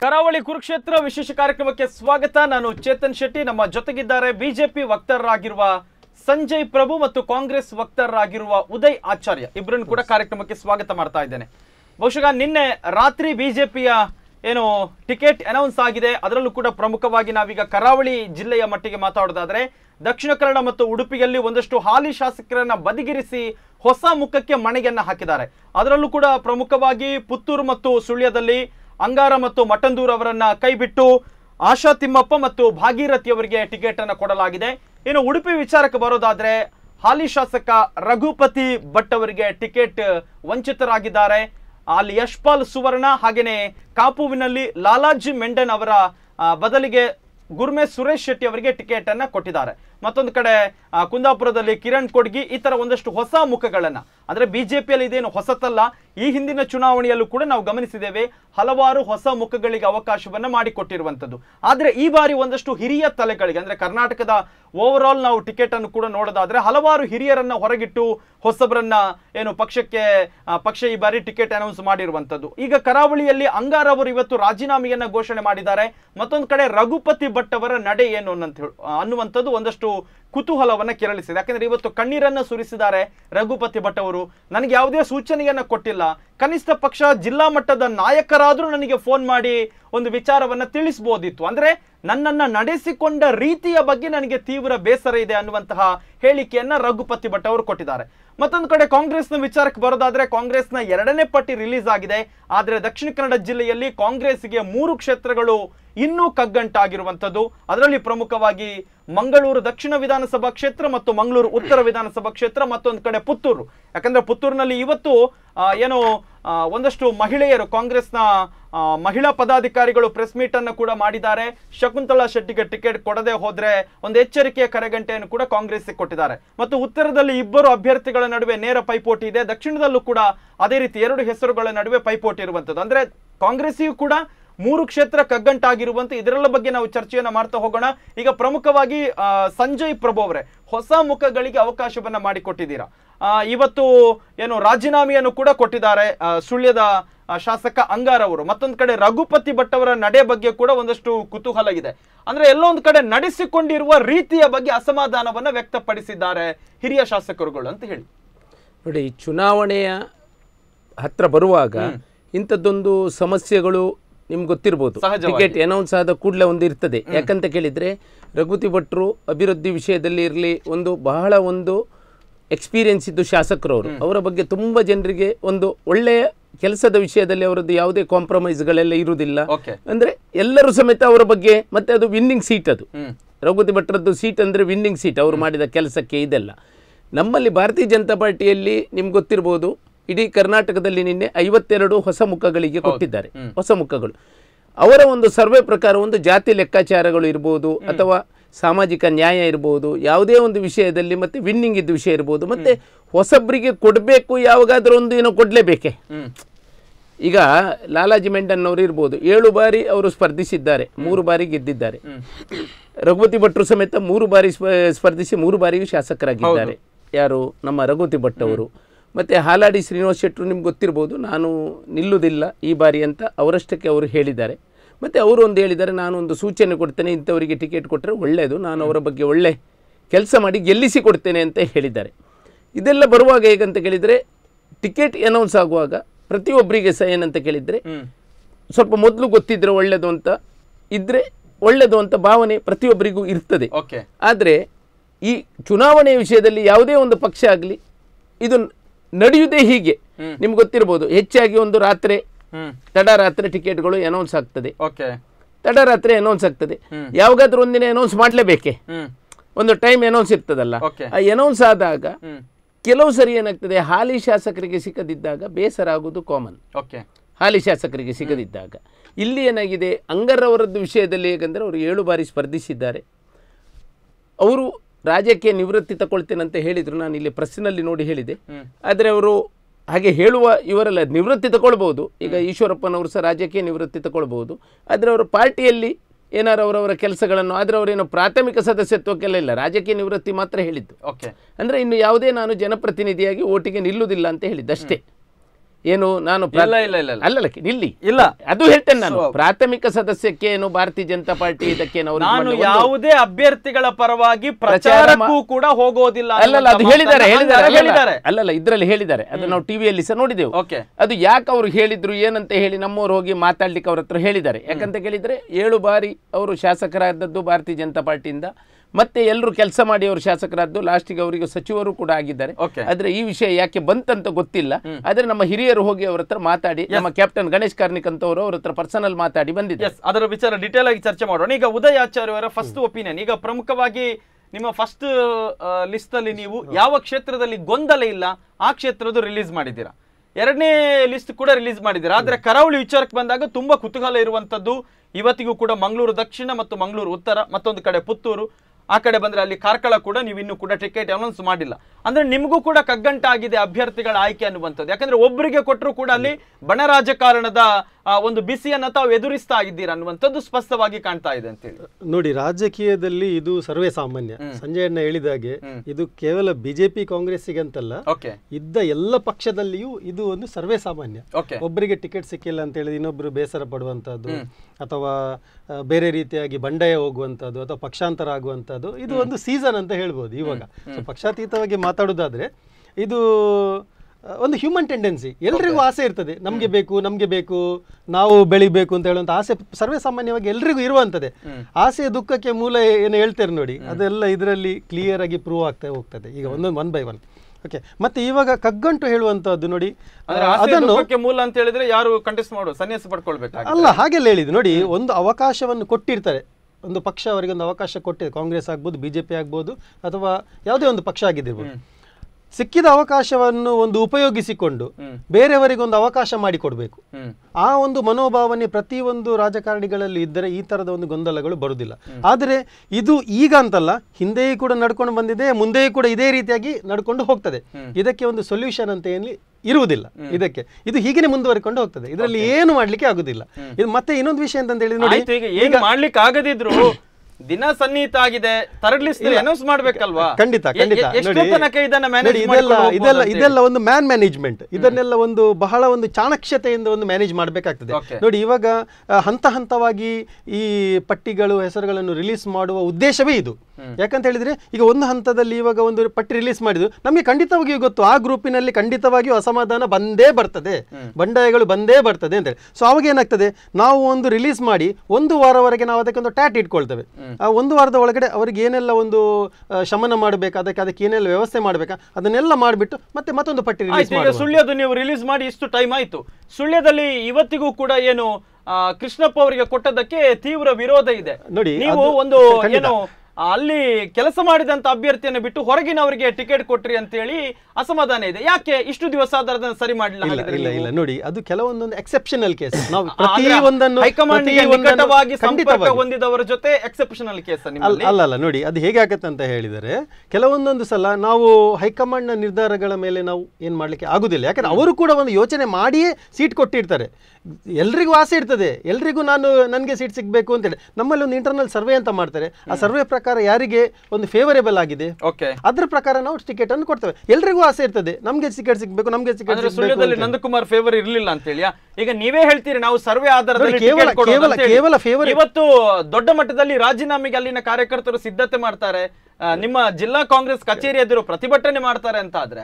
ಕರಾವಳಿ ಕುರುಕ್ಷೇತ್ರ ವಿಶೇಷ ಕಾರ್ಯಕ್ರಮಕ್ಕೆ ಸ್ವಾಗತ ನಾನು ಚೇತನ್ ಶೆಟ್ಟಿ ನಮ್ಮ ಜೊತೆಗಿದ್ದಾರೆ ಬಿಜೆಪಿ ವಕ್ತಾರರಾಗಿರುವ ಸಂಜಯ್ ಪ್ರಭು ಮತ್ತು ಕಾಂಗ್ರೆಸ್ ವಕ್ತಾರರಾಗಿರುವ ಉದಯ್ ಆಚಾರ್ಯ ಇಬ್ಬರನ್ನು ಕೂಡ ಕಾರ್ಯಕ್ರಮಕ್ಕೆ ಸ್ವಾಗತ ಮಾಡ್ತಾ ಇದ್ದೇನೆ ಬಹುಶಃ ನಿನ್ನೆ ರಾತ್ರಿ ಬಿಜೆಪಿಯ ಏನು ಟಿಕೆಟ್ ಅನೌನ್ಸ್ ಆಗಿದೆ ಅದರಲ್ಲೂ ಕೂಡ ಪ್ರಮುಖವಾಗಿ ನಾವೀಗ ಕರಾವಳಿ ಜಿಲ್ಲೆಯ ಮಟ್ಟಿಗೆ ಮಾತಾಡೋದಾದ್ರೆ ದಕ್ಷಿಣ ಕನ್ನಡ ಮತ್ತು ಉಡುಪಿಯಲ್ಲಿ ಒಂದಷ್ಟು ಹಾಲಿ ಶಾಸಕರನ್ನ ಬದಿಗಿರಿಸಿ ಹೊಸ ಮುಖಕ್ಕೆ ಮಣೆಯನ್ನ ಹಾಕಿದ್ದಾರೆ ಅದರಲ್ಲೂ ಕೂಡ ಪ್ರಮುಖವಾಗಿ ಪುತ್ತೂರು ಮತ್ತು ಸುಳ್ಯದಲ್ಲಿ ಅಂಗಾರ ಮತ್ತು ಮಟಂದೂರ್ ಅವರನ್ನ ಕೈಬಿಟ್ಟು ಆಶಾ ತಿಮ್ಮಪ್ಪ ಮತ್ತು ಭಾಗೀರಥಿ ಅವರಿಗೆ ಟಿಕೆಟ್ ಅನ್ನು ಕೊಡಲಾಗಿದೆ ಇನ್ನು ಉಡುಪಿ ವಿಚಾರಕ್ಕೆ ಬರೋದಾದ್ರೆ ಹಾಲಿ ಶಾಸಕ ರಘುಪತಿ ಭಟ್ ಅವರಿಗೆ ಟಿಕೆಟ್ ವಂಚಿತರಾಗಿದ್ದಾರೆ ಅಲ್ಲಿ ಯಶ್ಪಾಲ್ ಸುವರ್ಣ ಹಾಗೇನೆ ಕಾಪುವಿನಲ್ಲಿ ಲಾಲಾಜಿ ಮೆಂಡನ್ ಅವರ ಆ, ಬದಲಿಗೆ ಗುರ್ಮೆ ಸುರೇಶ್ ಶೆಟ್ಟಿ ಅವರಿಗೆ ಟಿಕೆಟ್ ಅನ್ನ ಕೊಟ್ಟಿದ್ದಾರೆ ಮತ್ತೊಂದು ಕಡೆ ಆ, ಕುಂದಾಪುರದಲ್ಲಿ ಕಿರಣ್ ಕೊಡ್ಗಿ ಈ ತರ ಒಂದಷ್ಟು ಹೊಸ ಮುಖಗಳನ್ನ ಅಂದ್ರೆ ಬಿಜೆಪಿಯಲ್ಲಿ ಇದೇನು ಹೊಸತಲ್ಲ ಈ ಹಿಂದಿನ ಚುನಾವಣೆಯಲ್ಲೂ ಕೂಡ ನಾವು ಗಮನಿಸಿದ್ದೇವೆ ಹಲವಾರು ಹೊಸ ಮುಖಗಳಿಗೆ ಅವಕಾಶವನ್ನ ಮಾಡಿಕೊಟ್ಟಿರುವಂತದ್ದು ಆದ್ರೆ ಈ ಬಾರಿ ಒಂದಷ್ಟು ಹಿರಿಯ ತಲೆಗಳಿಗೆ ಅಂದ್ರೆ ಕರ್ನಾಟಕದ ಓವರ್ ಆಲ್ ನಾವು ಟಿಕೆಟ್ ಅನ್ನು ಕೂಡ ನೋಡೋದಾದ್ರೆ ಹಲವಾರು ಹಿರಿಯರನ್ನ ಹೊರಗಿಟ್ಟು ಹೊಸಬರನ್ನ ಏನು ಪಕ್ಷಕ್ಕೆ ಆ, ಪಕ್ಷ ಈ ಬಾರಿ ಟಿಕೆಟ್ ಅನೌನ್ಸ್ ಮಾಡಿರುವಂತದ್ದು ಈಗ ಕರಾವಳಿಯಲ್ಲಿ ಅಂಗಾರ್ ಅವರು ಇವತ್ತು ರಾಜೀನಾಮೆಯನ್ನ ಘೋಷಣೆ ಮಾಡಿದ್ದಾರೆ ಮತ್ತೊಂದು ಕಡೆ ರಘುಪತಿ ಭಟ್ ಅವರ ನಡೆ ಏನು ಅನ್ನಂತ ಹೇಳು- ಆ, ಅನ್ನುವಂಥದ್ದು ಒಂದಷ್ಟು ಕುತೂಹಲವನ್ನ ಕೆರಳಿಸಿದೆ ಯಾಕಂದ್ರೆ ಇವತ್ತು ಕಣ್ಣೀರನ್ನ ಸುರಿಸಿದ್ದಾರೆ ರಘುಪತಿ ಭಟ್ ಅವರು ನನಗೆ ಯಾವುದೇ ಸೂಚನೆಯನ್ನ ಕೊಟ್ಟಿಲ್ಲ ಕನಿಷ್ಠ ಪಕ್ಷ ಜಿಲ್ಲಾ ಮಟ್ಟದ ನಾಯಕರಾದ್ರೂ ನನಗೆ ಫೋನ್ ಮಾಡಿ ಒಂದು ವಿಚಾರವನ್ನ ತಿಳಿಸಬಹುದಿತ್ತು ಅಂದ್ರೆ ನನ್ನನ್ನ ನಡೆಸಿಕೊಂಡ ರೀತಿಯ ಬಗ್ಗೆ ನನಗೆ ತೀವ್ರ ಬೇಸರ ಇದೆ ಅನ್ನುವಂತಹ ಹೇಳಿಕೆಯನ್ನ ರಘುಪತಿ ಭಟ್ ಅವರು ಕೊಟ್ಟಿದ್ದಾರೆ ಮತ್ತೊಂದು ಕಡೆ ಕಾಂಗ್ರೆಸ್ನ ವಿಚಾರಕ್ಕೆ ಬರೋದಾದ್ರೆ ಕಾಂಗ್ರೆಸ್ನ ಎರಡನೇ ಪಟ್ಟಿ ರಿಲೀಸ್ ಆಗಿದೆ ಆದರೆ ದಕ್ಷಿಣ ಕನ್ನಡ ಜಿಲ್ಲೆಯಲ್ಲಿ ಕಾಂಗ್ರೆಸ್ಗೆ ಮೂರು ಕ್ಷೇತ್ರಗಳು ಇನ್ನೂ ಕಗ್ಗಂಟಾಗಿರುವಂಥದ್ದು ಅದರಲ್ಲಿ ಪ್ರಮುಖವಾಗಿ ಮಂಗಳೂರು ದಕ್ಷಿಣ ವಿಧಾನಸಭಾ ಕ್ಷೇತ್ರ ಮತ್ತು ಮಂಗಳೂರು ಉತ್ತರ ವಿಧಾನಸಭಾ ಕ್ಷೇತ್ರ ಮತ್ತೊಂದು ಕಡೆ ಪುತ್ತೂರು ಯಾಕಂದ್ರೆ ಪುತ್ತೂರಿನಲ್ಲಿ ಇವತ್ತು ಆ, ಏನು ಆ, ಒಂದಷ್ಟು ಮಹಿಳೆಯರು ಕಾಂಗ್ರೆಸ್ನ ಆ, ಮಹಿಳಾ ಪದಾಧಿಕಾರಿಗಳು ಪ್ರೆಸ್ ಮೀಟ್ ಅನ್ನು ಕೂಡ ಮಾಡಿದ್ದಾರೆ ಶಕುಂತಲಾ ಶೆಟ್ಟಿಗೆ ಟಿಕೆಟ್ ಕೊಡದೆ ಹೋದ್ರೆ ಒಂದು ಎಚ್ಚರಿಕೆಯ ಕರೆಗಂಟೆಯನ್ನು ಕೂಡ ಕಾಂಗ್ರೆಸ್ಗೆ ಕೊಟ್ಟಿದ್ದಾರೆ ಮತ್ತು ಉತ್ತರದಲ್ಲಿ ಇಬ್ಬರು ಅಭ್ಯರ್ಥಿಗಳ ನಡುವೆ ನೇರ ಪೈಪೋಟಿ ಇದೆ ದಕ್ಷಿಣದಲ್ಲೂ ಕೂಡ ಅದೇ ರೀತಿ ಎರಡು ಹೆಸರುಗಳ ನಡುವೆ ಪೈಪೋಟಿ ಇರುವಂತದ್ದು ಅಂದ್ರೆ ಕಾಂಗ್ರೆಸ್ಸಿಗೂ ಕೂಡ ಮೂರು ಕ್ಷೇತ್ರ ಕಗ್ಗಂಟಾಗಿರುವಂತೆ ಇದರೆಲ್ಲ ಬಗ್ಗೆ ನಾವು ಚರ್ಚೆಯನ್ನ ಮಾಡ್ತಾ ಹೋಗೋಣ ಈಗ ಪ್ರಮುಖವಾಗಿ ಆ, ಸಂಜಯ್ ಪ್ರಭು ಅವರೇ ಹೊಸ ಮುಖಗಳಿಗೆ ಅವಕಾಶವನ್ನ ಮಾಡಿಕೊಟ್ಟಿದ್ದೀರಾ ಆ, ಇವತ್ತು ಏನು ರಾಜೀನಾಮೆಯನ್ನು ಕೂಡ ಕೊಟ್ಟಿದ್ದಾರೆ ಆ, ಸುಳ್ಯದ ಆ, ಶಾಸಕ ಅಂಗಾರ್ ಅವರು ಮತ್ತೊಂದು ಕಡೆ ರಘುಪತಿ ಭಟ್ ಅವರ ನಡೆ ಬಗ್ಗೆ ಕೂಡ ಒಂದಷ್ಟು ಕುತೂಹಲ ಇದೆ ಅಂದ್ರೆ ಎಲ್ಲೊಂದು ಕಡೆ ನಡೆಸಿಕೊಂಡಿರುವ ರೀತಿಯ ಬಗ್ಗೆ ಅಸಮಾಧಾನವನ್ನ ವ್ಯಕ್ತಪಡಿಸಿದ್ದಾರೆ ಹಿರಿಯ ಶಾಸಕರುಗಳು ಅಂತ ಹೇಳಿ ನೋಡಿ ಚುನಾವಣೆಯ ಹತ್ರ ಬರುವಾಗ ಇಂಥದ್ದೊಂದು ಸಮಸ್ಯೆಗಳು ನಿಮ್ಗೆ ಗೊತ್ತಿರ್ಬೋದು ಸಹಜವಾಗಿ. ಟಿಕೆಟ್ ಅನೌನ್ಸ್ ಆದ ಕೂಡಲೇ ಒಂದು ಇರ್ತದೆ ಯಾಕಂತ ಕೇಳಿದ್ರೆ ರಘುತಿ ಭಟ್ರು ಅಭಿವೃದ್ಧಿ ವಿಷಯದಲ್ಲಿ ಇರಲಿ ಒಂದು ಬಹಳ ಒಂದು ಎಕ್ಸ್ಪೀರಿಯನ್ಸ್ ಇದ್ದು ಶಾಸಕರು ಅವರು ಅವರ ಬಗ್ಗೆ ತುಂಬ ಜನರಿಗೆ ಒಂದು ಒಳ್ಳೆಯ ಕೆಲಸದ ವಿಷಯದಲ್ಲಿ ಅವರದ್ದು ಯಾವುದೇ ಕಾಂಪ್ರಮೈಸ್ಗಳೆಲ್ಲ ಇರುವುದಿಲ್ಲ ಓಕೆ ಅಂದ್ರೆ ಎಲ್ಲರೂ ಸಮೇತ ಅವರ ಬಗ್ಗೆ ಮತ್ತೆ ಅದು ವಿನ್ನಿಂಗ್ ಸೀಟ್ ಅದು ಹ್ಮ್ ರಘುಪತಿ ಭಟ್ರದ್ದು ಸೀಟ್ ಅಂದರೆ ವಿನ್ನಿಂಗ್ ಸೀಟ್ ಅವರು ಮಾಡಿದ ಕೆಲಸಕ್ಕೆ ಇದೆಲ್ಲ ನಮ್ಮಲ್ಲಿ ಭಾರತೀಯ ಜನತಾ ಪಾರ್ಟಿಯಲ್ಲಿ ನಿಮ್ಗೆ ಗೊತ್ತಿರ್ಬೋದು ಇಡೀ ಕರ್ನಾಟಕದಲ್ಲಿ ನಿನ್ನೆ ಐವತ್ತೆರಡು ಹೊಸ ಮುಖಗಳಿಗೆ ಕೊಟ್ಟಿದ್ದಾರೆ ಹೊಸ ಮುಖಗಳು ಅವರ ಒಂದು ಸರ್ವೆ ಪ್ರಕಾರ ಒಂದು ಜಾತಿ ಲೆಕ್ಕಾಚಾರಗಳು ಇರ್ಬೋದು ಅಥವಾ ಸಾಮಾಜಿಕ ನ್ಯಾಯ ಇರ್ಬೋದು ಯಾವುದೇ ಒಂದು ವಿಷಯದಲ್ಲಿ ಮತ್ತೆ ವಿನ್ನಿಂಗ್ ಇದ್ದ ವಿಷಯ ಇರ್ಬೋದು ಮತ್ತೆ ಹೊಸಬ್ರಿಗೆ ಕೊಡಬೇಕು ಯಾವಾಗಾದ್ರೂ ಒಂದು ಏನೋ ಕೊಡಲೇಬೇಕೆ ಹ್ಮ್ ಈಗ ಲಾಲಾಜಿ ಮೆಂಡನ್ ಅವರು ಇರ್ಬೋದು ಏಳು ಬಾರಿ ಅವರು ಸ್ಪರ್ಧಿಸಿದ್ದಾರೆ ಮೂರು ಬಾರಿ ಗೆದ್ದಿದ್ದಾರೆ ರಘುಪತಿ ಭಟ್ರು ಸಮೇತ ಮೂರು ಬಾರಿ ಸ್ಪ- ಸ್ಪರ್ಧಿಸಿ ಮೂರು ಬಾರಿಯೂ ಶಾಸಕರಾಗಿದ್ದಾರೆ ಯಾರು ನಮ್ಮ ರಘುಪತಿ ಭಟ್ ಅವರು ಮತ್ತೆ ಹಾಲಾಡಿ ಶ್ರೀನಿವಾಸ್ ಶೆಟ್ಟರು ನಿಮ್ಗೆ ಗೊತ್ತಿರ್ಬೋದು ನಾನು ನಿಲ್ಲುವುದಿಲ್ಲ ಈ ಬಾರಿ ಅಂತ ಅವರಷ್ಟಕ್ಕೆ ಅವರು ಹೇಳಿದ್ದಾರೆ ಮತ್ತೆ ಅವರು ಒಂದು ಹೇಳಿದ್ದಾರೆ ನಾನು ಒಂದು ಸೂಚನೆ ಕೊಡ್ತೇನೆ ಇಂಥವರಿಗೆ ಟಿಕೆಟ್ ಕೊಟ್ಟರೆ ಒಳ್ಳೆಯದು ನಾನು ಅವರ ಬಗ್ಗೆ ಒಳ್ಳೆ ಕೆಲಸ ಮಾಡಿ ಗೆಲ್ಲಿಸಿ ಕೊಡ್ತೇನೆ ಅಂತ ಹೇಳಿದ್ದಾರೆ ಇದೆಲ್ಲ ಬರುವಾಗ ಹೇಗಂತ ಕೇಳಿದರೆ ಟಿಕೆಟ್ ಅನೌನ್ಸ್ ಆಗುವಾಗ ಪ್ರತಿಯೊಬ್ಬರಿಗೆ ಸಹ ಏನಂತ ಕೇಳಿದರೆ ಹ್ಮ್ ಸ್ವಲ್ಪ ಮೊದಲು ಗೊತ್ತಿದ್ರೆ ಒಳ್ಳೆಯದು ಅಂತ ಇದ್ರೆ ಒಳ್ಳೆಯದು ಅಂತ ಭಾವನೆ ಪ್ರತಿಯೊಬ್ಬರಿಗೂ ಇರ್ತದೆ ಓಕೆ ಆದರೆ ಈ ಚುನಾವಣೆಯ ವಿಷಯದಲ್ಲಿ ಯಾವುದೇ ಒಂದು ಪಕ್ಷ ಆಗಲಿ ಇದು ನಡೆಯುವುದೇ ಹೀಗೆ ನಿಮ್ಗೆ ಗೊತ್ತಿರ್ಬೋದು ಹೆಚ್ಚಾಗಿ ಒಂದು ರಾತ್ರಿ ಹ್ಮ್ ತಡರಾತ್ರಿ ಟಿಕೆಟ್ಗಳು ಅನೌನ್ಸ್ ಆಗ್ತದೆ ಓಕೆ ತಡರಾತ್ರಿ ಅನೌನ್ಸ್ ಆಗ್ತದೆ ಯಾವಾಗಾದ್ರೂ ಒಂದಿನ ಅನೌನ್ಸ್ ಮಾಡಲೇಬೇಕೆ ಹ್ಮ್ ಒಂದು ಟೈಮ್ ಅನೌನ್ಸ್ ಇರ್ತದಲ್ಲ ಓಕೆ ಆ ಅನೌನ್ಸ್ ಆದಾಗ ಹ್ಮ್ ಕೆಲವು ಸರಿ ಏನಾಗ್ತದೆ ಹಾಲಿ ಶಾಸಕರಿಗೆ ಸಿಕ್ಕದಿದ್ದಾಗ ಬೇಸರ ಆಗೋದು ಕಾಮನ್ ಓಕೆ ಹಾಲಿ ಶಾಸಕರಿಗೆ ಸಿಗದಿದ್ದಾಗ ಇಲ್ಲಿ ಏನಾಗಿದೆ ಅಂಗರ್ ಅವರದ್ದು ವಿಷಯದಲ್ಲಿ ಹೇಗೆಂದರೆ ಅವರು ಏಳು ಬಾರಿ ಸ್ಪರ್ಧಿಸಿದ್ದಾರೆ ಅವರು ರಾಜ್ಯಕ್ಕೆ ನಿವೃತ್ತಿ ತಗೊಳ್ತೇನೆ ಅಂತ ಹೇಳಿದರು ನಾನು ಇಲ್ಲಿ ಪ್ರೆಸ್ನಲ್ಲಿ ನೋಡಿ ಹೇಳಿದೆ ಹ್ಮ್. ಆದರೆ ಅವರು ಹಾಗೆ ಹೇಳುವ ಇವರೆಲ್ಲ ನಿವೃತ್ತಿ ತಗೊಳ್ಬೋದು ಈಗ ಈಶ್ವರಪ್ಪನವರು ಸಹ ರಾಜ್ಯಕ್ಕೆ ನಿವೃತ್ತಿ ತಗೊಳ್ಬೋದು ಆದರೆ ಅವರು ಪಾರ್ಟಿಯಲ್ಲಿ ಏನಾರು ಅವರವರ ಕೆಲಸಗಳನ್ನು ಆದರೆ ಅವರೇನು ಪ್ರಾಥಮಿಕ ಸದಸ್ಯತ್ವಕ್ಕೆಲ್ಲ ಇಲ್ಲ ರಾಜಕೀಯ ನಿವೃತ್ತಿ ಮಾತ್ರ ಹೇಳಿದ್ದು ಓಕೆ ಅಂದರೆ ಇನ್ನು ಯಾವುದೇ ನಾನು ಜನಪ್ರತಿನಿಧಿಯಾಗಿ ಓಟಿಗೆ ನಿಲ್ಲುವುದಿಲ್ಲ ಅಂತ ಹೇಳಿದ್ದು ಅಷ್ಟೇ ಏನು ನಾನು ಪ್ರಾ- ಇಲ್ಲ ಇಲ್ಲ ಇಲ್ಲ ಇಲ್ಲ. ಅಲ್ಲಲ್ಲ ನಿಲ್ಲಿ ಇಲ್ಲ ಅದು ಹೇಳ್ತೇನೆ ನಾನು ಪ್ರಾಥಮಿಕ ಸದಸ್ಯಕ್ಕೆ ಏನು ಭಾರತೀಯ ಜನತಾ ಪಾರ್ಟಿ ಇದಕ್ಕೇನು ಅವ್ರು ನಾನು ಮಾಡ್ಲಿ- ಒಂದು- ಯಾವುದೇ ಅಭ್ಯರ್ಥಿಗಳ ಪರವಾಗಿ ಪ್ರಚಾರ ಪ್ರಚಾರಕ್ಕೂ ಕೂಡ ಹೋಗೋದಿಲ್ಲ ಅಲ್ಲಲ್ಲ ಅದು ಅನ್ನುವಂಥ ಹೇಳಿದ್ದಾರೆ ಮಾತನ್ನ ಹೇಳಿದ್ದಾರೆ ಹಂಗಾರೆ ಅಲ್ಲಲ್ಲ, ಹೇಳಿದ್ದಾರೆ ಅಲ್ಲಲ್ಲ ಇದ್ರಲ್ಲಿ ಹೇಳಿದ್ದಾರೆ ಅದು ನಾವು ಟಿವಿಯಲ್ಲಿ ಸಹ ನೋಡಿದೆವು ಓಕೆ ಅದು ಯಾಕೆ ಅವರು ಹೇಳಿದ್ರು ಏನಂತ ಹೇಳಿ ನಮ್ಮವ್ರು ಹೋಗಿ ಮಾತಾಡ್ಲಿಕ್ಕೆ ಅವ್ರ ಹತ್ರ ಹೇಳಿದ್ದಾರೆ ಯಾಕಂತ ಕೇಳಿದ್ರೆ ಏಳು ಬಾರಿ ಅವರು ಶಾಸಕರಾದದ್ದು ಭಾರತೀಯ ಜನತಾ ಪಾರ್ಟಿಯಿಂದ ಮತ್ತೆ ಎಲ್ಲರೂ ಕೆಲಸ ಮಾಡಿ ಅವರು ಶಾಸಕರಾದ್ದು ಲಾಸ್ಟಿಗೆ ಅವರಿಗೆ ಸಚಿವರು ಕೂಡ ಆಗಿದ್ದಾರೆ Okay. ಆದ್ರೆ ಈ ವಿಷಯ ಯಾಕೆ ಬಂತಂತ ಗೊತ್ತಿಲ್ಲ ಆದ್ರೆ ನಮ್ಮ ಹಿರಿಯರು ಹೋಗಿ ಅವ್ರ ಹತ್ರ ಮಾತಾಡಿ ನಮ್ಮ ಕ್ಯಾಪ್ಟನ್ ಗಣೇಶ್ ಕಾರ್ನಿಕ್ ಅಂತವರು ಅವ್ರ ಹತ್ರ ಪರ್ಸನಲ್ ಮಾತಾಡಿ ಬಂದಿದ್ದಾರೆ ಎಸ್ ಅದರ ವಿಚಾರ ಡೀಟೇಲ್ ಆಗಿ ಚರ್ಚೆ ಮಾಡೋಣ ಈಗ ಉದಯ್ ಆಚಾರ್ಯ ಅವರ ಫಸ್ಟ್ ಒಪಿನಿಯನ್ ಈಗ ಪ್ರಮುಖವಾಗಿ ನಿಮ್ಮ ಫಸ್ಟ್ ಲಿಸ್ಟ್ ಅಲ್ಲಿ ನೀವು ಯಾವ ಕ್ಷೇತ್ರದಲ್ಲಿ ಗೊಂದಲ ಇಲ್ಲ ಆ ಕ್ಷೇತ್ರದ ರಿಲೀಸ್ ಮಾಡಿದ್ದೀರಾ ಎರಡನೇ ಲಿಸ್ಟ್ ಕೂಡ ರಿಲೀಸ್ ಮಾಡಿದ್ದೀರಾ ಆದ್ರೆ ಕರಾವಳಿ ವಿಚಾರಕ್ಕೆ ಬಂದಾಗ ತುಂಬಾ ಕುತೂಹಲ ಇರುವಂತದ್ದು ಇವತ್ತಿಗೂ ಕೂಡ ಮಂಗಳೂರು ದಕ್ಷಿಣ ಮತ್ತು ಮಂಗಳೂರು ಉತ್ತರ ಮತ್ತೊಂದು ಕಡೆ ಪುತ್ತೂರು ಆ ಕಡೆ ಬಂದ್ರೆ ಅಲ್ಲಿ ಕಾರ್ಕಳ ಕೂಡ ನೀವು ಇನ್ನೂ ಕೂಡ ಟಿಕೆಟ್ ಅನೌನ್ಸ್ ಮಾಡಿಲ್ಲ ಅಂದ್ರೆ ನಿಮಗೂ ಕೂಡ ಕಗ್ಗಂಟಾಗಿದೆ ಅಭ್ಯರ್ಥಿಗಳ ಆಯ್ಕೆ ಅನ್ನುವಂಥದ್ದು ಯಾಕಂದ್ರೆ ಒಬ್ಬರಿಗೆ ಕೊಟ್ಟರು ಕೂಡ ಅಲ್ಲಿ ಬಣ ರಾಜಕಾರಣದ ಆ, ಒಂದು ಬಿಸಿಯನ್ನ ತಾವು ಎದುರಿಸ್ತಾ ಇದ್ದೀರಾ ಅನ್ನುವಂಥದ್ದು ಸ್ಪಷ್ಟವಾಗಿ ಕಾಣ್ತಾ ಇದೆ ಅಂತೇಳಿ ನೋಡಿ ರಾಜಕೀಯದಲ್ಲಿ ಇದು ಸರ್ವೇ ಸಾಮಾನ್ಯ ಸಂಜಯ್ ಅಣ್ಣ ಹೇಳಿದಾಗೆ ಇದು ಕೇವಲ ಬಿಜೆಪಿ ಕಾಂಗ್ರೆಸ್ಸಿಗೆ ಅಂತಲ್ಲ ಓಕೆ ಇದ್ದ ಎಲ್ಲ ಪಕ್ಷದಲ್ಲಿಯೂ ಇದು ಒಂದು ಸರ್ವೇ ಸಾಮಾನ್ಯ ಓಕೆ ಒಬ್ಬರಿಗೆ ಟಿಕೆಟ್ ಸಿಕ್ಕಿಲ್ಲ ಅಂತ ಹೇಳಿದ್ರೆ ಇನ್ನೊಬ್ರು ಬೇಸರ ಪಡುವಂತದ್ದು ಅಥವಾ ಆ, ಬೇರೆ ರೀತಿಯಾಗಿ ಬಂಡಾಯ ಹೋಗುವಂತದ್ದು ಅಥವಾ ಪಕ್ಷಾಂತರ ಆಗುವಂತದ್ದು ಇದು ಒಂದು ಸೀಸನ್ ಅಂತ ಹೇಳ್ಬೋದು ಇವಾಗ ಸೊ ಪಕ್ಷಾತೀತವಾಗಿ ಮಾತಾಡೋದಾದ್ರೆ ಇದು ಆ, ಒಂದು ಹ್ಯೂಮನ್ ಟೆಂಡೆನ್ಸಿ ಎಲ್ರಿಗೂ ಆಸೆ ಇರ್ತದೆ ನಮ್ಗೆ ಬೇಕು ನಮ್ಗೆ ಬೇಕು ನಾವು ಬೆಳಿಬೇಕು ಅಂತ ಹೇಳುವಂತ ಆಸೆ ಸರ್ವೇ ಸಾಮಾನ್ಯವಾಗಿ ಎಲ್ರಿಗೂ ಇರುವಂತದೆ ಆಸೆ ದುಃಖಕ್ಕೆ ಮೂಲ ಏನು ಹೇಳ್ತಾರೆ ನೋಡಿ ಅದೆಲ್ಲ ಇದರಲ್ಲಿ ಕ್ಲಿಯರ್ ಆಗಿ ಪ್ರೂವ್ ಆಗ್ತಾ ಹೋಗ್ತದೆ ಈಗ ಒಂದೊಂದು ಒನ್ ಬೈ ಒನ್ ಓಕೆ ಮತ್ತೆ ಇವಾಗ ಕಗ್ಗಂಟು ಹೇಳುವಂತದ್ದು ನೋಡಿ ಅಂದ್ರೆ ಆ, ಆಸೆ ಅದನ್ನು ದುಃಖಕ್ಕೆ ಮೂಲ ಅಂತ ಹೇಳಿದ್ರೆ ಯಾರು ಕಂಟೆಸ್ಟ್ ಮಾಡು ಸನ್ಯಾಸ ಪಡ್ಕೊಳ್ಬೇಕಾಗ ಅಲ್ಲ ಹಾಗೆಲ್ಲ ಹೇಳಿದ್ದು ನೋಡಿ ಒಂದು ಅವಕಾಶವನ್ನು ಕೊಟ್ಟಿರ್ತಾರೆ ಒಂದು ಪಕ್ಷ ಅವರಿಗೆ ಒಂದು ಅವಕಾಶ ಕೊಟ್ಟಿದೆ ಕಾಂಗ್ರೆಸ್ ಆಗ್ಬೋದು ಬಿಜೆಪಿ ಆಗ್ಬೋದು ಅಥವಾ ಯಾವುದೇ ಒಂದು ಪಕ್ಷ ಆಗಿದ್ದಿರ್ಬೋದು ಸಿಕ್ಕಿದ ಅವಕಾಶವನ್ನು ಒಂದು ಉಪಯೋಗಿಸಿಕೊಂಡು ಬೇರೆಯವರಿಗೆ ಒಂದು ಅವಕಾಶ ಮಾಡಿಕೊಡ್ಬೇಕು ಹ್ಮ್ ಆ ಒಂದು ಮನೋಭಾವನೆ ಪ್ರತಿಯೊಂದು ರಾಜಕಾರಣಿಗಳಲ್ಲಿ ಇದ್ದರೆ ಈ ತರದ ಒಂದು ಗೊಂದಲಗಳು ಬರುವುದಿಲ್ಲ ಆದರೆ ಇದು ಈಗ ಅಂತಲ್ಲ ಹಿಂದೆಯೂ ಕೂಡ ನಡ್ಕೊಂಡು ಬಂದಿದೆ ಮುಂದೆಯೂ ಕೂಡ ಇದೇ ರೀತಿಯಾಗಿ ನಡ್ಕೊಂಡು ಹೋಗ್ತದೆ ಇದಕ್ಕೆ ಒಂದು ಸೊಲ್ಯೂಷನ್ ಅಂತ ಏನು ಇರುವುದಿಲ್ಲ ಇದಕ್ಕೆ ಇದು ಹೀಗೇನೆ ಮುಂದುವರಿಕೊಂಡು ಹೋಗ್ತದೆ ಇದರಲ್ಲಿ ಏನು ಮಾಡ್ಲಿಕ್ಕೆ ಆಗುದಿಲ್ಲ ಇದು ಮತ್ತೆ ಇನ್ನೊಂದು ವಿಷಯ ಅಂತ ಹೇಳಿದ್ರೆ ನೋಡಿ ಆಯ್ತು ಈಗ ಏನ್ ಮಾಡ್ಲಿಕ್ಕೆ ಆಗದಿದ್ರು ದಿನ ಸನ್ನಿಹಿತ ಆಗಿದೆ ಥರ್ಡ್ ಲಿಸ್ಟ್ ಅನೌನ್ಸ್ ಮಾಡ್ಬೇಕಲ್ವಾ ಖಂಡಿತ ಎ- ಖಂಡಿತ ಎ- ಎಷ್ಟೋ ನೋಡಿ ತನಕ ಇದನ್ನ ನೋಡಿ, ಮ್ಯಾನೇಜ್ ಇದೆಲ್ಲ ಇದೆಲ್ಲ ಇದೆಲ್ಲ ಒಂದು ಮ್ಯಾನ್ ಮ್ಯಾನೇಜ್ಮೆಂಟ್ ಇದನ್ನೆಲ್ಲ ಒಂದು ಬಹಳ ಒಂದು ಚಾಣಕ್ಷತೆಯಿಂದ ಒಂದು ಮ್ಯಾನೇಜ್ ಮಾಡಬೇಕಾಗ್ತದೆ Okay. ನೋಡಿ ಇವಾಗ ಆ, ಹಂತ ಹಂತವಾಗಿ ಈ ಪಟ್ಟಿಗಳು ಹೆಸರುಗಳನ್ನು ರಿಲೀಸ್ ಮಾಡುವ ಉದ್ದೇಶವೇ ಇದು ಯಾಕಂತ ಹೇಳಿದ್ರೆ ಈಗ ಒಂದು ಹಂತದಲ್ಲಿ ಇವಾಗ ಒಂದು ಪಟ್ಟಿ ರಿಲೀಸ್ ಮಾಡಿದ್ರು ನಮಗೆ ಖಂಡಿತವಾಗಿಯೂ ಗೊತ್ತು ಆ ಗ್ರೂಪಿನಲ್ಲಿ ಖಂಡಿತವಾಗಿಯೂ ಅಸಮಾಧಾನ ಬಂದೇ ಬರ್ತದೆ ಬಂಡಾಯಗಳು ಬಂದೇ ಬರ್ತದೆ ಅಂತೇಳಿ ಸೊ ಅವಾಗ ಏನಾಗ್ತದೆ ನಾವು ಒಂದು ರಿಲೀಸ್ ಮಾಡಿ ಒಂದು ವಾರವರೆಗೆ ನಾವು ಅದಕ್ಕೆ ಒಂದು ಟ್ಯಾಟ್ ಇಟ್ಕೊಳ್ತೇವೆ ಆ ಒಂದು ವಾರದ ಒಳಗಡೆ ಅವರಿಗೆ ಏನೆಲ್ಲ ಒಂದು ಆ, ಶಮನ ಮಾಡಬೇಕು ಅದಕ್ಕೆ ಅದಕ್ಕೆ ಏನೆಲ್ಲ ವ್ಯವಸ್ಥೆ ಮಾಡಬೇಕಾ ಅದನ್ನೆಲ್ಲ ಮಾಡಿಬಿಟ್ಟು ಮತ್ತೆ ಮತ್ತೊಂದು ಪಟ್ಟಿ ರಿಲೀಸ್ ಆಯ್ತು ಈಗ ಸುಳ್ಯದು ನೀವು ರಿಲೀಸ್ ಮಾಡಿ ಇಷ್ಟು ಟೈಮ್ ಆಯ್ತು ಸುಳ್ಯದಲ್ಲಿ ಇವತ್ತಿಗೂ ಕೂಡ ಏನು ಆ, ಕೃಷ್ಣಪ್ಪ ಅವರಿಗೆ ಕೊಟ್ಟದಕ್ಕೆ ತೀವ್ರ ವಿರೋಧ ಇದೆ ನೋಡಿ, ನೀವು ಅದು ಒಂದು ಖಂಡಿತ. ಏನು ಆ, ಅಲ್ಲಿ ಕೆಲಸ ಮಾಡಿದಂತ ಅಭ್ಯರ್ಥಿಯನ್ನು ಬಿಟ್ಟು ಹೊರಗಿನವರಿಗೆ ಟಿಕೆಟ್ ಕೊಟ್ರಿ ಅಂತೇಳಿ ಅಸಮಾಧಾನ ಇದೆ ಯಾಕೆ ಇಷ್ಟು ದಿವಸ ಆದ್ರೆ ಅದನ್ನ ಸರಿ ಮಾಡಲಿಲ್ಲ ಇಲ್ಲ ಹಾಗಿದ್ರೆ ಇಲ್ಲ ನೀವು? ಇಲ್ಲ ನೋಡಿ ಅದು ಕೆಲವೊಂದೊಂದು ಎಕ್ಸೆಪ್ಷನಲ್ ಕೇಸ್ ನಾವು ಆ, ಪ್ರತಿ ಆದ್ರೆ ಒಂದನ್ನು ಹೈಕಮಾಂಡ್ ಗೆ ಪ್ರತಿ ಒಂದನ್ನು ನಿಕಟವಾಗಿ ಸಂಪರ್ಕ ಖಂಡಿತವಾಗಿ. ಹೊಂದಿದವರ ಜೊತೆ ಎಕ್ಸೆಪ್ಷನಲ್ ಕೇಸ್ ಅಲ್ಲ ನಿಮ್ಮಲ್ಲಿ ಅಲ್ಲ ಅಲ್ಲ ನೋಡಿ ಅದು ಹೇಗೆ ಆಗತ್ತೆ ಅಂತ ಹೇಳಿದರೆ ಕೆಲವೊಂದೊಂದು ಸಲ ನಾವು ಹೈಕಮಾಂಡ್ನ ನಿರ್ಧಾರಗಳ ಮೇಲೆ ನಾವು ಏನು ಮಾಡಲಿಕ್ಕೆ ಆಗುದಿಲ್ಲ ಯಾಕಂದ್ರೆ ಅವರು ಕೂಡ ಒಂದು ಯೋಚನೆ ಮಾಡಿಯೇ ಸೀಟ್ ಕೊಟ್ಟಿರ್ತಾರೆ ಎಲ್ರಿಗೂ ಆಸೆ ಇರ್ತದೆ ಎಲ್ರಿಗೂ ನಾನು ನನಗೆ ಸೀಟ್ ಸಿಗಬೇಕು ಅಂತೇಳಿ ನಮ್ಮಲ್ಲಿ ಒಂದು ಇಂಟರ್ನಲ್ ಸರ್ವೆ ಅಂತ ಮಾಡ್ತಾರೆ ಆ ಸರ್ವೆ ಪ್ರಕಾರ ಯಾರಿಗೆ ಒಂದು ಫೇವರೇಬಲ್ ಆಗಿದೆ ಓಕೆ ಅದ್ರ ಪ್ರಕಾರ ನಾವು ಟಿಕೆಟ್ ಅನ್ನು ಕೊಡ್ತೇವೆ ಎಲ್ರಿಗೂ ಆಸೆ ಇರ್ತದೆ ನಮ್ಗೆ ಟಿಕೆಟ್ ಸಿಗ್ಬೇಕು ನಮ್ಗೆ ಟಿಕೆಟ್ ಅಂದ್ರೆ ಸಿಗ್ಬೇಕು ಸುಳ್ಯದಲ್ಲಿ ಅಂತ. ನಂದಕುಮಾರ್ ಫೇವರ್ ಇರ್ಲಿಲ್ಲ ಅಂತ ಹೇಳಿ ಈಗ ನೀವೇ ಹೇಳ್ತೀರಿ ನಾವು ಸರ್ವೆ ಆಧಾರದಲ್ಲಿ ನೋಡಿ, ಕೇವಲ- ticket ಕೊಡೋದು ಕೇವಲ- ಅಂತ ಹೇಳಿ. ಕೇವಲ favor- ಇವತ್ತು ದೊಡ್ಡ ಮಟ್ಟದಲ್ಲಿ ರಾಜೀನಾಮೆಗೆ ಅಲ್ಲಿನ ಕಾರ್ಯಕರ್ತರು ಸಿದ್ಧತೆ ಮಾಡ್ತಾರೆ ಆ, ನಿಮ್ಮ ಜಿಲ್ಲಾ ಕಾಂಗ್ರೆಸ್ ಕಚೇರಿ ಎದುರು ಪ್ರತಿಭಟನೆ ಮಾಡ್ತಾರೆ ಅಂತ ಆದ್ರೆ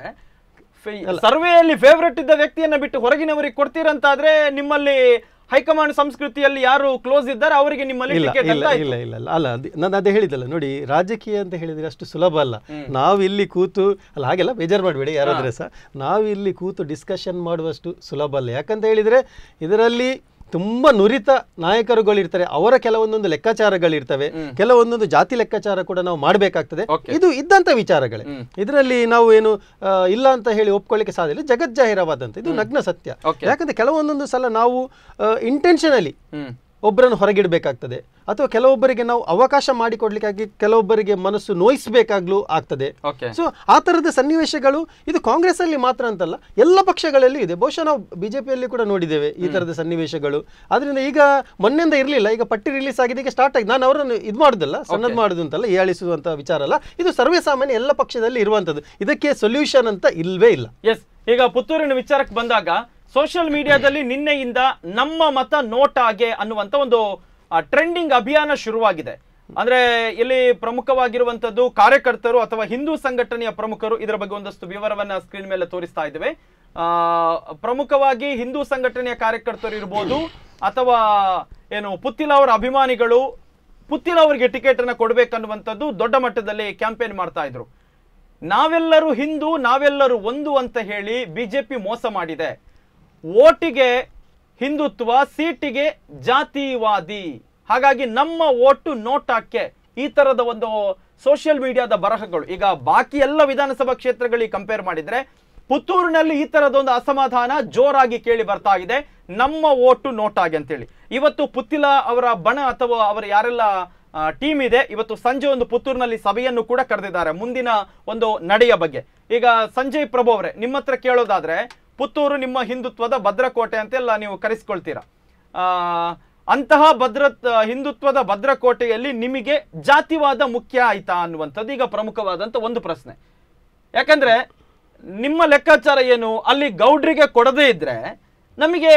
ಸರ್ವೆಯಲ್ಲಿ ಫೇವರೇಟ್ ಇದ್ದ ವ್ಯಕ್ತಿಯನ್ನ ಬಿಟ್ಟು ಹೊರಗಿನವರಿಗೆ ಕೊಡ್ತೀರಂತಾದ್ರೆ ನಿಮ್ಮಲ್ಲಿ ಹೈಕಮಾಂಡ್ ಸಂಸ್ಕೃತಿಯಲ್ಲಿ ಯಾರು ಕ್ಲೋಸ್ ಇದ್ದಾರೆ ಅವರಿಗೆ ನಿಮ್ಮಲ್ಲಿ ಇಲ್ಲ ಟಿಕೆಟ್ ಇಲ್ಲ ಅಂತ ಆಯ್ತು. ಇಲ್ಲ ಇಲ್ಲ ಇಲ್ಲ ಅಲ್ಲ ಅದು- ನಾನು ಅದೇ ಹೇಳಿದಲ್ಲ ನೋಡಿ ರಾಜಕೀಯ ಅಂತ ಹೇಳಿದ್ರೆ ಅಷ್ಟು ಸುಲಭ ಅಲ್ಲ ನಾವು ಇಲ್ಲಿ ಕೂತು ಅಲ್ಲ ಹಾಗೆಲ್ಲ ಬೇಜಾರು ಮಾಡಬೇಡಿ ಯಾರಾದ್ರೆ ಸಹ ನಾವು ಇಲ್ಲಿ ಕೂತು ಡಿಸ್ಕಷನ್ ಮಾಡುವಷ್ಟು ಸುಲಭ ಅಲ್ಲ ಯಾಕಂತ ಹೇಳಿದ್ರೆ ಇದರಲ್ಲಿ ತುಂಬಾ ನುರಿತ ನಾಯಕರುಗಳಿರ್ತಾರೆ ಅವರ ಕೆಲವೊಂದೊಂದು ಲೆಕ್ಕಾಚಾರಗಳಿರ್ತವೆ ಕೆಲವೊಂದೊಂದು ಜಾತಿ ಲೆಕ್ಕಾಚಾರ ಕೂಡ ನಾವು ಮಾಡಬೇಕಾಗ್ತದೆ Okay. ಇದು ಇದ್ದಂತ ವಿಚಾರಗಳೇ ಇದರಲ್ಲಿ ನಾವು ಏನು ಆ, ಇಲ್ಲ ಅಂತ ಹೇಳಿ ಒಪ್ಕೊಳ್ಳಿಕ್ಕೆ ಸಾಧ್ಯ ಇಲ್ಲ ಜಗಜ್ಜಾಹಿರವಾದಂತ ಇದು ನಗ್ನ ಸತ್ಯ Okay. ಯಾಕಂದ್ರೆ ಕೆಲವೊಂದೊಂದು ಸಲ ನಾವು ಇಂಟೆನ್ಷನಲಿ ಹ್ಮ್ ಒಬ್ಬರನ್ನು ಹೊರಗಿಡಬೇಕಾಗ್ತದೆ ಅಥವಾ ಕೆಲವೊಬ್ಬರಿಗೆ ನಾವು ಅವಕಾಶ ಮಾಡಿಕೊಡ್ಲಿಕ್ಕಾಗಿ ಕೆಲವೊಬ್ಬರಿಗೆ ಮನಸ್ಸು ನೋಯಿಸಬೇಕಾಗ್ಲೂ ಆಗ್ತದೆ ಓಕೆ ಸೊ ಆ ಥರದ ಸನ್ನಿವೇಶಗಳು ಇದು ಕಾಂಗ್ರೆಸ್ ಅಲ್ಲಿ ಮಾತ್ರ ಅಂತಲ್ಲ ಎಲ್ಲ ಪಕ್ಷಗಳಲ್ಲೂ ಇದೆ ಬಹುಶಃ ನಾವು ಬಿಜೆಪಿಯಲ್ಲಿ ಕೂಡ ನೋಡಿದ್ದೇವೆ ಈ ಥರದ ಸನ್ನಿವೇಶಗಳು ಆದ್ರಿಂದ ಈಗ ಮೊನ್ನೆಯಿಂದ ಇರಲಿಲ್ಲ ಈಗ ಪಟ್ಟಿ ರಿಲೀಸ್ ಆಗಿದೆ ಈಗ ಸ್ಟಾರ್ಟ್ ಆಗಿದೆ ನಾನು ಅವರನ್ನು ಇದು ಮಾಡುದಲ್ಲ ಸಣ್ಣದು ಮಾಡುದು ಅಂತಲ್ಲ ಹೀಯಾಳಿಸುವಂತ ವಿಚಾರ ಅಲ್ಲ ಇದು ಸರ್ವೇ ಸಾಮಾನ್ಯ ಎಲ್ಲ ಪಕ್ಷದಲ್ಲಿ ಇರುವಂಥದ್ದು ಇದಕ್ಕೆ ಸೊಲ್ಯೂಷನ್ ಅಂತ ಇಲ್ವೇ ಇಲ್ಲ ಎಸ್ ಈಗ ಪುತ್ತೂರಿನ ವಿಚಾರಕ್ಕೆ ಬಂದಾಗ ಸೋಷಿಯಲ್ ಮೀಡಿಯಾದಲ್ಲಿ ನಿನ್ನೆಯಿಂದ ನಮ್ಮ ಮತ ನೋಟಾಗೆ ಅನ್ನುವಂತ ಒಂದು ಟ್ರೆಂಡಿಂಗ್ ಅಭಿಯಾನ ಶುರುವಾಗಿದೆ ಅಂದ್ರೆ ಇಲ್ಲಿ ಪ್ರಮುಖವಾಗಿರುವಂತದ್ದು ಕಾರ್ಯಕರ್ತರು ಅಥವಾ ಹಿಂದೂ ಸಂಘಟನೆಯ ಪ್ರಮುಖರು ಇದರ ಬಗ್ಗೆ ಒಂದಷ್ಟು ವಿವರವನ್ನ ಸ್ಕ್ರೀನ್ ಮೇಲೆ ತೋರಿಸ್ತಾ ಇದ್ದೇವೆ ಆ, ಪ್ರಮುಖವಾಗಿ ಹಿಂದೂ ಸಂಘಟನೆಯ ಕಾರ್ಯಕರ್ತರು ಇರ್ಬೋದು ಅಥವಾ ಏನು ಪುತ್ತಿಲ ಅವರ ಅಭಿಮಾನಿಗಳು ಪುತ್ತಿಲ ಅವರಿಗೆ ಟಿಕೆಟ್ ಅನ್ನ ಕೊಡ್ಬೇಕನ್ನುವಂಥದ್ದು ದೊಡ್ಡ ಮಟ್ಟದಲ್ಲಿ ಕ್ಯಾಂಪೇನ್ ಮಾಡ್ತಾ ಇದ್ರು ನಾವೆಲ್ಲರೂ ಹಿಂದೂ ನಾವೆಲ್ಲರೂ ಒಂದು ಅಂತ ಹೇಳಿ ಬಿಜೆಪಿ ಮೋಸ ಮಾಡಿದೆ ಓಟಿಗೆ ಹಿಂದುತ್ವ ಸೀಟಿಗೆ ಜಾತಿವಾದಿ ಹಾಗಾಗಿ ನಮ್ಮ ಓಟು ನೋಟಾಕ್ಕೆ ಈ ತರದ ಒಂದು ಸೋಷಿಯಲ್ ಮೀಡಿಯಾದ ಬರಹಗಳು ಈಗ ಬಾಕಿ ಎಲ್ಲ ವಿಧಾನಸಭಾ ಕ್ಷೇತ್ರಗಳಿಗೆ ಕಂಪೇರ್ ಮಾಡಿದ್ರೆ ಪುತ್ತೂರಿನಲ್ಲಿ ಈ ತರದ ಒಂದು ಅಸಮಾಧಾನ ಜೋರಾಗಿ ಕೇಳಿ ಬರ್ತಾ ಇದೆ ನಮ್ಮ ಓಟು ನೋಟಾಗಿ ಅಂತೇಳಿ ಇವತ್ತು ಪುತ್ತಿಲ ಅವರ ಬಣ ಅಥವಾ ಅವರ ಯಾರೆಲ್ಲ ಟೀಮ್ ಇದೆ ಇವತ್ತು ಸಂಜೆ ಒಂದು ಪುತ್ತೂರಿನಲ್ಲಿ ಸಭೆಯನ್ನು ಕೂಡ ಕರೆದಿದ್ದಾರೆ ಮುಂದಿನ ಒಂದು ನಡೆಯ ಬಗ್ಗೆ ಈಗ ಸಂಜಯ್ ಪ್ರಭು ಅವರೇ ನಿಮ್ಮ ಹತ್ರ ಕೇಳೋದಾದ್ರೆ ಪುತ್ತೂರು ನಿಮ್ಮ ಹಿಂದುತ್ವದ ಭದ್ರಕೋಟೆ ಅಂತೆಲ್ಲ ನೀವು ಕರೆಸ್ಕೊಳ್ತೀರಾ ಆ, ಅಂತಹ ಭದ್ರ ಹಿಂದುತ್ವದ ಭದ್ರಕೋಟೆಯಲ್ಲಿ ನಿಮಗೆ ಜಾತಿವಾದ ಮುಖ್ಯ ಆಯ್ತಾ ಅನ್ನುವಂಥದ್ದು ಈಗ ಪ್ರಮುಖವಾದಂತ ಒಂದು ಪ್ರಶ್ನೆ ಯಾಕಂದ್ರೆ ನಿಮ್ಮ ಲೆಕ್ಕಾಚಾರ ಏನು ಅಲ್ಲಿ ಗೌಡ್ರಿಗೆ ಕೊಡದೇ ಇದ್ರೆ ನಮಗೆ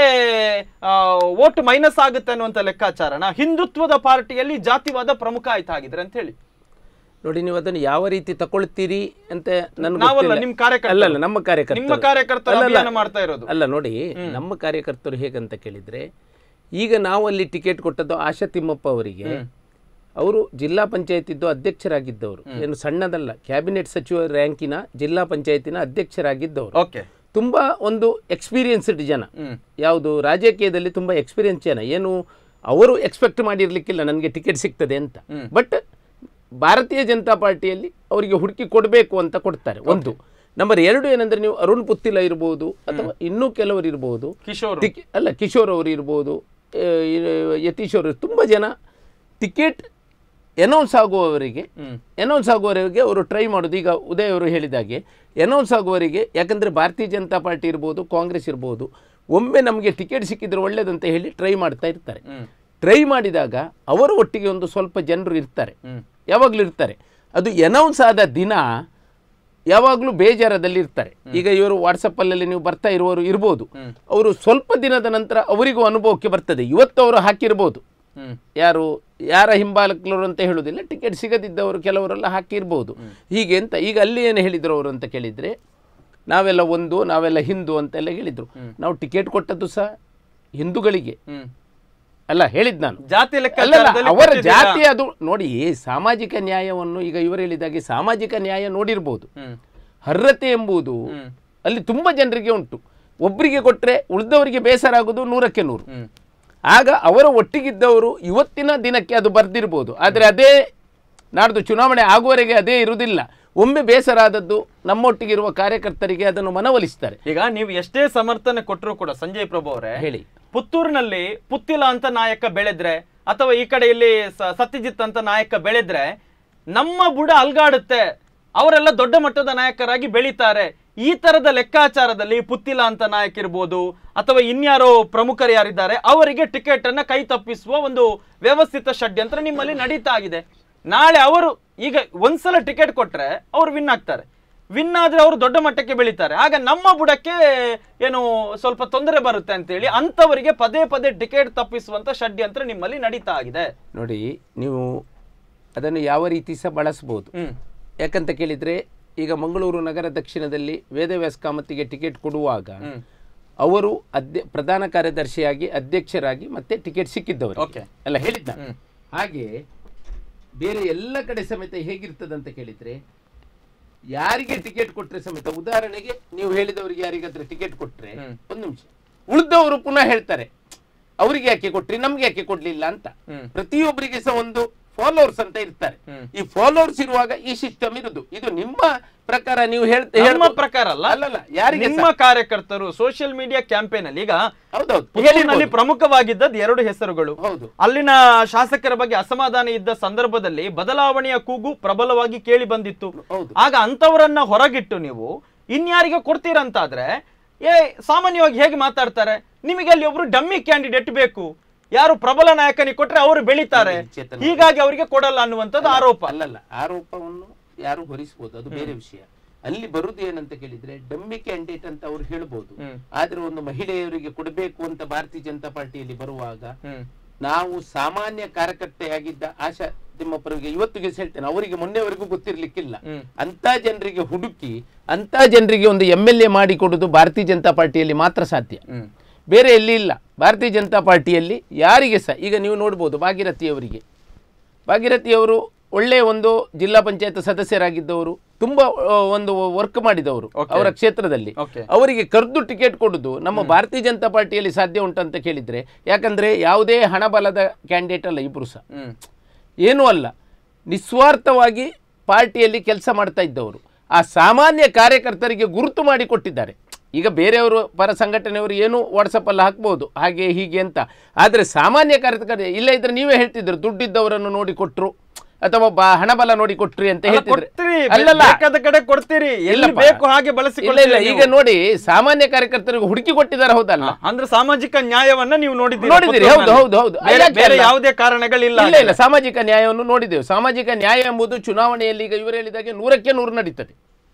ಓಟ್ ಮೈನಸ್ ಆಗುತ್ತೆ ಅನ್ನುವಂಥ ಲೆಕ್ಕಾಚಾರನ ಹಿಂದುತ್ವದ ಪಾರ್ಟಿಯಲ್ಲಿ ಜಾತಿವಾದ ಪ್ರಮುಖ ಆಯ್ತಾ ಹಾಗಿದ್ರೆ ಅಂತ ಹೇಳಿ ನೋಡಿ ನೀವು ಅದನ್ನು ಯಾವ ರೀತಿ ತಗೊಳ್ತೀರಿ ಅಂತ ನನ್ಗೆ ನಾವಲ್ಲ, ಗೊತ್ತಿಲ್ಲ. ನಿಮ್ ಕಾರ್ಯಕರ್ತರು. ಅಲ್ಲ ಅಲ್ಲ ನಮ್ಮ ಕಾರ್ಯಕರ್ತರು ನಿಮ್ಮ ಕಾರ್ಯಕರ್ತರು ಅಲ್ಲ, ಅಲ್ಲ. ಅಭಿಯಾನ ಮಾಡ್ತಾ ಇರೋದು. ಅಲ್ಲ ನೋಡಿ ನಮ್ಮ ಕಾರ್ಯಕರ್ತರು ಹೇಗಂತ ಕೇಳಿದ್ರೆ ಈಗ ನಾವು ಅಲ್ಲಿ ಟಿಕೆಟ್ ಕೊಟ್ಟದ್ದು ಆಶಾ ತಿಮ್ಮಪ್ಪ ಅವರಿಗೆ ಅವರು ಜಿಲ್ಲಾ ಪಂಚಾಯತಿದ್ದು ಅಧ್ಯಕ್ಷರಾಗಿದ್ದವರು ಏನು ಸಣ್ಣದಲ್ಲ ಕ್ಯಾಬಿನೆಟ್ ಸಚಿವ ರ್ಯಾಂಕಿನ ಜಿಲ್ಲಾ ಪಂಚಾಯತಿನ ಅಧ್ಯಕ್ಷರಾಗಿದ್ದವರು ಓಕೆ ತುಂಬಾ ಒಂದು ಎಕ್ಸ್ಪೀರಿಯನ್ಸ್ಡ್ ಜನ ಹ್ಮ್ ಯಾವುದು ರಾಜಕೀಯದಲ್ಲಿ ತುಂಬಾ ಎಕ್ಸ್ಪೀರಿಯನ್ಸ್ ಜನ ಏನು ಅವರು ಎಕ್ಸ್ಪೆಕ್ಟ್ ಮಾಡಿರ್ಲಿಕ್ಕಿಲ್ಲ ನನಗೆ ಟಿಕೆಟ್ ಸಿಗ್ತದೆ ಅಂತ ಬಟ್ ಭಾರತೀಯ ಜನತಾ ಪಾರ್ಟಿಯಲ್ಲಿ ಅವರಿಗೆ ಹುಡುಕಿ ಕೊಡಬೇಕು ಅಂತ ಕೊಡ್ತಾರೆ ಒಂದು ನಂಬರ್ ಎರಡು ಏನಂದ್ರೆ ನೀವು ಅರುಣ್ ಪುತ್ತಿಲ ಇರ್ಬೋದು ಅಥವಾ ಇನ್ನೂ ಕೆಲವರು ಇರ್ಬೋದು ಕಿಶೋರ್ ಟಿಕೆ ಅಲ್ಲ ಕಿಶೋರ್ ಅವರು ಇರ್ಬೋದು ಆ, ಈ- ಯತೀಶ್ ಅವರು ತುಂಬ ಜನ ಟಿಕೆಟ್ ಅನೌನ್ಸ್ ಆಗುವವರಿಗೆ ಹ್ಮ್ ಅನೌನ್ಸ್ ಆಗುವವರೆಗೆ ಅವರು ಟ್ರೈ ಮಾಡೋದು ಈಗ ಉದಯ್ ಅವರು ಹೇಳಿದಾಗೆ ಅನೌನ್ಸ್ ಆಗುವವರಿಗೆ ಯಾಕಂದರೆ ಭಾರತೀಯ ಜನತಾ ಪಾರ್ಟಿ ಇರ್ಬೋದು ಕಾಂಗ್ರೆಸ್ ಇರ್ಬೋದು ಒಮ್ಮೆ ನಮಗೆ ಟಿಕೆಟ್ ಸಿಕ್ಕಿದ್ರೆ ಒಳ್ಳೇದಂತ ಹೇಳಿ ಟ್ರೈ ಮಾಡ್ತಾ ಇರ್ತಾರೆ ಹ್ಮ್ ಟ್ರೈ ಮಾಡಿದಾಗ ಅವರ ಒಟ್ಟಿಗೆ ಒಂದು ಸ್ವಲ್ಪ ಜನರು ಇರ್ತಾರೆ ಹ್ಮ್ ಯಾವಾಗಲೂ ಇರ್ತಾರೆ ಅದು ಅನೌನ್ಸ್ ಆದ ದಿನ ಯಾವಾಗಲೂ ಬೇಜಾರದಲ್ಲಿ ಇರ್ತಾರೆ ಈಗ ಇವರು ವಾಟ್ಸಪ್ಪಲ್ಲಿ ನೀವು ಬರ್ತಾ ಇರುವವರು ಇರ್ಬೋದು ಅವರು ಸ್ವಲ್ಪ ದಿನದ ನಂತರ ಅವರಿಗೂ ಅನುಭವಕ್ಕೆ ಬರ್ತದೆ ಇವತ್ತು ಅವರು ಹಾಕಿರ್ಬೋದು ಹ್ಮ್ ಯಾರು ಯಾರ ಹಿಂಬಾಲಕರು ಅಂತ ಹೇಳುವುದಿಲ್ಲ ಟಿಕೆಟ್ ಸಿಗದಿದ್ದವರು ಕೆಲವರೆಲ್ಲ ಹಾಕಿರ್ಬೋದು ಹೀಗೆ ಅಂತ ಈಗ ಅಲ್ಲಿ ಏನು ಹೇಳಿದ್ರು ಅವರು ಅಂತ ಕೇಳಿದರೆ ನಾವೆಲ್ಲ ಒಂದು ನಾವೆಲ್ಲ ಹಿಂದೂ ಅಂತೆಲ್ಲ ಹೇಳಿದರು ನಾವು ಟಿಕೆಟ್ ಕೊಟ್ಟದ್ದು ಸಹ ಹಿಂದೂಗಳಿಗೆ ಹ್ಮ್ ಅಲ್ಲ ಹೇಳಿದ್ ನಾನು ಜಾತಿ ಅಲ್ಲಲ್ಲ ಲೆಕ್ಕಾಚಾರದಲ್ಲಿ ಅವರ ಕೊಟ್ಟಿದ್ದೀರಾ? ಜಾತಿ ಅದು ನೋಡಿ ಸಾಮಾಜಿಕ ನ್ಯಾಯವನ್ನು ಈಗ ಇವರು ಹೇಳಿದಾಗೆ ಸಾಮಾಜಿಕ ನ್ಯಾಯ ನೋಡಿರ್ಬೋದು ಹ್ಮ್ ಅರ್ಹತೆ ಎಂಬುದು ಹ್ಮ್ ಅಲ್ಲಿ ತುಂಬ ಜನರಿಗೆ ಉಂಟು ಒಬ್ಬರಿಗೆ ಕೊಟ್ಟರೆ ಉಳಿದವರಿಗೆ ಬೇಸರ ಆಗೋದು ನೂರಕ್ಕೆ ನೂರು ಹ್ಮ್ ಆಗ ಅವರ ಒಟ್ಟಿಗಿದ್ದವರು ಇವತ್ತಿನ ದಿನಕ್ಕೆ ಅದು ಬರ್ದಿರ್ಬೋದು ಆದರೆ ಅದೇ ನಾಡ್ದು ಚುನಾವಣೆ ಆಗುವವರೆಗೆ ಅದೇ ಇರುವುದಿಲ್ಲ ಒಮ್ಮೆ ಬೇಸರ ಆದದ್ದು ನಮ್ಮೊಟ್ಟಿಗಿರುವ ಕಾರ್ಯಕರ್ತರಿಗೆ ಅದನ್ನು ಮನವೊಲಿಸ್ತಾರೆ ಈಗ ನೀವು ಎಷ್ಟೇ ಸಮರ್ಥನೆ ಕೊಟ್ಟರು ಕೂಡ ಸಂಜಯ್ ಪ್ರಭು ಅವರೇ ಹೇಳಿ ಪುತ್ತೂರಿನಲ್ಲಿ ಪುತ್ತಿಲ ಅಂತ ನಾಯಕ ಬೆಳೆದ್ರೆ ಅಥವಾ ಈ ಕಡೆ ಇಲ್ಲಿ ಸ- ಸತ್ಯಜಿತ್ ಅಂತ ನಾಯಕ ಬೆಳೆದ್ರೆ ನಮ್ಮ ಬುಡ ಅಲ್ಗಾಡುತ್ತೆ ಅವರೆಲ್ಲ ದೊಡ್ಡ ಮಟ್ಟದ ನಾಯಕರಾಗಿ ಬೆಳೀತಾರೆ ಈ ತರದ ಲೆಕ್ಕಾಚಾರದಲ್ಲಿ ಪುತ್ತಿಲ ಅಂತ ನಾಯಕ ಇರ್ಬೋದು ಅಥವಾ ಇನ್ಯಾರೋ ಪ್ರಮುಖರು ಯಾರಿದ್ದಾರೆ ಅವರಿಗೆ ಟಿಕೆಟ್ ಅನ್ನ ಕೈ ತಪ್ಪಿಸುವ ಒಂದು ವ್ಯವಸ್ಥಿತ ಷಡ್ಯಂತ್ರ ನಿಮ್ಮಲ್ಲಿ ನಡೀತಾ ಇದೆ ನಾಳೆ ಅವರು ಈಗ ಒಂದ್ಸಲ ಟಿಕೆಟ್ ಕೊಟ್ರೆ ಅವ್ರು ವಿನ್ ಆಗ್ತಾರೆ ವಿನ್ ಆದ್ರೆ ಅವರು ದೊಡ್ಡ ಮಟ್ಟಕ್ಕೆ ಬೆಳೀತಾರೆ ಆಗ ನಮ್ಮ ಬುಡಕ್ಕೆ ಏನು ಸ್ವಲ್ಪ ತೊಂದರೆ ಬರುತ್ತೆ ಅಂತೇಳಿ ಅಂತವರಿಗೆ ಪದೇ ಪದೇ ಟಿಕೆಟ್ ತಪ್ಪಿಸುವಂತ ಷಡ್ಯಂತ್ರ ನಿಮ್ಮಲ್ಲಿ ನಡೀತಾ ಆಗಿದೆ ನೋಡಿ ನೀವು ಅದನ್ನು ಯಾವ ರೀತಿ ಸಹ ಬಳಸ್ಬೋದು ಹ್ಮ್ ಯಾಕಂತ ಕೇಳಿದರೆ ಈಗ ಮಂಗಳೂರು ನಗರ ದಕ್ಷಿಣದಲ್ಲಿ ವೇದವ್ಯಾಸ ಕಾಮತ್ತಿಗೆ ಟಿಕೆಟ್ ಕೊಡುವಾಗ ಹ್ಮ್ ಅವರು ಅಧ್ಯ ಪ್ರಧಾನ ಕಾರ್ಯದರ್ಶಿಯಾಗಿ ಅಧ್ಯಕ್ಷರಾಗಿ ಮತ್ತೆ ಟಿಕೆಟ್ ಸಿಕ್ಕಿದ್ದವರು Okay. ಅಲ್ಲ ಹೇಳಿದ್ದ ಹ್ಮ್. ಹಾಗೆ ಬೇರೆ ಎಲ್ಲ ಕಡೆ ಸಮೇತ ಹೇಗಿರ್ತದಂತ ಕೇಳಿದ್ರೆ ಯಾರಿಗೆ ಟಿಕೆಟ್ ಕೊಟ್ರೆ ಸಮೇತ ಉದಾಹರಣೆಗೆ ನೀವು ಹೇಳಿದವರಿಗೆ ಯಾರಿಗಾದ್ರೆ ಟಿಕೆಟ್ ಕೊಟ್ರೆ ಹ್ಮ್. ಒಂದು ನಿಮಿಷ ಉಳಿದವರು ಪುನಃ ಹೇಳ್ತಾರೆ ಅವರಿಗೆ ಯಾಕೆ ಕೊಟ್ರಿ ನಮ್ಗೆ ಯಾಕೆ ಕೊಡ್ಲಿಲ್ಲ ಅಂತ ಹ್ಮ್. ಪ್ರತಿಯೊಬ್ಬರಿಗೆ ಸಹ ಒಂದು ಫಾಲೋವರ್ಸ್ ಅಂತ ಇರ್ತಾರೆ ಹ್ಮ್. ಈ ಫಾಲೋವರ್ಸ್ ಇರುವಾಗ ಈ ಸಿಸ್ಟಮ್ ಇರುದು ಇದು ನಿಮ್ಮ ಪ್ರಕಾರ ನೀವು ಹೇಳ್ತಾ ನಮ್ಮ ಹೇಳ್ಬೋದು. ಪ್ರಕಾರ ಅಲ್ಲ ಅಲ್ಲಲ್ಲ ಯಾರಿಗೆ ನಿಮ್ಮ ಕಾರ್ಯಕರ್ತರು ಸೋಷಿಯಲ್ ಮೀಡಿಯಾ ಕ್ಯಾಂಪೇನ್ ಅಲ್ಲಿ ಈಗ ಹೌದೌದು ಪುತ್ತೂರಿನಲ್ಲಿ ಹೇಳಿರ್ಬೋದು. ಪ್ರಮುಖವಾಗಿದ್ದದ್ದು ಎರಡು ಹೆಸರುಗಳು ಹೌದು ಅಲ್ಲಿನ ಶಾಸಕರ ಬಗ್ಗೆ ಅಸಮಾಧಾನ ಇದ್ದ ಸಂದರ್ಭದಲ್ಲಿ ಬದಲಾವಣೆಯ ಕೂಗು ಪ್ರಬಲವಾಗಿ ಕೇಳಿ ಬಂದಿತ್ತು ಹೌದು. ಆಗ ಅಂತವರನ್ನ ಹೊರಗಿಟ್ಟು ನೀವು ಇನ್ಯಾರಿಗೆ ಕೊಡ್ತೀರಂತಾದ್ರೆ ಏ ಸಾಮಾನ್ಯವಾಗಿ ಹೇಗೆ ಮಾತಾಡ್ತಾರೆ ನಿಮಗೆ ಅಲ್ಲಿ ಒಬ್ರು ಡಮ್ಮಿ ಕ್ಯಾಂಡಿಡೇಟ್ ಬೇಕು ಯಾರು ಪ್ರಬಲ ನಾಯಕನಿಗೆ ಕೊಟ್ರೆ ಅವರು ಬೆಳೀತಾರೆ ಚೇತನ್ ಹೀಗಾಗಿ ಅವರಿಗೆ ಕೊಡಲ್ಲ ಅನ್ನುವಂಥದ್ದು ಆರೋಪ ಅಲ್ಲಲ್ಲ ಆರೋಪವನ್ನು ಯಾರು ಹೊರಿಸಬಹುದು ಅದು ಬೇರೆ ವಿಷಯ ಅಲ್ಲಿ ಬರುದು ಏನಂತ ಕೇಳಿದ್ರೆ ಡಮ್ಮಿ ಕ್ಯಾಂಡಿಡೇಟ್ ಅಂತ ಅವ್ರು ಹೇಳ್ಬೋದು ಹ್ಮ್. ಆದ್ರೆ ಒಂದು ಮಹಿಳೆಯರಿಗೆ ಕೊಡಬೇಕು ಅಂತ ಭಾರತೀಯ ಜನತಾ ಪಾರ್ಟಿಯಲ್ಲಿ ಬರುವಾಗ ಹ್ಮ್ ನಾವು ಸಾಮಾನ್ಯ ಕಾರ್ಯಕರ್ತೆಯಾಗಿದ್ದ ಆಶಾ ತಿಮ್ಮಪ್ಪರಿಗೆ ಇವತ್ತಿಗೆ ಸಹ ಹೇಳ್ತೇನೆ ಅವರಿಗೆ ಮೊನ್ನೆವರೆಗೂ ಗೊತ್ತಿರ್ಲಿಕ್ಕಿಲ್ಲ ಹ್ಮ್. ಅಂತ ಜನರಿಗೆ ಹುಡುಕಿ ಅಂತ ಜನರಿಗೆ ಒಂದು ಎಂ ಎಲ್ ಎ ಮಾಡಿ ಕೊಡುದು ಭಾರತೀಯ ಜನತಾ ಪಾರ್ಟಿಯಲ್ಲಿ ಮಾತ್ರ ಸಾಧ್ಯ ಹ್ಮ್ ಬೇರೆ ಎಲ್ಲಿ ಇಲ್ಲ ಭಾರತೀಯ ಜನತಾ ಪಾರ್ಟಿಯಲ್ಲಿ ಯಾರಿಗೆ ಸಹ ಈಗ ನೀವು ನೋಡ್ಬೋದು ಭಾಗೀರಥಿಯವರಿಗೆ ಭಾಗೀರಥಿಯವರು ಒಳ್ಳೆಯ ಒಂದು ಜಿಲ್ಲಾ ಪಂಚಾಯತ್ ಸದಸ್ಯರಾಗಿದ್ದವರು ತುಂಬಾ ಆ, ಒಂದು ವರ್ಕ್ ಮಾಡಿದವರು Okay. ಅವರ ಕ್ಷೇತ್ರದಲ್ಲಿ Okay. ಅವರಿಗೆ ಕರೆದು ಟಿಕೆಟ್ ಕೊಡುದು ನಮ್ಮ ಭಾರತೀಯ ಜನತಾ ಪಾರ್ಟಿಯಲ್ಲಿ ಸಾಧ್ಯ ಉಂಟಂತ ಕೇಳಿದ್ರೆ ಯಾಕಂದ್ರೆ ಯಾವುದೇ ಹಣಬಲದ ಕ್ಯಾಂಡಿಡೇಟ್ ಅಲ್ಲ ಇಬ್ರು ಸಹ ಹ್ಮ್ ಏನೂ ಅಲ್ಲ ನಿಸ್ವಾರ್ಥವಾಗಿ ಪಾರ್ಟಿಯಲ್ಲಿ ಕೆಲಸ ಮಾಡ್ತಾ ಇದ್ದವರು ಆ ಸಾಮಾನ್ಯ ಕಾರ್ಯಕರ್ತರಿಗೆ ಗುರುತು ಮಾಡಿ ಕೊಟ್ಟಿದ್ದಾರೆ ಈಗ ಬೇರೆಯವರು ಪರ ಸಂಘಟನೆಯವರು ಏನು ವಾಟ್ಸಪ್ಪಲ್ಲಿ ಹಾಕ್ಬೋದು ಹಾಗೆ ಹೀಗೆ ಅಂತ ಆದರೆ ಸಾಮಾನ್ಯ ಕಾರ್ಯಕರ್ತ ಇಲ್ಲ ಇದ್ರೆ ನೀವೇ ಹೇಳ್ತಿದ್ರು ದುಡ್ಡಿದ್ದವರನ್ನು ನೋಡಿ ಕೊಟ್ರು ಅಥವಾ ಬ- ಹಣಬಲ ನೋಡಿ ಕೊಟ್ರಿ ಅಂತ ಅಲ್ಲ, ಹೇಳ್ತಿದ್ರೆ ಕೊಡ್ತೀರಿ ಅಲ್ಲಲ್ಲ ಬೇಕಾದ ಕಡೆ ಕೊಡ್ತೀರಿ ಎಲ್ಲಿ ಇಲ್ಲಪ್ಪ. ಬೇಕು ಹಾಗೆ ಇಲ್ಲ ಇಲ್ಲ ಬಳಸಿಕೊಳ್ಳಿ ಈಗ ನೋಡಿ ಸಾಮಾನ್ಯ ಕಾರ್ಯಕರ್ತರಿಗೆ ಹುಡುಕಿ ಕೊಟ್ಟಿದ್ದಾರೆ ಹೌದಲ್ಲ ಅಂದ್ರೆ ಸಾಮಾಜಿಕ ನ್ಯಾಯವನ್ನ ನೀವು ನೋಡಿದ್ದೀರಿ ನೋಡಿದ್ದೀರಿ, ಹೌದು, ಹೌದು, ಹೌದು. ಬೇರೆ ಯಾಕೆ ಬೇರೆ ಅಲ್ಲ? ಯಾವುದೇ ಕಾರಣಗಳಿಲ್ಲ ಇಲ್ಲ ಇಲ್ಲ ಸಾಮಾಜಿಕ ನ್ಯಾಯವನ್ನು ನೋಡಿದೆವು ಸಾಮಾಜಿಕ ನ್ಯಾಯ ಎಂಬುದು ಚುನಾವಣೆಯಲ್ಲಿ ಈಗ ಇವರು ಹೇಳಿದಾಗೆ ನೂರಕ್ಕೆ ನೂರು ನಡೀತದೆ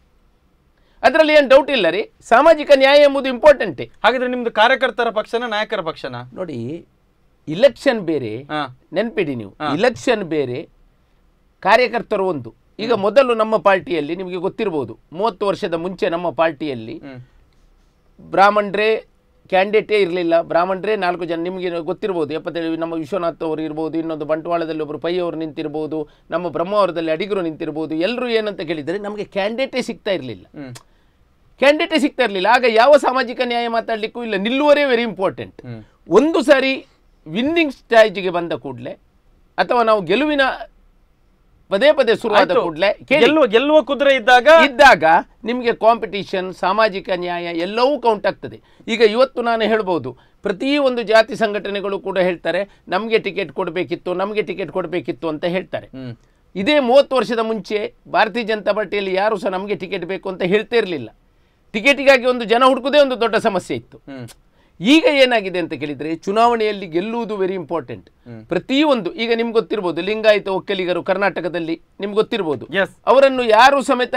ಅದರಲ್ಲಿ ಏನು ಡೌಟ್ ಇಲ್ಲ ರೀ ಸಾಮಾಜಿಕ ನ್ಯಾಯ ಎಂಬುದು ಇಂಪಾರ್ಟೆಂಟೇ ಹಾಗಾದ್ರೆ ನಿಮ್ದು ಕಾರ್ಯಕರ್ತರ ಪಕ್ಷನ ನಾಯಕರ ಪಕ್ಷನ ನೋಡಿ ಇಲೆಕ್ಷನ್ ಬೇರೆ ಹಾ ನೆನ್ಪಿಡಿ ನೀವು ಇಲೆಕ್ಷನ್ ಬೇರೆ ಕಾರ್ಯಕರ್ತರು ಒಂದು ಈಗ ಮೊದಲು ನಮ್ಮ ಪಾರ್ಟಿಯಲ್ಲಿ ನಿಮಗೆ ಗೊತ್ತಿರಬಹುದು ಮೂವತ್ತು ವರ್ಷದ ಮುಂಚೆ ನಮ್ಮ ಪಾರ್ಟಿಯಲ್ಲಿ ಹ್ಮ್ ಬ್ರಾಹ್ಮಣರೇ ಕ್ಯಾಂಡಿಡೇಟೇ ಇರಲಿಲ್ಲ ಬ್ರಾಹ್ಮಣರೇ ನಾಲ್ಕು ಜನ ನಿಮಗೆ ಗೊತ್ತಿರ್ಬೋದು ಎಪ್ಪತ್ತೇಳು ನಮ್ಮ ವಿಶ್ವನಾಥ್ ಅವರು ಇರ್ಬೋದು ಇನ್ನೊಂದು ಬಂಟ್ವಾಳದಲ್ಲಿ ಒಬ್ಬರು ಪೈ ಅವರು ನಿಂತಿರ್ಬೋದು ನಮ್ಮ ಬ್ರಹ್ಮಾವರದಲ್ಲಿ ಅಡಿಗರು ನಿಂತಿರ್ಬೋದು ಎಲ್ಲರೂ ಏನಂತ ಕೇಳಿದರೆ ನಮಗೆ ಕ್ಯಾಂಡಿಡೇಟೇ ಸಿಗ್ತಾ ಇರಲಿಲ್ಲ ಹ್ಮ್ ಕ್ಯಾಂಡಿಡೇಟೇ ಸಿಗ್ತಾ ಇರಲಿಲ್ಲ ಆಗ ಯಾವ ಸಾಮಾಜಿಕ ನ್ಯಾಯ ಮಾತಾಡಲಿಕ್ಕೂ ಇಲ್ಲ ನಿಲ್ಲುವರೇ ವೆರಿ ಇಂಪಾರ್ಟೆಂಟ್ ಹ್ಮ್. ಒಂದು ಸಾರಿ ವಿನ್ನಿಂಗ್ ಸ್ಟೇಜ್ಗೆ ಬಂದ ಕೂಡಲೇ ಅಥವಾ ನಾವು ಗೆಲುವಿನ ಪದೇ ಪದೇ ಶುರುವಾದ ಆಯ್ತು. ಕೂಡಲೇ ಗೆಲ್ಲುವ ಗೆಲ್ಲುವ ಕುದುರೆ ಇದ್ದಾಗ ಇದ್ದಾಗ ನಿಮಗೆ ಕಾಂಪಿಟಿಷನ್ ಸಾಮಾಜಿಕ ನ್ಯಾಯ ಎಲ್ಲವೂ ಕೌಂಟ್ ಆಗ್ತದೆ ಈಗ ಇವತ್ತು ನಾನು ಹೇಳ್ಬೋದು ಪ್ರತಿ ಒಂದು ಜಾತಿ ಸಂಘಟನೆಗಳು ಕೂಡ ಹೇಳ್ತಾರೆ ನಮಗೆ ಟಿಕೆಟ್ ಕೊಡಬೇಕಿತ್ತು ನಮಗೆ ಟಿಕೆಟ್ ಕೊಡಬೇಕಿತ್ತು ಅಂತ ಹೇಳ್ತಾರೆ ಹ್ಮ್ ಇದೇ ಮೂವತ್ತು ವರ್ಷದ ಮುಂಚೆ ಭಾರತೀಯ ಜನತಾ ಪಾರ್ಟಿಯಲ್ಲಿ ಯಾರು ಸಹ ನಮಗೆ ಟಿಕೆಟ್ ಬೇಕು ಅಂತ ಹೇಳ್ತಾ ಇರಲಿಲ್ಲ ಟಿಕೆಟಿಗಾಗಿ ಒಂದು ಜನ ಹುಡುಕುದೇ ಒಂದು ದೊಡ್ಡ ಸಮಸ್ಯೆ ಇತ್ತು ಹ್ಮ್ ಈಗ ಏನಾಗಿದೆ ಅಂತ ಕೇಳಿದ್ರೆ ಚುನಾವಣೆಯಲ್ಲಿ ಗೆಲ್ಲುವುದು ವೆರಿ ಇಂಪಾರ್ಟೆಂಟ್ ಪ್ರತಿಯೊಂದು ಈಗ ನಿಮ್ಗೆ ಗೊತ್ತಿರ್ಬೋದು ಲಿಂಗಾಯತ ಒಕ್ಕಲಿಗರು ಕರ್ನಾಟಕದಲ್ಲಿ ನಿಮ್ಗೆ ಗೊತ್ತಿರ್ಬೋದು ಎಸ್ ಅವರನ್ನು ಯಾರು ಸಮೇತ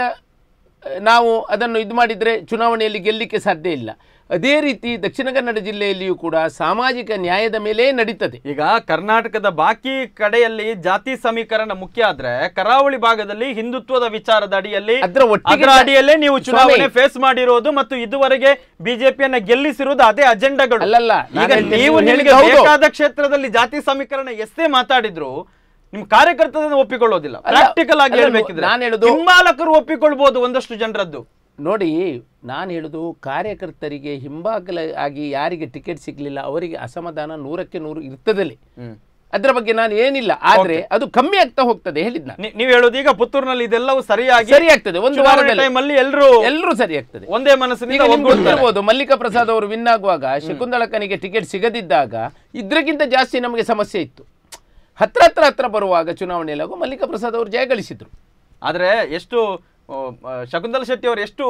ಆ, ನಾವು ಅದನ್ನು ಇದು ಮಾಡಿದರೆ ಚುನಾವಣೆಯಲ್ಲಿ ಗೆಲ್ಲಲಿಕ್ಕೆ ಸಾಧ್ಯ ಇಲ್ಲ ಅದೇ ರೀತಿ ದಕ್ಷಿಣ ಕನ್ನಡ ಜಿಲ್ಲೆಯಲ್ಲಿಯೂ ಕೂಡ ಸಾಮಾಜಿಕ ನ್ಯಾಯದ ಮೇಲೇ ನಡೀತದೆ ಈಗ ಕರ್ನಾಟಕದ ಬಾಕಿ ಕಡೆಯಲ್ಲಿ ಜಾತಿ ಸಮೀಕರಣ ಮುಖ್ಯ ಆದ್ರೆ ಕರಾವಳಿ ಭಾಗದಲ್ಲಿ ಹಿಂದುತ್ವದ ವಿಚಾರದ ಅಡಿಯಲ್ಲಿ ಅದ್ರ ಒಟ್ಟಿಗೆ ಅದರ ಅಡಿಯಲ್ಲೇ ನೀವು ಚುನಾವಣೆ ಸ್ವಾಮಿ. ಫೇಸ್ ಮಾಡಿರೋದು ಮತ್ತು ಇದುವರೆಗೆ ಬಿಜೆಪಿಯನ್ನ ಗೆಲ್ಲಿಸಿರೋದು ಅದೇ ಅಜೆಂಡಾಗಳು ಅಲ್ಲಲ್ಲ, ನಾನು ಈಗ ಹೇಳ್ತೇನೆ, ನೀವು ನೀವು ನಿಮಗೆ ಹೇಳಿದ್ದು ಹೌದು. ಬೇಕಾದ ಕ್ಷೇತ್ರದಲ್ಲಿ ಜಾತಿ ಸಮೀಕರಣ ಎಷ್ಟೇ ಮಾತಾಡಿದ್ರು ನಿಮ್ ಕಾರ್ಯಕರ್ತರನ್ನ ಒಪ್ಪಿಕೊಳ್ಳೋದಿಲ್ಲ ಅಲ್ಲ, ಪ್ರಾಕ್ಟಿಕಲ್ ಆಗಿ ಅಲ್ಲ, ಹೇಳ್ಬೇಕಿದ್ರೆ ನಾನು ಹೇಳುದು- ಹಿಂಬಾಲಕರು ಒಪ್ಪಿಕೊಳ್ಬಹುದು ಒಂದಷ್ಟು ಜನರದ್ದು ನೋಡಿ ನಾನು ಹೇಳುದು ಕಾರ್ಯಕರ್ತರಿಗೆ ಹಿಂಬಾಗಲ ಆಗಿ ಯಾರಿಗೆ ಟಿಕೆಟ್ ಸಿಗಲಿಲ್ಲ ಅವರಿಗೆ ಅಸಮಾಧಾನ ನೂರಕ್ಕೆ ನೂರು ಇರ್ತದಲೇ ಅದರ ಬಗ್ಗೆ ನಾನು ಏನಿಲ್ಲ ಆದ್ರೆ ಅದು ಕಮ್ಮಿ ಆಗ್ತಾ ಹೋಗ್ತದೆ ಹೇಳಿದ್ ನಾನು ನೀ- ನೀವ್ ಹೇಳೋದು ಈಗ ಪುತ್ತೂರಿನಲ್ಲಿ ಇದೆಲ್ಲವೂ ಸರಿಯಾಗಿ ಸರಿ ಆಗ್ತದೆ ಒಂದು ಚುನಾವಣೆ ವಾರದಲ್ಲಿ time ಅಲ್ಲಿ ಎಲ್ಲರೂ ಎಲ್ಲರೂ ಸರಿ ಆಗ್ತದೆ ಒಂದೇ ಈಗ ಮನಸ್ಸಿನಿಂದ ನಿಮ್ಗೆ ಒಗ್ಗೂಡ್ತಾರೆ. ಗೊತ್ತಿರ್ಬೋದು ಮಲ್ಲಿಕಾ ಪ್ರಸಾದ್ ಅವರು ವಿನ್ ಆಗುವಾಗ ಶಕುಂತಳಕ್ಕನಿಗೆ ಟಿಕೆಟ್ ಸಿಗದಿದ್ದಾಗ ಇದ್ರಕ್ಕಿಂತ ಜಾಸ್ತಿ ನಮಗೆ ಸಮಸ್ಯೆ ಇತ್ತು ಹತ್ರ ಹತ್ರ ಹತ್ರ ಬರುವಾಗ ಚುನಾವಣೆಯಲ್ಲಿ ಆಗೋ ಮಲ್ಲಿಕಾ ಪ್ರಸಾದ್ ಅವರು ಜಯ ಗಳಿಸಿದ್ರು ಆದ್ರೆ ಎಷ್ಟು ಆ, ಆ, ಶಕುಂತಲ ಶೆಟ್ಟಿ ಅವರು ಎಷ್ಟು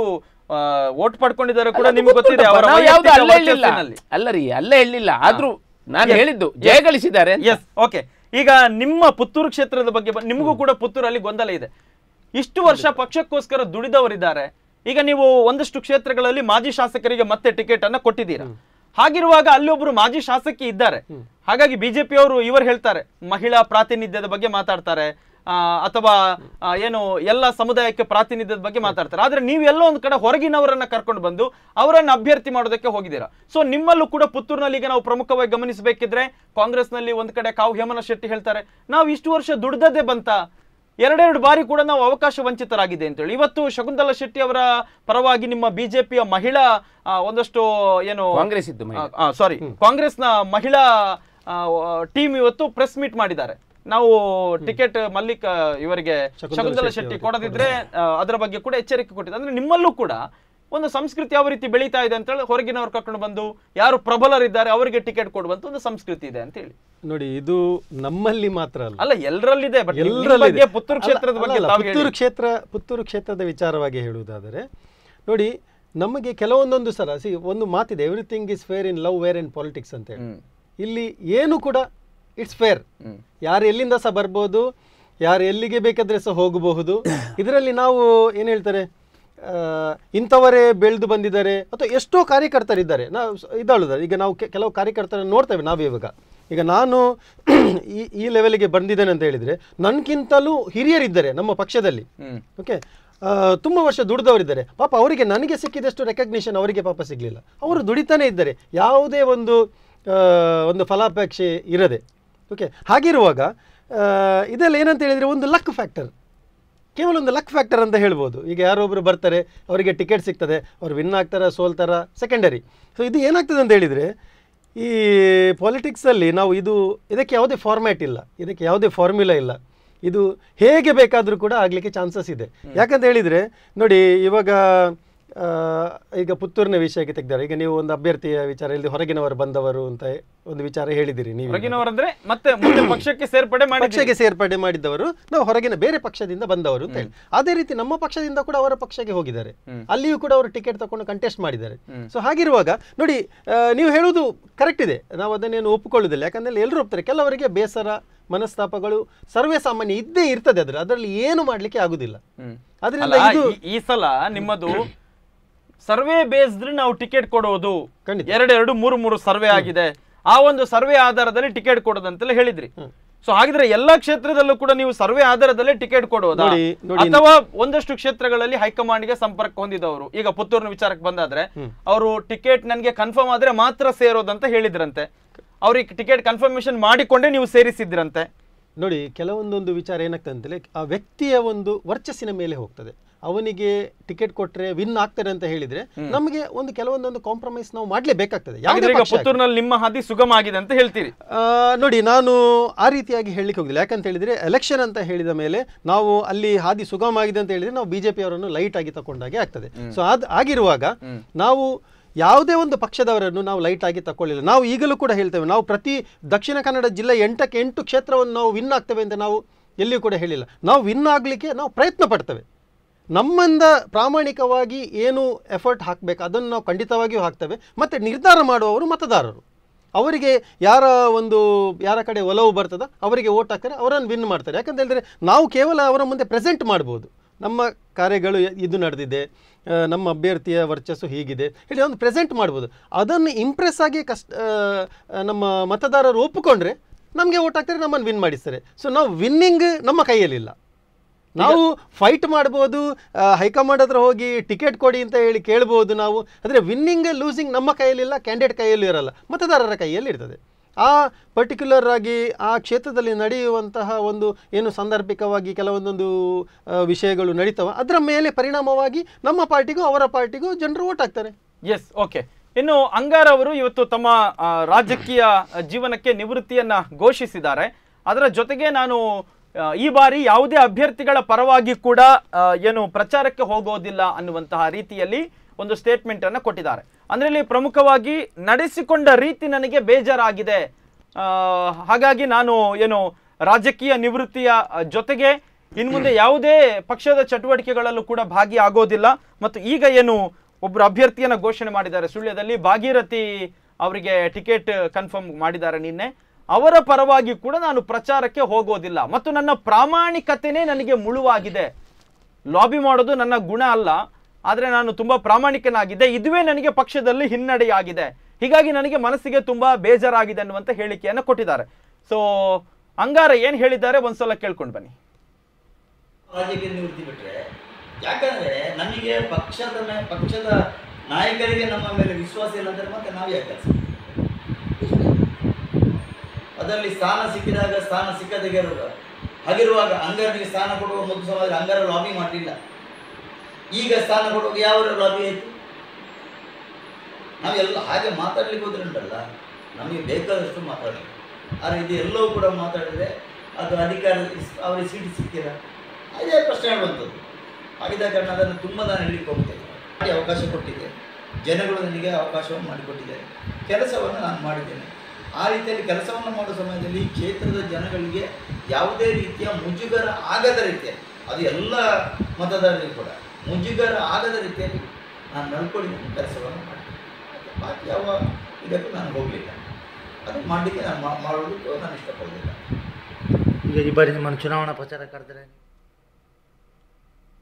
ಓಟ್ ಪಡ್ಕೊಂಡಿದ್ದಾರೆ ಕೂಡ ನಿಮ್ಗೆ ಗೊತ್ತಿದೆ ಅವರ ನಾವು ಯಾವ್ದು ವೈಯಕ್ತಿಕ ಅಲ್ಲ ಹೇಳಿಲ್ಲ ವರ್ಚಸ್ಸಿನಲ್ಲಿ. ಅಲ್ಲ ರೀ ಅಲ್ಲ ಹೇಳಿಲ್ಲ ಆದ್ರೂ ನಾನು ಹೇಳಿದ್ದು ಜಯ ಗಳಿಸಿದ್ದಾರೆ ಅಂತ. ಎಸ್ ಓಕೆ ಈಗ ನಿಮ್ಮ ಪುತ್ತೂರು ಕ್ಷೇತ್ರದ ಬಗ್ಗೆ ಬ- ನಿಮಗೂ ಕೂಡ ಪುತ್ತೂರಲ್ಲಿ ಗೊಂದಲ ಇದೆ ಇಷ್ಟು ವರ್ಷ ಪಕ್ಷಕ್ಕೋಸ್ಕರ ದುಡಿದವರಿದ್ದಾರೆ ಈಗ ನೀವು ಒಂದಷ್ಟು ಕ್ಷೇತ್ರಗಳಲ್ಲಿ ಮಾಜಿ ಶಾಸಕರಿಗೆ ಮತ್ತೆ ಟಿಕೆಟ್ ಅನ್ನ ಕೊಟ್ಟಿದ್ದೀರಾ ಹಾಗಿರುವಾಗ ಅಲ್ಲಿ ಒಬ್ರು ಮಾಜಿ ಶಾಸಕಿ ಇದ್ದಾರೆ ಹಾಗಾಗಿ ಬಿಜೆಪಿಯವರು ಇವರು ಹೇಳ್ತಾರೆ ಮಹಿಳಾ ಪ್ರಾತಿನಿಧ್ಯದ ಬಗ್ಗೆ ಮಾತಾಡ್ತಾರೆ ಆ, ಅಥವಾ ಆ, ಏನು ಎಲ್ಲ ಸಮುದಾಯಕ್ಕೆ ಪ್ರಾತಿನಿಧ್ಯದ ಬಗ್ಗೆ ಮಾತಾಡ್ತಾರೆ ಆದ್ರೆ ನೀವು ಎಲ್ಲೋ ಒಂದು ಕಡೆ ಹೊರಗಿನವರನ್ನ ಕರ್ಕೊಂಡು ಬಂದು ಅವರನ್ನ ಅಭ್ಯರ್ಥಿ ಮಾಡೋದಕ್ಕೆ ಹೋಗಿದ್ದೀರಾ ಸೊ ನಿಮ್ಮಲ್ಲೂ ಕೂಡ ಪುತ್ತೂರಿನಲ್ಲಿ ಈಗ ನಾವು ಪ್ರಮುಖವಾಗಿ ಗಮನಿಸಬೇಕಿದ್ರೆ ಕಾಂಗ್ರೆಸ್ನಲ್ಲಿ ಒಂದ್ ಕಡೆ ಕಾವು ಹೇಮನ ಶೆಟ್ಟಿ ಹೇಳ್ತಾರೆ ನಾವು ಇಷ್ಟು ವರ್ಷ ದುಡ್ದದ್ದೇ ಬಂತ ಎರಡೆರಡು ಬಾರಿ ಕೂಡ ನಾವು ಅವಕಾಶ ವಂಚಿತರಾಗಿದೆ ಅಂತೇಳಿ ಇವತ್ತು ಶಕುಂತಲಾ ಶೆಟ್ಟಿ ಅವರ ಪರವಾಗಿ ನಿಮ್ಮ ಬಿಜೆಪಿಯ ಮಹಿಳಾ ಆ, ಒಂದಷ್ಟು ಏನು ಕಾಂಗ್ರೆಸ್ ಇದ್ದು ಮಹಿಳೆ. ಸಾರಿ ಕಾಂಗ್ರೆಸ್ನ ಮಹಿಳಾ ಟೀಮ್ ಇವತ್ತು ಪ್ರೆಸ್ ಮೀಟ್ ಮಾಡಿದ್ದಾರೆ ನಾವು ಟಿಕೆಟ್ ಮಲ್ಲಿಕ್ ಆ, ಇವರಿಗೆ ಶಕುಂತಲಾ ಶೆಟ್ಟಿ ಕೊಡದಿದ್ರೆ ಆ, ಅದರ ಬಗ್ಗೆ ಕೂಡ ಎಚ್ಚರಿಕೆ ಕೊಟ್ಟಿದೆ ಅಂದ್ರೆ ನಿಮ್ಮಲ್ಲೂ ಕೂಡ ಒಂದು ಸಂಸ್ಕೃತಿ ಯಾವ ರೀತಿ ಬೆಳೀತಾ ಇದೆ ಅಂತ ಹೇಳಿ ಹೊರಗಿನವ್ರು ಕರ್ಕೊಂಡು ಬಂದು ಯಾರು ಪ್ರಬಲರಿದ್ದಾರೆ ಅವರಿಗೆ ಟಿಕೆಟ್ ಕೊಡುವಂತ ಒಂದು ಸಂಸ್ಕೃತಿ ಇದೆ ಅಂತ ಹೇಳಿ ನೋಡಿ ಇದು ನಮ್ಮಲ್ಲಿ ಮಾತ್ರ ಅಲ್ಲ ಅಲ್ಲ ಎಲ್ಲರಲ್ಲಿದೆ ಬಟ್ ಎಲ್ಲರಲ್ಲಿದೆ. ಬಗ್ಗೆ ಪುತ್ತೂರು ಅಲ್ಲ, ಕ್ಷೇತ್ರದ ಬಗ್ಗೆ ಅಲ್ಲ, ತಾವು ಹೇಳಿ. ಪುತ್ತೂರು ಕ್ಷೇತ್ರ ಪುತ್ತೂರು ಕ್ಷೇತ್ರದ ವಿಚಾರವಾಗಿ ಹೇಳುವುದಾದರೆ ನೋಡಿ ನಮಗೆ ಕೆಲವೊಂದೊಂದು ಸಲ ಸಿ ಒಂದು ಮಾತಿದೆ everything is fair in love war in politics ಅಂತ ಹೇಳಿ ಹ್ಮ್. ಇಲ್ಲಿ ಏನು ಕೂಡ ಇಟ್ಸ್ ಫೇರ್ ಹ್ಮ್. ಯಾರು ಎಲ್ಲಿಂದ ಸಹ ಬರ್ಬೋದು ಯಾರು ಎಲ್ಲಿಗೆ ಬೇಕಾದ್ರೆ ಸಹ ಹೋಗಬಹುದು ಇದರಲ್ಲಿ ನಾವು ಏನು ಹೇಳ್ತಾರೆ ಆ, ಇಂಥವರೇ ಬೆಳೆದು ಬಂದಿದ್ದಾರೆ ಅಥವಾ ಎಷ್ಟೋ ಕಾರ್ಯಕರ್ತರಿದ್ದಾರೆ ನಾವು ಇದ್ದಾಳುದಾರೆ ಈಗ ನಾವು ಕೆ- ಕೆಲವು ಕಾರ್ಯಕರ್ತರನ್ನು ನೋಡ್ತೇವೆ ನಾವು ಇವಾಗ ಈಗ ನಾನು ಈ ಈ ಲೆವೆಲ್ಗೆ ಬಂದಿದ್ದೇನೆ ಅಂತ ಹೇಳಿದರೆ ನನಗಿಂತಲೂ ಹಿರಿಯರಿದ್ದಾರೆ ನಮ್ಮ ಪಕ್ಷದಲ್ಲಿ ಹ್ಮ್ ಓಕೆ ತುಂಬ ವರ್ಷ ದುಡಿದವರಿದ್ದಾರೆ ಪಾಪ ಅವರಿಗೆ ನನಗೆ ಸಿಕ್ಕಿದಷ್ಟು ರೆಕಗ್ನಿಷನ್ ಅವರಿಗೆ ಪಾಪ ಸಿಗಲಿಲ್ಲ ಅವರು ದುಡಿತಾನೇ ಇದ್ದಾರೆ ಯಾವುದೇ ಒಂದು ಆ, ಒಂದು ಫಲಾಪೇಕ್ಷೆ ಇರದೆ ಓಕೆ ಹಾಗಿರುವಾಗ ಆ, ಇದೆಲ್ಲ ಏನಂತ ಹೇಳಿದರೆ ಒಂದು ಲಕ್ ಫ್ಯಾಕ್ಟರ್ ಕೇವಲ ಒಂದು ಲಕ್ ಫ್ಯಾಕ್ಟರ್ ಅಂತ ಹೇಳ್ಬೋದು ಈಗ ಯಾರೊಬ್ಬರು ಬರ್ತಾರೆ ಅವರಿಗೆ ಟಿಕೆಟ್ ಸಿಗ್ತದೆ ಅವ್ರು ವಿನ್ ಆಗ್ತಾರ ಸೋಲ್ತಾರ ಸೆಕೆಂಡರಿ ಸೊ ಇದು ಏನಾಗ್ತದೆ ಅಂತ ಹೇಳಿದರೆ ಈ ಪಾಲಿಟಿಕ್ಸಲ್ಲಿ ನಾವು ಇದು ಇದಕ್ಕೆ ಯಾವುದೇ ಫಾರ್ಮ್ಯಾಟ್ ಇಲ್ಲ ಇದಕ್ಕೆ ಯಾವುದೇ ಫಾರ್ಮ್ಯುಲಾ ಇಲ್ಲ ಇದು ಹೇಗೆ ಬೇಕಾದರೂ ಕೂಡ ಆಗಲಿಕ್ಕೆ ಚಾನ್ಸಸ್ ಇದೆ ಯಾಕಂತ ಹೇಳಿದರೆ ನೋಡಿ ಇವಾಗ ಆ, ಈಗ ಪುತ್ತೂರಿನ ವಿಷಯಕ್ಕೆ ತೆಗೆದಾರೆ ಈಗ ನೀವು ಒಂದು ಅಭ್ಯರ್ಥಿಯ ವಿಚಾರ ಇಲ್ಲಿ ಹೊರಗಿನವರು ಬಂದವರು ಅಂತ ಒಂದು ವಿಚಾರ ಹೇಳಿದಿರಿ ನೀವು ಹೊರಗಿನವರಂದ್ರೆ ಮತ್ತೆ ಮುಂದೆ ಪಕ್ಷಕ್ಕೆ ಸೇರ್ಪಡೆ ಮಾಡಿ ಪಕ್ಷಕ್ಕೆ ಸೇರ್ಪಡೆ ಮಾಡಿದ್ದವರು ನಾವು ಹೊರಗಿನ ಬೇರೆ ಪಕ್ಷದಿಂದ ಬಂದವರು ಅಂತ ಹೇಳಿ ಅದೇ ರೀತಿ ನಮ್ಮ ಪಕ್ಷದಿಂದ ಕೂಡ ಅವರ ಪಕ್ಷಕ್ಕೆ ಹೋಗಿದ್ದಾರೆ ಅಲ್ಲಿಯೂ ಕೂಡ ಅವರು ಟಿಕೆಟ್ ತಗೊಂಡು ಕಂಟೆಸ್ಟ್ ಮಾಡಿದ್ದಾರೆ ಸೊ ಹಾಗಿರುವಾಗ ನೋಡಿ ಆ, ನೀವು ಹೇಳುವುದು ಕರೆಕ್ಟ್ ಇದೆ ನಾವು ಅದನ್ನೇನು ಒಪ್ಪಿಕೊಳ್ಳುವುದಿಲ್ಲ ಯಾಕಂದ್ರೆ ಎಲ್ಲರೂ ಒಪ್ತಾರೆ ಕೆಲವರಿಗೆ ಬೇಸರ ಮನಸ್ತಾಪಗಳು ಸರ್ವೇ ಸಾಮಾನ್ಯ ಇದ್ದೇ ಇರ್ತದೆ ಅದ್ರ ಅದರಲ್ಲಿ ಏನು ಮಾಡ್ಲಿಕ್ಕೆ ಆಗುದಿಲ್ಲ ಹ್ಮ್. ಅದರಿಂದ ಅಲ್ಲ, ಇದು ಈ- ಈ ಸಲ ನಿಮ್ಮದು ಸರ್ವೆ ಬೇಸ್ಡ್ ನಾವು ಟಿಕೆಟ್ ಕೊಡೋದು ಖಂಡಿತ. ಎರಡೆರಡು ಮೂರು ಮೂರು ಸರ್ವೆ ಆಗಿದೆ ಆ ಒಂದು ಸರ್ವೆ ಆಧಾರದಲ್ಲಿ ಟಿಕೆಟ್ ಕೊಡೋದಂತೆಲ್ಲ ಹೇಳಿದ್ರಿ ಸೊ ಹಾಗಿದ್ರೆ ಎಲ್ಲಾ ಕ್ಷೇತ್ರದಲ್ಲೂ ಕೂಡ ನೀವು ಸರ್ವೆ ಆಧಾರದಲ್ಲೇ ಟಿಕೆಟ್ ಕೊಡೋದಾ ನೋಡಿ, ನೋಡಿ. ಅಥವಾ ಒಂದಷ್ಟು ಕ್ಷೇತ್ರಗಳಲ್ಲಿ ಹೈಕಮಾಂಡ್ಗೆ ಸಂಪರ್ಕ ಹೊಂದಿದವರು ಈಗ ಪುತ್ತೂರಿನ ವಿಚಾರಕ್ಕೆ ಬಂದಾದ್ರೆ ಅವರು ಟಿಕೆಟ್ ನನಗೆ ಕನ್ಫರ್ಮ್ ಆದ್ರೆ ಮಾತ್ರ ಸೇರೋದಂತ ಹೇಳಿದ್ರಂತೆ ಅವ್ರಿಗೆ ಟಿಕೆಟ್ ಕನ್ಫರ್ಮೇಶನ್ ಮಾಡಿಕೊಂಡೇ ನೀವು ಸೇರಿಸಿದ್ರಂತೆ ನೋಡಿ ಕೆಲವೊಂದೊಂದು ವಿಚಾರ ಏನಾಗ್ತದೆ ಅಂತೇಳಿ ಆ ವ್ಯಕ್ತಿಯ ಒಂದು ವರ್ಚಸ್ಸಿನ ಮೇಲೆ ಹೋಗ್ತದೆ ಅವನಿಗೆ ಟಿಕೆಟ್ ಕೊಟ್ರೆ ವಿನ್ ಆಗ್ತಾರೆ ಅಂತ ಹೇಳಿದ್ರೆ ನಮಗೆ ಒಂದು ಕೆಲವೊಂದೊಂದು ಕಾಂಪ್ರಮೈಸ್ ನಾವು ಮಾಡ್ಲೇಬೇಕಾಗ್ತದೆ ಯಾವುದೇ ಹಾಗಿದ್ರೆ ಈಗ ಪಕ್ಷ ಆಗ್ಲಿ. ಪುತ್ತೂರಿನಲ್ಲಿ ನಿಮ್ಮ ಹಾದಿ ಸುಗಮ ಆಗಿದೆ ಅಂತ ಹೇಳ್ತೀರಿ ಆ, ನೋಡಿ ನಾನು ಆ ರೀತಿಯಾಗಿ ಹೇಳಲಿಕ್ಕೆ ಹೋಗಿಲ್ಲ ಯಾಕಂತ ಹೇಳಿದ್ರೆ ಎಲೆಕ್ಷನ್ ಅಂತ ಹೇಳಿದ ಮೇಲೆ ನಾವು ಅಲ್ಲಿ ಹಾದಿ ಸುಗಮ ಆಗಿದೆ ಅಂತ ಹೇಳಿದ್ರೆ ನಾವು ಬಿಜೆಪಿ ಅವರನ್ನು ಲೈಟ್ ಆಗಿ ತಕೊಂಡಾಗೆ ಆಗ್ತದೆ ಸೊ ಅದ್ ಆಗಿರುವಾಗ ನಾವು ಯಾವುದೇ ಒಂದು ಪಕ್ಷದವರನ್ನು ನಾವು ಲೈಟ್ ಆಗಿ ತಕೊಳ್ಳಿಲ್ಲ ನಾವು ಈಗಲೂ ಕೂಡ ಹೇಳ್ತೇವೆ ನಾವು ಪ್ರತಿ ದಕ್ಷಿಣ ಕನ್ನಡ ಜಿಲ್ಲೆ ಎಂಟಕ್ಕೆ ಎಂಟು ಕ್ಷೇತ್ರವನ್ನು ನಾವು ವಿನ್ ಆಗ್ತೇವೆ ಅಂತ ನಾವು ಎಲ್ಲಿಯೂ ಕೂಡ ಹೇಳಿಲ್ಲ ನಾವು ವಿನ್ ಆಗಲಿಕ್ಕೆ ನಾವು ಪ್ರಯತ್ನ ಪಡ್ತೇವೆ ನಮ್ಮಿಂದ ಪ್ರಾಮಾಣಿಕವಾಗಿ ಏನು ಎಫರ್ಟ್ ಹಾಕಬೇಕು ಅದನ್ನು ನಾವು ಖಂಡಿತವಾಗಿಯೂ ಹಾಕ್ತೇವೆ ಮತ್ತು ನಿರ್ಧಾರ ಮಾಡುವವರು ಮತದಾರರು ಅವರಿಗೆ ಯಾರ ಒಂದು ಯಾರ ಕಡೆ ಒಲವು ಬರ್ತದ ಅವರಿಗೆ ಓಟ್ ಹಾಕ್ತಾರೆ ಅವರನ್ನು ವಿನ್ ಮಾಡ್ತಾರೆ ಯಾಕಂತ ಹೇಳಿದ್ರೆ ನಾವು ಕೇವಲ ಅವರ ಮುಂದೆ ಪ್ರೆಸೆಂಟ್ ಮಾಡ್ಬೋದು ನಮ್ಮ ಕಾರ್ಯಗಳು ಎ- ಇದು ನಡೆದಿದೆ ಆ, ನಮ್ಮ ಅಭ್ಯರ್ಥಿಯ ವರ್ಚಸ್ಸು ಹೀಗಿದೆ ಹೇಳಿ ಒಂದು ಪ್ರೆಸೆಂಟ್ ಮಾಡ್ಬೋದು ಅದನ್ನು ಇಂಪ್ರೆಸ್ ಆಗಿ ಕಷ್ಟ ಆ, ಆ, ನಮ್ಮ ಮತದಾರರು ಒಪ್ಪಿಕೊಂಡ್ರೆ ನಮಗೆ ಓಟ್ ಹಾಕ್ತಾರೆ ನಮ್ಮನ್ನು ವಿನ್ ಮಾಡಿಸ್ತಾರೆ ಸೊ ನಾವು ವಿನ್ನಿಂಗ್ ನಮ್ಮ ಕೈಯಲ್ಲಿಲ್ಲ ನಾವು ಫೈಟ್ ಮಾಡ್ಬೋದು ಆ, ಹೈಕಮಾಂಡ್ ಹತ್ರ ಹೋಗಿ ಟಿಕೆಟ್ ಕೊಡಿ ಅಂತ ಹೇಳಿ ಕೇಳ್ಬೋದು ನಾವು ಆದರೆ ವಿನ್ನಿಂಗ್ ಲೂಸಿಂಗ್ ನಮ್ಮ ಕೈಯಲ್ಲಿಲ್ಲ ಕ್ಯಾಂಡಿಡೇಟ್ ಕೈಯಲ್ಲೂ ಇರಲ್ಲ ಮತದಾರರ ಕೈಯಲ್ಲಿ ಇರ್ತದೆ ಆ ಪರ್ಟಿಕ್ಯುಲರ್ ಆಗಿ ಆ ಕ್ಷೇತ್ರದಲ್ಲಿ ನಡೆಯುವಂತಹ ಒಂದು ಏನು ಸಾಂದರ್ಭಿಕವಾಗಿ ಕೆಲವೊಂದೊಂದು ಆ, ವಿಷಯಗಳು ನಡೀತವ ಅದರ ಮೇಲೆ ಪರಿಣಾಮವಾಗಿ ನಮ್ಮ ಪಾರ್ಟಿಗೂ ಅವರ ಪಾರ್ಟಿಗೂ ಜನರು ಓಟ್ ಹಾಕ್ತಾರೆ ಎಸ್ ಓಕೆ ಇನ್ನು ಅಂಗಾರ್ ಅವರು ಇವತ್ತು ತಮ್ಮ ಆ, ರಾಜಕೀಯ ಜೀವನಕ್ಕೆ ನಿವೃತ್ತಿಯನ್ನ ಘೋಷಿಸಿದ್ದಾರೆ ಅದರ ಜೊತೆಗೆ ನಾನು ಆ, ಈ ಬಾರಿ ಯಾವುದೇ ಅಭ್ಯರ್ಥಿಗಳ ಪರವಾಗಿ ಕೂಡ ಆ, ಏನು ಪ್ರಚಾರಕ್ಕೆ ಹೋಗೋದಿಲ್ಲ ಅನ್ನುವಂತಹ ರೀತಿಯಲ್ಲಿ ಒಂದು ಸ್ಟೇಟ್ಮೆಂಟ್ ಅನ್ನ ಕೊಟ್ಟಿದ್ದಾರೆ ಅಂದ್ರೆ ಇಲ್ಲಿ ಪ್ರಮುಖವಾಗಿ ನಡೆಸಿಕೊಂಡ ರೀತಿ ನನಗೆ ಬೇಜಾರಾಗಿದೆ ಆ, ಹಾಗಾಗಿ ನಾನು ಏನು ರಾಜಕೀಯ ನಿವೃತ್ತಿಯ ಆ, ಜೊತೆಗೆ ಇನ್ನು ಮುಂದೆ ಯಾವುದೇ ಪಕ್ಷದ ಚಟುವಟಿಕೆಗಳಲ್ಲೂ ಕೂಡ ಭಾಗಿಯಾಗೋದಿಲ್ಲ ಮತ್ತು ಈಗ ಏನು ಒಬ್ಬರು ಅಭ್ಯರ್ಥಿಯನ್ನ ಘೋಷಣೆ ಮಾಡಿದ್ದಾರೆ ಸುಳ್ಯದಲ್ಲಿ ಭಾಗೀರಥಿ ಅವರಿಗೆ ಟಿಕೆಟ್ ಕನ್ಫರ್ಮ್ ಮಾಡಿದ್ದಾರೆ ನಿನ್ನೆ ಅವರ ಪರವಾಗಿ ಕೂಡ ನಾನು ಪ್ರಚಾರಕ್ಕೆ ಹೋಗೋದಿಲ್ಲ ಮತ್ತು ನನ್ನ ಪ್ರಾಮಾಣಿಕತೆನೇ ನನಗೆ ಮುಳುವಾಗಿದೆ ಲಾಬಿ ಮಾಡೋದು ನನ್ನ ಗುಣ ಅಲ್ಲ ಆದರೆ ನಾನು ತುಂಬಾ ಪ್ರಾಮಾಣಿಕನಾಗಿದ್ದೆ ಇದುವೇ ನನಗೆ ಪಕ್ಷದಲ್ಲಿ ಹಿನ್ನಡೆಯಾಗಿದೆ ಹೀಗಾಗಿ ನನಗೆ ಮನಸ್ಸಿಗೆ ತುಂಬಾ ಬೇಜಾರಾಗಿದೆ ಅನ್ನುವಂತ ಹೇಳಿಕೆಯನ್ನು ಕೊಟ್ಟಿದ್ದಾರೆ ಸೊ ಅಂಗಾರ ಏನ್ ಹೇಳಿದ್ದಾರೆ ಒಂದ್ಸಲ ಕೇಳ್ಕೊಂಡು ಬನ್ನಿ ರಾಜಕೀಯ ನಿವೃತ್ತಿ ಬಿಟ್ರೆ ಯಾಕಂದ್ರೆ ನಮಗೆ ಪಕ್ಷದ ಮೇ- ಪಕ್ಷದ ನಾಯಕರಿಗೆ ನಮ್ಮ ಮೇಲೆ ವಿಶ್ವಾಸ ಇಲ್ಲ ಅಂದ್ರೆ ಮತ್ತೆ ನಾವು ಯಾಕೆ ಕೆಲಸ ಅದರಲ್ಲಿ ಸ್ಥಾನ ಸಿಕ್ಕಿದಾಗ ಸ್ಥಾನ ಸಿಕ್ಕದಾಗೆ ಇರುವಾಗ ಹಾಗಿರುವಾಗ ಅಂಗರನಿಗೆ ಸ್ಥಾನ ಕೊಡುವ ಮೊದಲು ಸಮಾಜ ಅಂಗರ ಲಾಬಿ ಮಾಡಲಿಲ್ಲ ಈಗ ಸ್ಥಾನ ಕೊಡುವಾಗ ಯಾವ ಲಾಬಿ ಆಯಿತು ನಾವೆಲ್ಲ ಹಾಗೆ ಮಾತಾಡ್ಲಿಕ್ಕೆ ಹೋದ್ರೆ ಉಂಟಲ್ಲ ನಮಗೆ ಬೇಕಾದಷ್ಟು ಮಾತಾಡಲಿ ಆದರೆ ಇದು ಎಲ್ಲವೂ ಕೂಡ ಮಾತಾಡಿದ್ರೆ ಅದು ಅಧಿಕಾರ ಅವರಿಗೆ ಸೀಟ್ ಸಿಕ್ಕಿಲ್ಲ ಅದೇ ಪ್ರಶ್ನೆ ಹೇಳುವಂಥದ್ದು ಆಗಿದ್ದ ಕಾರಣ ಅದನ್ನು ತುಂಬ ನಾನು ಹೇಳಲಿಕ್ಕೆ ಹೋಗ್ತೇನೆ ಮಾಡಿ ಅವಕಾಶ ಕೊಟ್ಟಿದೆ ಜನಗಳು ನನಗೆ ಅವಕಾಶವನ್ನು ಮಾಡಿಕೊಟ್ಟಿದ್ದಾರೆ ಕೆಲಸವನ್ನು ನಾನು ಮಾಡಿದ್ದೇನೆ ಆ ರೀತಿಯಲ್ಲಿ ಕೆಲಸವನ್ನು ಮಾಡುವ ಸಮಯದಲ್ಲಿ ಈ ಕ್ಷೇತ್ರದ ಜನಗಳಿಗೆ ಯಾವುದೇ ರೀತಿಯ ಮುಜುಗರ ಆಗದ ರೀತಿಯಲ್ಲಿ ಅದು ಎಲ್ಲ ಮತದಾರರಿಗೂ ಕೂಡ ಮುಜುಗರ ಆಗದ ರೀತಿಯಲ್ಲಿ ನಾನು ನಡ್ಕೊಂಡಿದ್ದೀನಿ ಕೆಲಸವನ್ನು ಮಾಡಿದ್ದೇನೆ ಬಾಕಿ ಯಾವ ಇದಕ್ಕೂ ನಾನು ಹೋಗಲಿಲ್ಲ ಅದು ಮಾಡಲಿಕ್ಕೆ ನಾನು ಮಾ- ಮಾಡೋದಕ್ಕೂ ನಾನು ಇಷ್ಟಪಡಲಿಲ್ಲ ಈಗ ಈ ಬಾರಿ ನಿಮ್ಮನ್ನು ಚುನಾವಣಾ ಪ್ರಚಾರ ಕರೆದ್ರೆ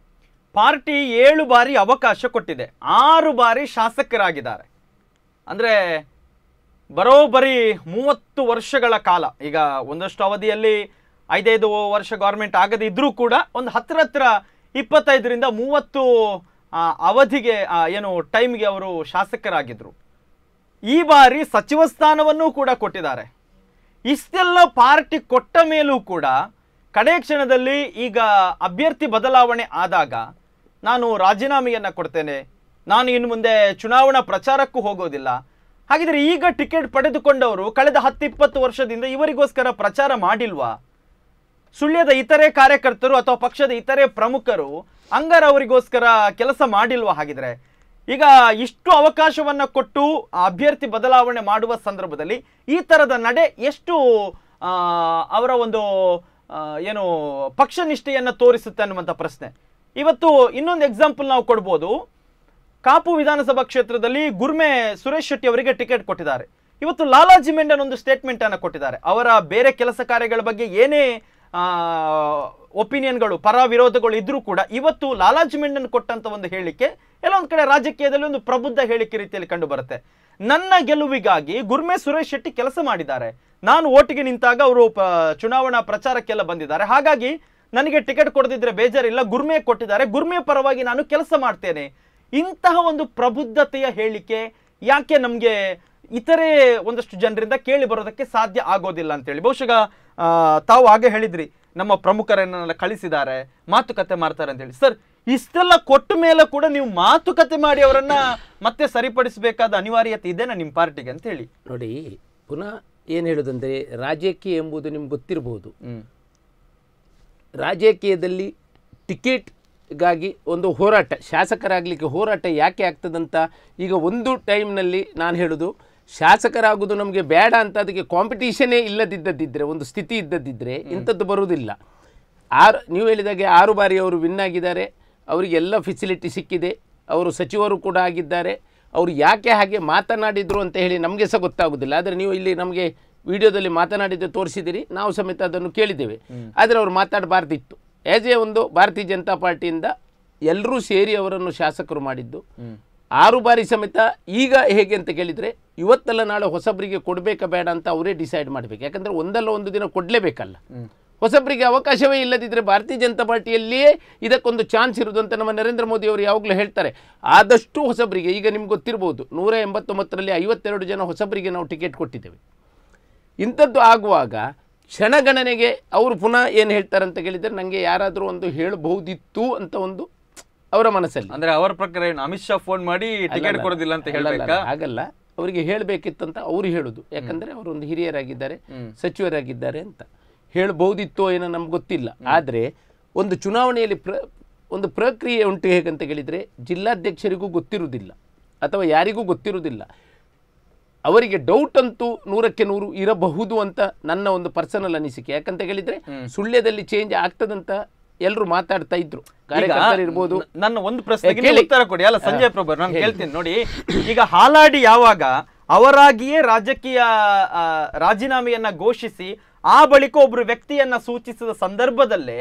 ಪಾರ್ಟಿ ಏಳು ಬಾರಿ ಅವಕಾಶ ಕೊಟ್ಟಿದೆ ಆರು ಬಾರಿ ಶಾಸಕರಾಗಿದ್ದಾರೆ ಅಂದ್ರೆ ಬರೋಬ್ಬರಿ ಮೂವತ್ತು ವರ್ಷಗಳ ಕಾಲ ಈಗ ಒಂದಷ್ಟು ಅವಧಿಯಲ್ಲಿ ಐದೈದು ವರ್ಷ ಗೌರ್ಮೆಂಟ್ ಆಗದೇ ಇದ್ರೂ ಕೂಡ ಒಂದು ಹತ್ರ ಹತ್ರ ಇಪ್ಪತ್ತೈದರಿಂದ ಮೂವತ್ತು ಆ, ಅವಧಿಗೆ ಆ, ಏನು ಟೈಮ್ಗೆ ಅವರು ಶಾಸಕರಾಗಿದ್ರು ಈ ಬಾರಿ ಸಚಿವ ಸ್ಥಾನವನ್ನೂ ಕೂಡ ಕೊಟ್ಟಿದ್ದಾರೆ ಇಷ್ಟೆಲ್ಲ ಪಾರ್ಟಿ ಕೊಟ್ಟ ಮೇಲೂ ಕೂಡ ಕಡೆ ಕ್ಷಣದಲ್ಲಿ ಈಗ ಅಭ್ಯರ್ಥಿ ಬದಲಾವಣೆ ಆದಾಗ ನಾನು ರಾಜೀನಾಮೆಯನ್ನು ಕೊಡ್ತೇನೆ ನಾನು ಇನ್ನು ಮುಂದೆ ಚುನಾವಣಾ ಪ್ರಚಾರಕ್ಕೂ ಹೋಗೋದಿಲ್ಲ ಹಾಗಿದ್ರೆ ಈಗ ಟಿಕೆಟ್ ಪಡೆದುಕೊಂಡವರು ಕಳೆದ ಹತ್ತಿಪ್ಪತ್ತು ವರ್ಷದಿಂದ ಇವರಿಗೋಸ್ಕರ ಪ್ರಚಾರ ಮಾಡಿಲ್ವಾ ಸುಳ್ಯದ ಇತರೆ ಕಾರ್ಯಕರ್ತರು ಅಥವಾ ಪಕ್ಷದ ಇತರೆ ಪ್ರಮುಖರು ಅಂಗರ್ ಅವರಿಗೋಸ್ಕರ ಕೆಲಸ ಮಾಡಿಲ್ವಾ ಹಾಗಿದ್ರೆ ಈಗ ಇಷ್ಟು ಅವಕಾಶವನ್ನ ಕೊಟ್ಟು ಆ ಅಭ್ಯರ್ಥಿ ಬದಲಾವಣೆ ಮಾಡುವ ಸಂದರ್ಭದಲ್ಲಿ ಈ ತರದ ನಡೆ ಎಷ್ಟು ಆ, ಅವರ ಒಂದು ಆ, ಏನು ಪಕ್ಷ ನಿಷ್ಠೆಯನ್ನ ತೋರಿಸುತ್ತೆ ಅನ್ನುವಂಥ ಪ್ರಶ್ನೆ ಇವತ್ತು ಇನ್ನೊಂದು ಎಕ್ಸಾಂಪಲ್ ನಾವು ಕೊಡ್ಬೋದು ಕಾಪು ವಿಧಾನಸಭಾ ಕ್ಷೇತ್ರದಲ್ಲಿ ಗುರ್ಮೆ ಸುರೇಶ್ ಶೆಟ್ಟಿ ಅವರಿಗೆ ಟಿಕೆಟ್ ಕೊಟ್ಟಿದ್ದಾರೆ ಇವತ್ತು ಲಾಲಾಜಿ ಮೆಂಡನ್ ಒಂದು ಸ್ಟೇಟ್ಮೆಂಟ್ ಅನ್ನು ಕೊಟ್ಟಿದ್ದಾರೆ ಅವರ ಬೇರೆ ಕೆಲಸ ಕಾರ್ಯಗಳ ಬಗ್ಗೆ ಏನೇ ಒಪಿನಿಯನ್ಗಳು ಪರ ವಿರೋಧಗಳು ಇದ್ರೂ ಕೂಡ ಇವತ್ತು ಲಾಲಾಜಿ ಮೆಂಡನ್ ಕೊಟ್ಟಂತ ಒಂದು ಹೇಳಿಕೆ ಎಲ್ಲ ಒಂದ್ ಕಡೆ ರಾಜಕೀಯದಲ್ಲಿ ಒಂದು ಪ್ರಬುದ್ಧ ಹೇಳಿಕೆ ರೀತಿಯಲ್ಲಿ ಕಂಡು ಬರುತ್ತೆ ನನ್ನ ಗೆಲುವಿಗಾಗಿ ಗುರ್ಮೆ ಸುರೇಶ್ ಶೆಟ್ಟಿ ಕೆಲಸ ಮಾಡಿದ್ದಾರೆ ನಾನು ಓಟಿಗೆ ನಿಂತಾಗ ಅವರು ಪ- ಚುನಾವಣಾ ಪ್ರಚಾರಕ್ಕೆಲ್ಲ ಬಂದಿದ್ದಾರೆ ಹಾಗಾಗಿ ನನಗೆ ಟಿಕೆಟ್ ಕೊಡದಿದ್ರೆ ಬೇಜಾರಿಲ್ಲ ಗುರ್ಮೆ ಕೊಟ್ಟಿದ್ದಾರೆ ಗುರ್ಮೆ ಪರವಾಗಿ ನಾನು ಕೆಲಸ ಮಾಡ್ತೇನೆ ಇಂತಹ ಒಂದು ಪ್ರಬುದ್ಧತೆಯ ಹೇಳಿಕೆ ಯಾಕೆ ನಮಗೆ ಇತರೆ ಒಂದಷ್ಟು ಜನರಿಂದ ಕೇಳಿ ಬರೋದಕ್ಕೆ ಸಾಧ್ಯ ಆಗೋದಿಲ್ಲ ಅಂತೇಳಿ ಬಹುಶಃ ಆ, ತಾವು ಹಾಗೆ ಹೇಳಿದ್ರಿ ನಮ್ಮ ಪ್ರಮುಖರನ್ನೆಲ್ಲ ಕಳಿಸಿದ್ದಾರೆ ಮಾತುಕತೆ ಮಾಡ್ತಾರೆ ಅಂತೇಳಿ ಸರ್ ಇಷ್ಟೆಲ್ಲ ಕೊಟ್ಟ ಮೇಲೆ ಕೂಡ ನೀವು ಮಾತುಕತೆ ಮಾಡಿ ಅವರನ್ನ ಮತ್ತೆ ಸರಿಪಡಿಸಬೇಕಾದ ಅನಿವಾರ್ಯತೆ ಇದೆನಾ ನಿಮ್ಮ ಪಾರ್ಟಿಗೆ ಅಂತ ಹೇಳಿ ನೋಡಿ ಪುನಃ ಏನು ಹೇಳೋದಂದರೆ ರಾಜಕೀಯ ಎಂಬುದು ನಿಮ್ಗೆ ಗೊತ್ತಿರಬಹುದು ಹ್ಮ್ ರಾಜಕೀಯದಲ್ಲಿ ಟಿಕೆಟ್ಗಾಗಿ ಒಂದು ಹೋರಾಟ ಶಾಸಕರಾಗಲಿಕ್ಕೆ ಹೋರಾಟ ಯಾಕೆ ಆಗ್ತದಂತ ಈಗ ಒಂದು ಟೈಮ್ನಲ್ಲಿ ನಾನು ಹೇಳೋದು ಶಾಸಕರಾಗೋದು ನಮಗೆ ಬೇಡ ಅಂತ ಅದಕ್ಕೆ ಕಾಂಪಿಟೀಷನ್ನೇ ಇಲ್ಲದಿದ್ದದಿದ್ದರೆ ಒಂದು ಸ್ಥಿತಿ ಇದ್ದದಿದ್ದರೆ ಇಂಥದ್ದು ಬರುವುದಿಲ್ಲ ಆರು ನೀವು ಹೇಳಿದಾಗೆ ಆರು ಬಾರಿ ಅವರು ವಿನ್ ಆಗಿದ್ದಾರೆ ಅವರಿಗೆಲ್ಲ ಫೆಸಿಲಿಟಿ ಸಿಕ್ಕಿದೆ ಅವರು ಸಚಿವರು ಕೂಡ ಆಗಿದ್ದಾರೆ ಅವರು ಯಾಕೆ ಹಾಗೆ ಮಾತನಾಡಿದರು ಅಂತ ಹೇಳಿ ನಮಗೆ ಸಹ ಗೊತ್ತಾಗೋದಿಲ್ಲ ಆದರೆ ನೀವು ಇಲ್ಲಿ ನಮಗೆ ವಿಡಿಯೋದಲ್ಲಿ ಮಾತನಾಡಿದ್ದು ತೋರಿಸಿದಿರಿ ನಾವು ಸಮೇತ ಅದನ್ನು ಕೇಳಿದ್ದೇವೆ ಆದರೆ ಅವರು ಮಾತಾಡಬಾರ್ದಿತ್ತು ಆ್ಯಸ್ ಎ ಒಂದು ಭಾರತೀಯ ಜನತಾ ಪಾರ್ಟಿಯಿಂದ ಎಲ್ಲರೂ ಸೇರಿ ಅವರನ್ನು ಶಾಸಕರು ಮಾಡಿದ್ದು ಆರು ಬಾರಿ ಸಮೇತ ಈಗ ಹೇಗೆ ಅಂತ ಕೇಳಿದರೆ ಇವತ್ತಲ್ಲ ನಾಳೆ ಹೊಸಬರಿಗೆ ಕೊಡಬೇಕಾ ಬೇಡ ಅಂತ ಅವರೇ ಡಿಸೈಡ್ ಮಾಡಬೇಕು ಯಾಕಂದರೆ ಒಂದಲ್ಲ ಒಂದು ದಿನ ಕೊಡಲೇಬೇಕಲ್ಲ ಹೊಸಬರಿಗೆ ಅವಕಾಶವೇ ಇಲ್ಲದಿದ್ದರೆ ಭಾರತೀಯ ಜನತಾ ಪಾರ್ಟಿಯಲ್ಲಿಯೇ ಇದಕ್ಕೊಂದು ಚಾನ್ಸ್ ಇರುವುದು ಅಂತ ನಮ್ಮ ನರೇಂದ್ರ ಮೋದಿ ಅವರು ಯಾವಾಗಲೂ ಹೇಳ್ತಾರೆ ಆದಷ್ಟು ಹೊಸಬರಿಗೆ ಈಗ ನಿಮ್ಗೆ ಗೊತ್ತಿರ್ಬೋದು ನೂರ ಎಂಬತ್ತೊಂಬತ್ತರಲ್ಲಿ ಐವತ್ತೆರಡು ಜನ ಹೊಸಬರಿಗೆ ನಾವು ಟಿಕೆಟ್ ಕೊಟ್ಟಿದ್ದೇವೆ ಇಂಥದ್ದು ಆಗುವಾಗ ಕ್ಷಣಗಣನೆಗೆ ಅವರು ಪುನಃ ಏನು ಹೇಳ್ತಾರೆ ಅಂತ ಕೇಳಿದರೆ ನನಗೆ ಯಾರಾದರೂ ಒಂದು ಹೇಳಬಹುದಿತ್ತು ಅಂತ ಒಂದು ಅವರ ಮನಸ್ಸಲ್ಲಿ ಅಂದ್ರೆ ಅವರ ಪ್ರಕಾರ ಏನು ಅಮಿತ್ ಶಾ ಫೋನ್ ಮಾಡಿ ಟಿಕೆಟ್ ಅಲ್ಲಲ್ಲ, ಕೊಡೋದಿಲ್ಲ ಅಂತ ಅಲ್ಲಲ್ಲ, ಹೇಳ್ಬೇಕಾ ಹಾಗಲ್ಲ ಅವರಿಗೆ ಹೇಳಬೇಕಿತ್ತು ಅಂತ ಅವರು ಹೇಳುದು ಯಾಕಂದ್ರೆ ಅವರು ಒಂದು ಹಿರಿಯರಾಗಿದ್ದಾರೆ ಸಚಿವರಾಗಿದ್ದಾರೆ ಅಂತ ಹೇಳ್ಬಹುದಿತ್ತೋ ಏನೋ ನಮ್ಗೆ ಗೊತ್ತಿಲ್ಲ ಆದರೆ ಒಂದು ಚುನಾವಣೆಯಲ್ಲಿ ಪ್ರ ಒಂದು ಪ್ರಕ್ರಿಯೆ ಉಂಟು ಹೇಗಂತ ಕೇಳಿದರೆ ಜಿಲ್ಲಾಧ್ಯಕ್ಷರಿಗೂ ಗೊತ್ತಿರುವುದಿಲ್ಲ ಅಥವಾ ಯಾರಿಗೂ ಗೊತ್ತಿರುವುದಿಲ್ಲ ಅವರಿಗೆ ಡೌಟ್ ಅಂತೂ ನೂರಕ್ಕೆ ನೂರು ಇರಬಹುದು ಅಂತ ನನ್ನ ಒಂದು ಪರ್ಸನಲ್ ಅನಿಸಿಕೆ ಯಾಕಂತ ಹೇಳಿದ್ರೆ ಸುಳ್ಯದಲ್ಲಿ ಚೇಂಜ್ ಆಗ್ತದಂತ ಎಲ್ಲರೂ ಮಾತಾಡ್ತಾ ಇದ್ರು ಕಾರ್ಯಕರ್ತರು ಇರ್ಬೋದು ನ- ನನ್ನ ಒಂದು ಪ್ರಶ್ನೆಗೆ ನೀವು ಕೇಳಿ. ಉತ್ತರ ಕೊಡಿ ಅಲ್ಲ ಸಂಜಯ್ ಪ್ರಭು ನಾನು ಕೇಳ್ತೀನಿ ನೋಡಿ ಈಗ ಹಾಲಾಡಿ ಯಾವಾಗ ಅವರಾಗಿಯೇ ರಾಜಕೀಯ ಆ, ರಾಜೀನಾಮೆಯನ್ನ ಘೋಷಿಸಿ ಆ ಬಳಿಕ ಒಬ್ರು ವ್ಯಕ್ತಿಯನ್ನ ಸೂಚಿಸಿದ ಸಂದರ್ಭದಲ್ಲೇ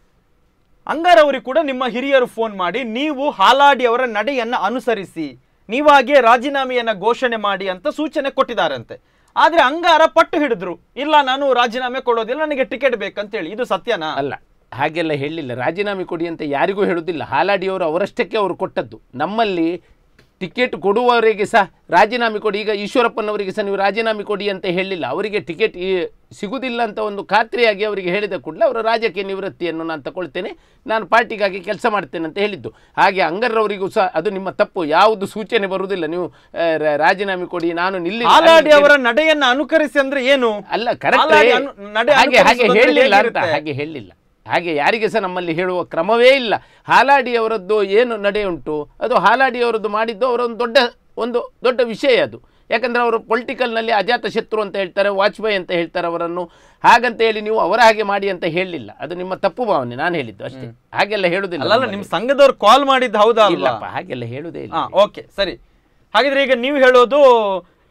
ಅಂಗಾರ್ ಅವರಿಗೆ ಕೂಡ ನಿಮ್ಮ ಹಿರಿಯರು ಫೋನ್ ಮಾಡಿ ನೀವು ಹಾಲಾಡಿ ಅವರ ನಡೆಯನ್ನ ಅನುಸರಿಸಿ ನೀವಾಗೆ ರಾಜೀನಾಮೆಯನ್ನ ಘೋಷಣೆ ಮಾಡಿ ಅಂತ ಸೂಚನೆ ಕೊಟ್ಟಿದ್ದಾರಂತೆ ಆದ್ರೆ ಅಂಗಾರ ಪಟ್ಟು ಹಿಡಿದ್ರು ಇಲ್ಲ ನಾನು ರಾಜೀನಾಮೆ ಕೊಡೋದಿಲ್ಲ ನನಗೆ ಟಿಕೆಟ್ ಬೇಕಂತೇಳಿ ಇದು ಸತ್ಯನಾ ಅಲ್ಲ ಹಾಗೆಲ್ಲ ಹೇಳಿಲ್ಲ ರಾಜೀನಾಮೆ ಕೊಡಿ ಅಂತ ಯಾರಿಗೂ ಹೇಳುವುದಿಲ್ಲ ಹಾಲಾಡಿಯವರು ಅವರಷ್ಟಕ್ಕೆ ಅವರು ಕೊಟ್ಟದ್ದು ನಮ್ಮಲ್ಲಿ ಟಿಕೆಟ್ ಕೊಡುವವರಿಗೆ ಸಹ ರಾಜೀನಾಮೆ ಕೊಡಿ ಈಗ ಈಶ್ವರಪ್ಪನವರಿಗೆ ಸಹ ನೀವು ರಾಜೀನಾಮೆ ಕೊಡಿ ಅಂತ ಹೇಳಿಲ್ಲ ಅವರಿಗೆ ಟಿಕೆಟ್ ಈ- ಸಿಗುವುದಿಲ್ಲ ಅಂತ ಒಂದು ಖಾತ್ರಿಯಾಗಿ ಅವರಿಗೆ ಹೇಳಿದ ಕೂಡಲೇ ಅವರ ರಾಜಕೀಯ ನಿವೃತ್ತಿಯನ್ನು ನಾನು ತಗೊಳ್ತೇನೆ ನಾನು ಪಾರ್ಟಿಗಾಗಿ ಕೆಲಸ ಮಾಡ್ತೇನೆ ಅಂತ ಹೇಳಿದ್ದು ಹಾಗೆ ಅಂಗರ್ರವರಿಗೂ ಸಹ ಅದು ನಿಮ್ಮ ತಪ್ಪು ಯಾವುದು ಸೂಚನೆ ಬರುವುದಿಲ್ಲ ನೀವು ಆ, ರ- ರಾಜೀನಾಮೆ ಕೊಡಿ ನಾನು ನಿಲ್ಲಿ ಹಾಲಾಡಿ ಅವರ ನಡೆಯನ್ನ ಅನುಕರಿಸಿ ಅಂದ್ರೆ ಏನು ಅಲ್ಲ ಕರೆಕ್ಟ್ ಹಾಲಾಡಿ ಅನು- ನಡೆ ಹಾಗೆ ಹಾಗೆ ಅನುಕರಿಸುವುದು ಹೇಳಲಿಲ್ಲ ಅಂತ ಹೇಗಿರುತ್ತೆ? ಹಾಗೆ ಹೇಳಿಲ್ಲ ಹಾಗೆ ಯಾರಿಗೆ ಸಹ ನಮ್ಮಲ್ಲಿ ಹೇಳುವ ಕ್ರಮವೇ ಇಲ್ಲ ಹಾಲಾಡಿ ಅವರದ್ದು ಏನು ನಡೆ ಉಂಟು ಅದು ಹಾಲಾಡಿ ಅವರದ್ದು ಮಾಡಿದ್ದು ಅವರ ಒಂದು ದೊಡ್ಡ ಒಂದು ದೊಡ್ಡ ವಿಷಯ ಅದು ಯಾಕಂದ್ರೆ ಅವರು ಪೊಲಿಟಿಕಲ್ನಲ್ಲಿ ಅಜಾತ ಶತ್ರು ಅಂತ ಹೇಳ್ತಾರೆ ವಾಜಪೇಯಿ ಅಂತ ಹೇಳ್ತಾರೆ ಅವರನ್ನು ಹಾಗಂತ ಹೇಳಿ ನೀವು ಅವರ ಹಾಗೆ ಮಾಡಿ ಅಂತ ಹೇಳಲಿಲ್ಲ ಅದು ನಿಮ್ಮ ತಪ್ಪು ಭಾವನೆ ನಾನು ಹೇಳಿದ್ದು ಅಷ್ಟೇ ಹಾಗೆಲ್ಲ ಹೇಳುದಿಲ್ಲ ಅಲ್ಲಲ್ಲ ನಿಮ್ ಸಂಘದವ್ರು ಕಾಲ್ ಮಾಡಿದ್ದು ಹೌದಾ ಅಲ್ವಾ ಇಲ್ಲಪ್ಪ ಹಾಗೆಲ್ಲ ಹೇಳುದೇ ಇಲ್ಲ ಹಾ ಓಕೆ ಸರಿ ಹಾಗಿದ್ರೆ ಈಗ ನೀವು ಹೇಳೋದು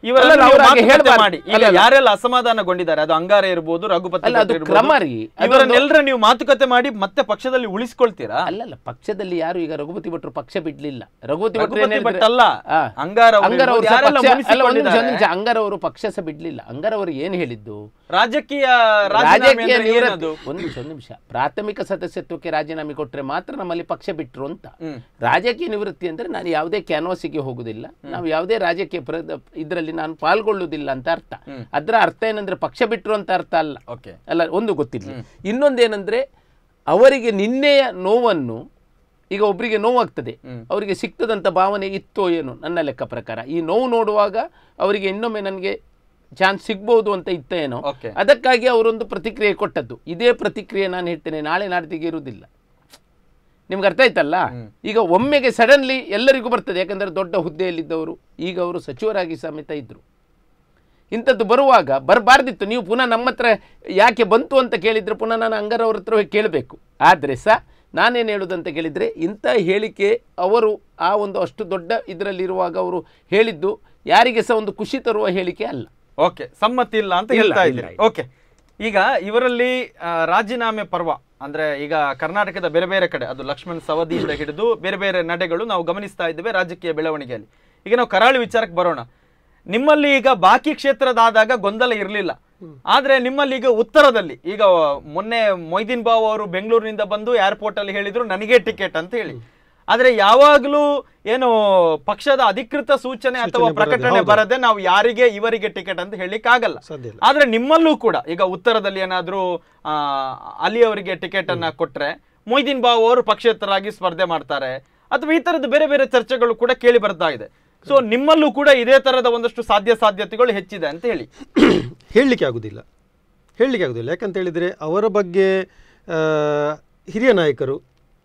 ಇವರೆಲ್ಲ ಅಲ್ಲ, ನೀವು ಅವ್ರು ಹಾಗೆ ಮಾತುಕತೆ ಹೇಳ್ಬಾರ್ದು. ಮಾಡಿ ಈಗ ಅಲ್ಲ, ಅಲ್ಲ. ಯಾರೆಲ್ಲ ಅಸಮಾಧಾನಗೊಂಡಿದ್ದಾರೆ ಅದು ಅಂಗಾರ ಇರ್ಬೋದು ರಘುಪತಿ ಅಲ್ಲ, ಅದು ಭಟ್ ಇರ್ಬೋದು. ಕ್ರಮ ರೀ. ಅದೊಂದು- ಇವರನ್ನೆಲ್ಲರ ನೀವು ಮಾತುಕತೆ ಮಾಡಿ ಮತ್ತೆ ಪಕ್ಷದಲ್ಲಿ ಉಳಿಸ್ಕೊಳ್ತೀರಾ ಅಲ್ಲಲ್ಲ ಪಕ್ಷದಲ್ಲಿ ಯಾರು ಈಗ ರಘುಪತಿ ಭಟ್ರು ಪಕ್ಷ ಬಿಡ್ಲಿಲ್ಲ ರಘುಪತಿ ಭಟ್ರು ರಘುಪತಿ ಏನ್ ಭಟ್ ಹೇಳಿದ್ರು? ಅಲ್ಲ. ಆ. ಅಂಗಾರ್ ಅವರು ಅಂಗಾರ್ ಅವರು ಇರ್ಬೋದು, ಯಾರೆಲ್ಲ ಪಕ್ಷ- ಅಲ್ಲ, ಒಂದು ನಿಮಿಷ, ಮುನಿಸಿಕೊಂಡಿದ್ದಾರೆ? ಒಂದು ನಿಮಿಷ. ಅಂಗಾರ್ ಅವರು ಪಕ್ಷ ಸಹ ಬಿಡ್ಲಿಲ್ಲ ಅಂಗಾರ್ ಅವರು ಏನ್ ಹೇಳಿದ್ದು ರಾಜಕೀಯ ರಾಜೀನಾಮೆ ರಾಜಕೀಯ ಅಂದ್ರೆ ನಿವೃತ್ತಿ ಏನದು? ಒಂದು ನಿಮಿಷ ಒಂದು ನಿಮಿಷ ಪ್ರಾಥಮಿಕ ಸದಸ್ಯತ್ವಕ್ಕೆ ರಾಜೀನಾಮೆ ಕೊಟ್ರೆ ಮಾತ್ರ ನಮ್ಮಲ್ಲಿ ಪಕ್ಷ ಬಿಟ್ರು ಅಂತ ಹ್ಮ್. ರಾಜಕೀಯ ನಿವೃತ್ತಿ ಅಂದ್ರೆ ನಾನು ಯಾವುದೇ ಕ್ಯಾನ್ವಾಸಿಗೆ ಹೋಗುದಿಲ್ಲ ನಾವು ಯಾವುದೇ ರಾಜಕೀಯ ಪ್ರ- ಇದರಲ್ಲಿ ನಾನು ಪಾಲ್ಗೊಳ್ಳುವುದಿಲ್ಲ ಅಂತ ಅರ್ಥ ಅದರ ಅರ್ಥ ಏನಂದ್ರೆ ಪಕ್ಷ ಬಿಟ್ರು ಅಂತ ಅರ್ಥ ಅಲ್ಲ ಓಕೆ ಅಲ್ಲ ಒಂದು ಗೊತ್ತಿರಲಿ ಇನ್ನೊಂದೇನೆಂದ್ರೆ ಅವರಿಗೆ ನಿನ್ನೆಯ ನೋವನ್ನು ಈಗ ಒಬ್ಬರಿಗೆ ನೋವಾಗ್ತದೆ ಅವರಿಗೆ ಸಿಗ್ತದಂತ ಭಾವನೆ ಇತ್ತೋ ಏನು ನನ್ನ ಲೆಕ್ಕ ಪ್ರಕಾರ ಈ ನೋವು ನೋಡುವಾಗ ಅವರಿಗೆ ಇನ್ನೊಮ್ಮೆ ನನಗೆ ಚಾನ್ಸ್ ಸಿಗ್ಬೋದು ಅಂತ ಇತ್ತ ಏನೋ Okay. ಅದಕ್ಕಾಗಿ ಅವರೊಂದು ಪ್ರತಿಕ್ರಿಯೆ ಕೊಟ್ಟದ್ದು ಇದೇ ಪ್ರತಿಕ್ರಿಯೆ ನಾನು ಹೇಳ್ತೇನೆ ನಾಳೆ ನಾಡ್ದಿಗೆ ಇರುವುದಿಲ್ಲ ನಿಮ್ಗೆ ಅರ್ಥ ಆಯ್ತಲ್ಲ ಈಗ ಒಮ್ಮೆಗೆ ಸಡನ್ಲಿ ಎಲ್ಲರಿಗೂ ಬರ್ತದೆ ಯಾಕಂದ್ರೆ ದೊಡ್ಡ ಹುದ್ದೆಯಲ್ಲಿದ್ದವರು ಈಗ ಅವರು ಸಚಿವರಾಗಿ ಸಮೇತ ಇದ್ರು ಇಂಥದ್ದು ಬರುವಾಗ ಬರಬಾರ್ದಿತ್ತು ನೀವು ಪುನಃ ನಮ್ಮ ಹತ್ರ ಯಾಕೆ ಬಂತು ಅಂತ ಕೇಳಿದರೆ ಪುನಃ ನಾನು ಅಂಗರ್ ಅವ್ರ ಹತ್ರ ಹೋಗಿ ಕೇಳಬೇಕು ಆದರೆ ಸಹ ನಾನೇನು ಹೇಳೋದಂತ ಕೇಳಿದರೆ ಇಂಥ ಹೇಳಿಕೆ ಅವರು ಆ ಒಂದು ಅಷ್ಟು ದೊಡ್ಡ ಇದರಲ್ಲಿರುವಾಗ ಅವರು ಹೇಳಿದ್ದು ಯಾರಿಗೆ ಸಹ ಒಂದು ಖುಷಿ ತರುವ ಹೇಳಿಕೆ ಅಲ್ಲ ಓಕೆ ಸಮ್ಮತಿ ಇಲ್ಲ ಅಂತ ಇಲ್ಲ, ಹೇಳ್ತಾ ಇಲ್ಲ, ಇದ್ದೀರಿ ಓಕೆ ಈಗ ಇವರಲ್ಲಿ ಆ, ರಾಜೀನಾಮೆ ಪರ್ವ ಅಂದ್ರೆ ಈಗ ಕರ್ನಾಟಕದ ಬೇರೆ ಬೇರೆ ಕಡೆ ಅದು ಲಕ್ಷ್ಮಣ್ ಸವದಿಯಿಂದ ಹಿಡಿದು ಬೇರೆ ಬೇರೆ ನಡೆಗಳು ನಾವು ಗಮನಿಸ್ತಾ ಇದ್ದೇವೆ ರಾಜಕೀಯ ಬೆಳವಣಿಗೆಯಲ್ಲಿ ಈಗ ನಾವು ಕರಾಳಿ ವಿಚಾರಕ್ಕೆ ಬರೋಣ ನಿಮ್ಮಲ್ಲಿ ಈಗ ಬಾಕಿ ಕ್ಷೇತ್ರದಾದಾಗ ಗೊಂದಲ ಇರಲಿಲ್ಲ ಆದ್ರೆ ನಿಮ್ಮಲ್ಲಿ ಈಗ ಉತ್ತರದಲ್ಲಿ ಈಗ ಮೊನ್ನೆ ಮೊಯ್ದೀನ್ ಬಾವ್ ಅವರು ಬೆಂಗಳೂರಿನಿಂದ ಬಂದು ಏರ್ಪೋರ್ಟ್ ಅಲ್ಲಿ ಹೇಳಿದ್ರು ನನಗೆ ಟಿಕೆಟ್ ಅಂತ ಹೇಳಿ ಆದ್ರೆ ಯಾವಾಗಲೂ ಏನು ಪಕ್ಷದ ಅಧಿಕೃತ ಸೂಚನೆ ಅಥವಾ ಬರದೆ, ಪ್ರಕಟಣೆ ಹೌದು. ಬರದೆ ನಾವು ಯಾರಿಗೆ ಇವರಿಗೆ ಟಿಕೆಟ್ ಅಂತ ಹೇಳಲಿಕ್ಕೆ ಆಗಲ್ಲ ಸಾಧ್ಯ ಇಲ್ಲ. ಆದ್ರೆ ನಿಮ್ಮಲ್ಲೂ ಕೂಡ ಈಗ ಉತ್ತರದಲ್ಲಿ ಏನಾದ್ರೂ ಆ, ಅಲಿ ಅವರಿಗೆ ಟಿಕೆಟ್ ಅನ್ನ ಕೊಟ್ರೆ ಮೊಯ್ದೀನ್ ಬಾವ್ ಅವರು ಪಕ್ಷೇತರಾಗಿ ಸ್ಪರ್ಧೆ ಮಾಡ್ತಾರೆ ಅಥವಾ ಈ ತರದ ಬೇರೆ ಬೇರೆ ಚರ್ಚೆಗಳು ಕೂಡ ಕೇಳಿ ಬರ್ತಾ ಇದೆ ಸೊ ನಿಮ್ಮಲ್ಲೂ ಕೂಡ ಇದೇ ತರದ ಒಂದಷ್ಟು ಸಾಧ್ಯ ಸಾಧ್ಯತೆಗಳು ಹೆಚ್ಚಿದೆ ಅಂತ ಹೇಳಿ ಹೇಳಲಿಕ್ಕೆ ಆಗುದಿಲ್ಲ ಹೇಳಲಿಕ್ಕೆ ಆಗುದಿಲ್ಲ ಯಾಕಂತ ಹೇಳಿದರೆ ಅವರ ಬಗ್ಗೆ ಆ, ಹಿರಿಯ ನಾಯಕರು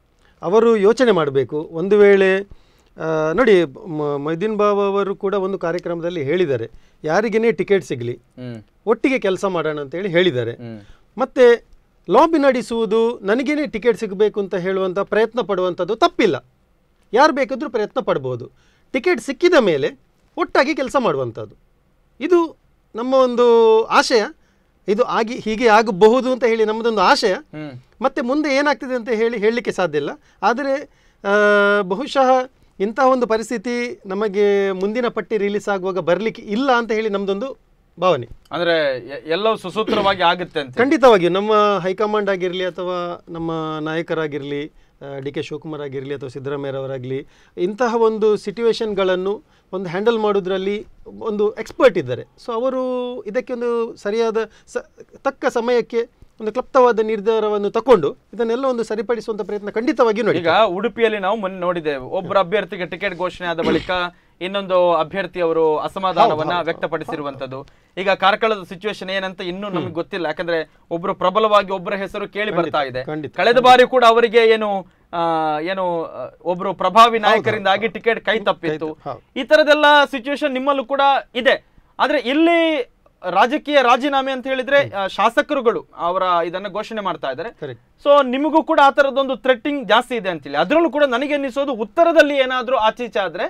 ಅವರು ಯೋಚನೆ ಮಾಡಬೇಕು ಒಂದು ವೇಳೆ ಆ, ನೋಡಿ ಮ- ಮೊಯ್ದೀನ್ ಬಾಬು ಅವರು ಕೂಡ ಒಂದು ಕಾರ್ಯಕ್ರಮದಲ್ಲಿ ಹೇಳಿದ್ದಾರೆ ಯಾರಿಗೇನೆ ಟಿಕೆಟ್ ಸಿಗಲಿ ಹ್ಮ್ ಒಟ್ಟಿಗೆ ಕೆಲಸ ಮಾಡೋಣ ಅಂತೇಳಿ ಹೇಳಿದ್ದಾರೆ ಹ್ಮ್ ಮತ್ತೆ ಲಾಬಿ ನಡೆಸುವುದು ನನಗೇನೆ ಟಿಕೆಟ್ ಸಿಗಬೇಕು ಅಂತ ಹೇಳುವಂಥ ಪ್ರಯತ್ನ ಪಡುವಂಥದ್ದು ತಪ್ಪಿಲ್ಲ ಯಾರು ಬೇಕಾದರೂ ಪ್ರಯತ್ನ ಪಡ್ಬೋದು ಟಿಕೆಟ್ ಸಿಕ್ಕಿದ ಮೇಲೆ ಒಟ್ಟಾಗಿ ಕೆಲಸ ಮಾಡುವಂಥದ್ದು ಇದು ನಮ್ಮ ಒಂದು ಆಶಯ ಇದು ಆಗಿ ಹೀಗೆ ಆಗಬಹುದು ಅಂತ ಹೇಳಿ ನಮ್ಮದೊಂದು ಆಶಯ ಹ್ಮ್ ಮತ್ತೆ ಮುಂದೆ ಏನಾಗ್ತದೆ ಅಂತ ಹೇಳಿ ಹೇಳಲಿಕ್ಕೆ ಸಾಧ್ಯ ಇಲ್ಲ ಆದರೆ ಆ, ಬಹುಶಃ ಇಂತಹ ಒಂದು ಪರಿಸ್ಥಿತಿ ನಮಗೆ ಮುಂದಿನ ಪಟ್ಟಿ ರಿಲೀಸ್ ಆಗುವಾಗ ಬರಲಿಕ್ಕೆ ಇಲ್ಲ ಅಂತ ಹೇಳಿ ನಮ್ಮದೊಂದು ಭಾವನೆ ಅಂದ್ರೆ ಎ- ಎಲ್ಲವೂ ಸುಸೂತ್ರವಾಗಿ ಆಗುತ್ತೆ ಅಂತ ಖಂಡಿತವಾಗಿಯೂ ನಮ್ಮ ಹೈಕಮಾಂಡ್ ಆಗಿರಲಿ ಅಥವಾ ನಮ್ಮ ನಾಯಕರಾಗಿರಲಿ ಡಿ ಕೆ ಶಿವಕುಮಾರ್ ಆಗಿರಲಿ ಅಥವಾ ಸಿದ್ದರಾಮಯ್ಯರವರಾಗಲಿ ಇಂತಹ ಒಂದು ಸಿಚುವೇಶನ್ಗಳನ್ನು ಒಂದು ಹ್ಯಾಂಡಲ್ ಮಾಡೋದ್ರಲ್ಲಿ ಒಂದು ಎಕ್ಸ್ಪರ್ಟ್ ಇದ್ದಾರೆ ಸೊ ಅವರು ಇದಕ್ಕೆ ಒಂದು ಸರಿಯಾದ ಸ ತಕ್ಕ ಸಮಯಕ್ಕೆ ಒಂದು ಕ್ಲಪ್ತವಾದ ನಿರ್ಧಾರವನ್ನು ತಕೊಂಡು ಇದನ್ನೆಲ್ಲ ಒಂದು ಸರಿಪಡಿಸುವಂಥ ಪ್ರಯತ್ನ ಖಂಡಿತವಾಗಿಯೂ ನೋಡಿ ಈಗ ಉಡುಪಿಯಲ್ಲಿ ನಾವು ಮೊನ್ನೆ ನೋಡಿದ್ದೇವೆ ಒಬ್ಬರು ಅಭ್ಯರ್ಥಿಗೆ ಟಿಕೆಟ್ ಘೋಷಣೆ ಆದ ಬಳಿಕ ಇನ್ನೊಂದು ಅಭ್ಯರ್ಥಿ ಅವರು ಅಸಮಾಧಾನವನ್ನ ವ್ಯಕ್ತಪಡಿಸಿರುವಂತದ್ದು ಈಗ ಕಾರ್ಕಳದ ಸಿಚುವೇಶನ್ ಏನಂತ ಇನ್ನೂ ನಮಗೆ ಗೊತ್ತಿಲ್ಲ ಯಾಕಂದ್ರೆ ಒಬ್ರು ಪ್ರಬಲವಾಗಿ ಒಬ್ಬರ ಹೆಸರು ಕೇಳಿ ಬರ್ತಾ ಇದೆ ಖಂಡಿತ, ಕಳೆದ ಬಾರಿ ಕೂಡ ಅವರಿಗೆ ಏನು ಆ, ಏನು ಆ, ಒಬ್ರು ಪ್ರಭಾವಿ ನಾಯಕರಿಂದಾಗಿ ಟಿಕೆಟ್ ಕೈ ತಪ್ಪಿತ್ತು ಹೌದು. ಈ ತರದೆಲ್ಲ ಸಿಚುವೇಶನ್ ನಿಮ್ಮಲ್ಲೂ ಕೂಡ ಇದೆ ಆದ್ರೆ ಇಲ್ಲಿ ರಾಜಕೀಯ ರಾಜೀನಾಮೆ ಅಂತ ಹೇಳಿದ್ರೆ ಆ, ಶಾಸಕರುಗಳು ಅವರ ಇದನ್ನ ಘೋಷಣೆ ಮಾಡ್ತಾ ಇದ್ದಾರೆ Correct. ಸೊ ನಿಮಗೂ ಕೂಡ ಆ ತರದೊಂದು ಥ್ರೆಟ್ಟಿಂಗ್ ಜಾಸ್ತಿ ಇದೆ ಅಂತೇಳಿ ಅದರಲ್ಲೂ ಕೂಡ ನನಗೆ ಅನ್ನಿಸೋದು ಉತ್ತರದಲ್ಲಿ ಏನಾದ್ರೂ ಆಚೀಚೆ ಆದ್ರೆ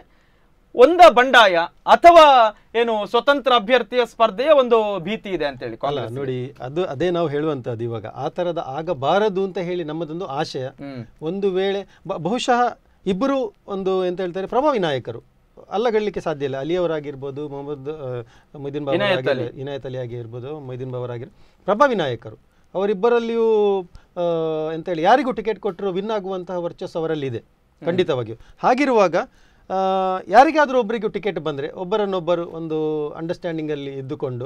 ಒಂದ ಬಂಡಾಯ ಅಥವಾ ಏನು ಸ್ವತಂತ್ರ ಅಭ್ಯರ್ಥಿಯ ಸ್ಪರ್ಧೆಯ ಒಂದು ಭೀತಿ ಇದೆ ಅಂತೇಳಿ ಅಲ್ಲ ಕಾಂಗ್ರೆಸ್ ನೋಡಿ ಅದು ಅದೇ ನಾವು ಹೇಳುವಂಥದ್ದು ಇವಾಗ ಆ ಥರದ ಆಗಬಾರದು ಅಂತ ಹೇಳಿ ನಮ್ಮದೊಂದು ಆಶಯ ಹ್ಮ್ ಒಂದು ವೇಳೆ ಬ- ಬಹುಶಃ ಇಬ್ಬರು ಒಂದು ಎಂತ ಹೇಳ್ತಾರೆ ಪ್ರಭಾವಿ ನಾಯಕರು ಅಲ್ಲಗಡಲಿಕ್ಕೆ ಸಾಧ್ಯ ಇಲ್ಲ ಅಲಿಯವರಾಗಿರ್ಬೋದು ಮೊಹಮ್ಮದ್ ಆ, ಮೊಯ್ದೀನ್ ಬಾಬಾ ಇನಾಯತ್ ಅಲಿ. ಇನಾಯತ್ ಅಲಿ ಆಗಿರ್ಬೋದು ಮೊಯ್ದೀನ್ ಬಾಬರಾಗಿರ್ ಪ್ರಭಾವಿ ನಾಯಕರು ಅವರಿಬ್ಬರಲ್ಲಿಯೂ ಆ, ಎಂತ ಹೇಳಿ ಯಾರಿಗೂ ಟಿಕೆಟ್ ಕೊಟ್ಟರು ವಿನ್ ಆಗುವಂತಹ ವರ್ಚಸ್ಸು ಅವರಲ್ಲಿದೆ ಖಂಡಿತವಾಗಿಯೂ ಹಾಗಿರುವಾಗ ಆ, ಯಾರಿಗಾದರೂ ಒಬ್ಬರಿಗೂ ಟಿಕೆಟ್ ಬಂದರೆ ಒಬ್ಬರನ್ನೊಬ್ಬರು ಒಂದು ಅಂಡರ್ಸ್ಟ್ಯಾಂಡಿಂಗಲ್ಲಿ ಇದ್ದುಕೊಂಡು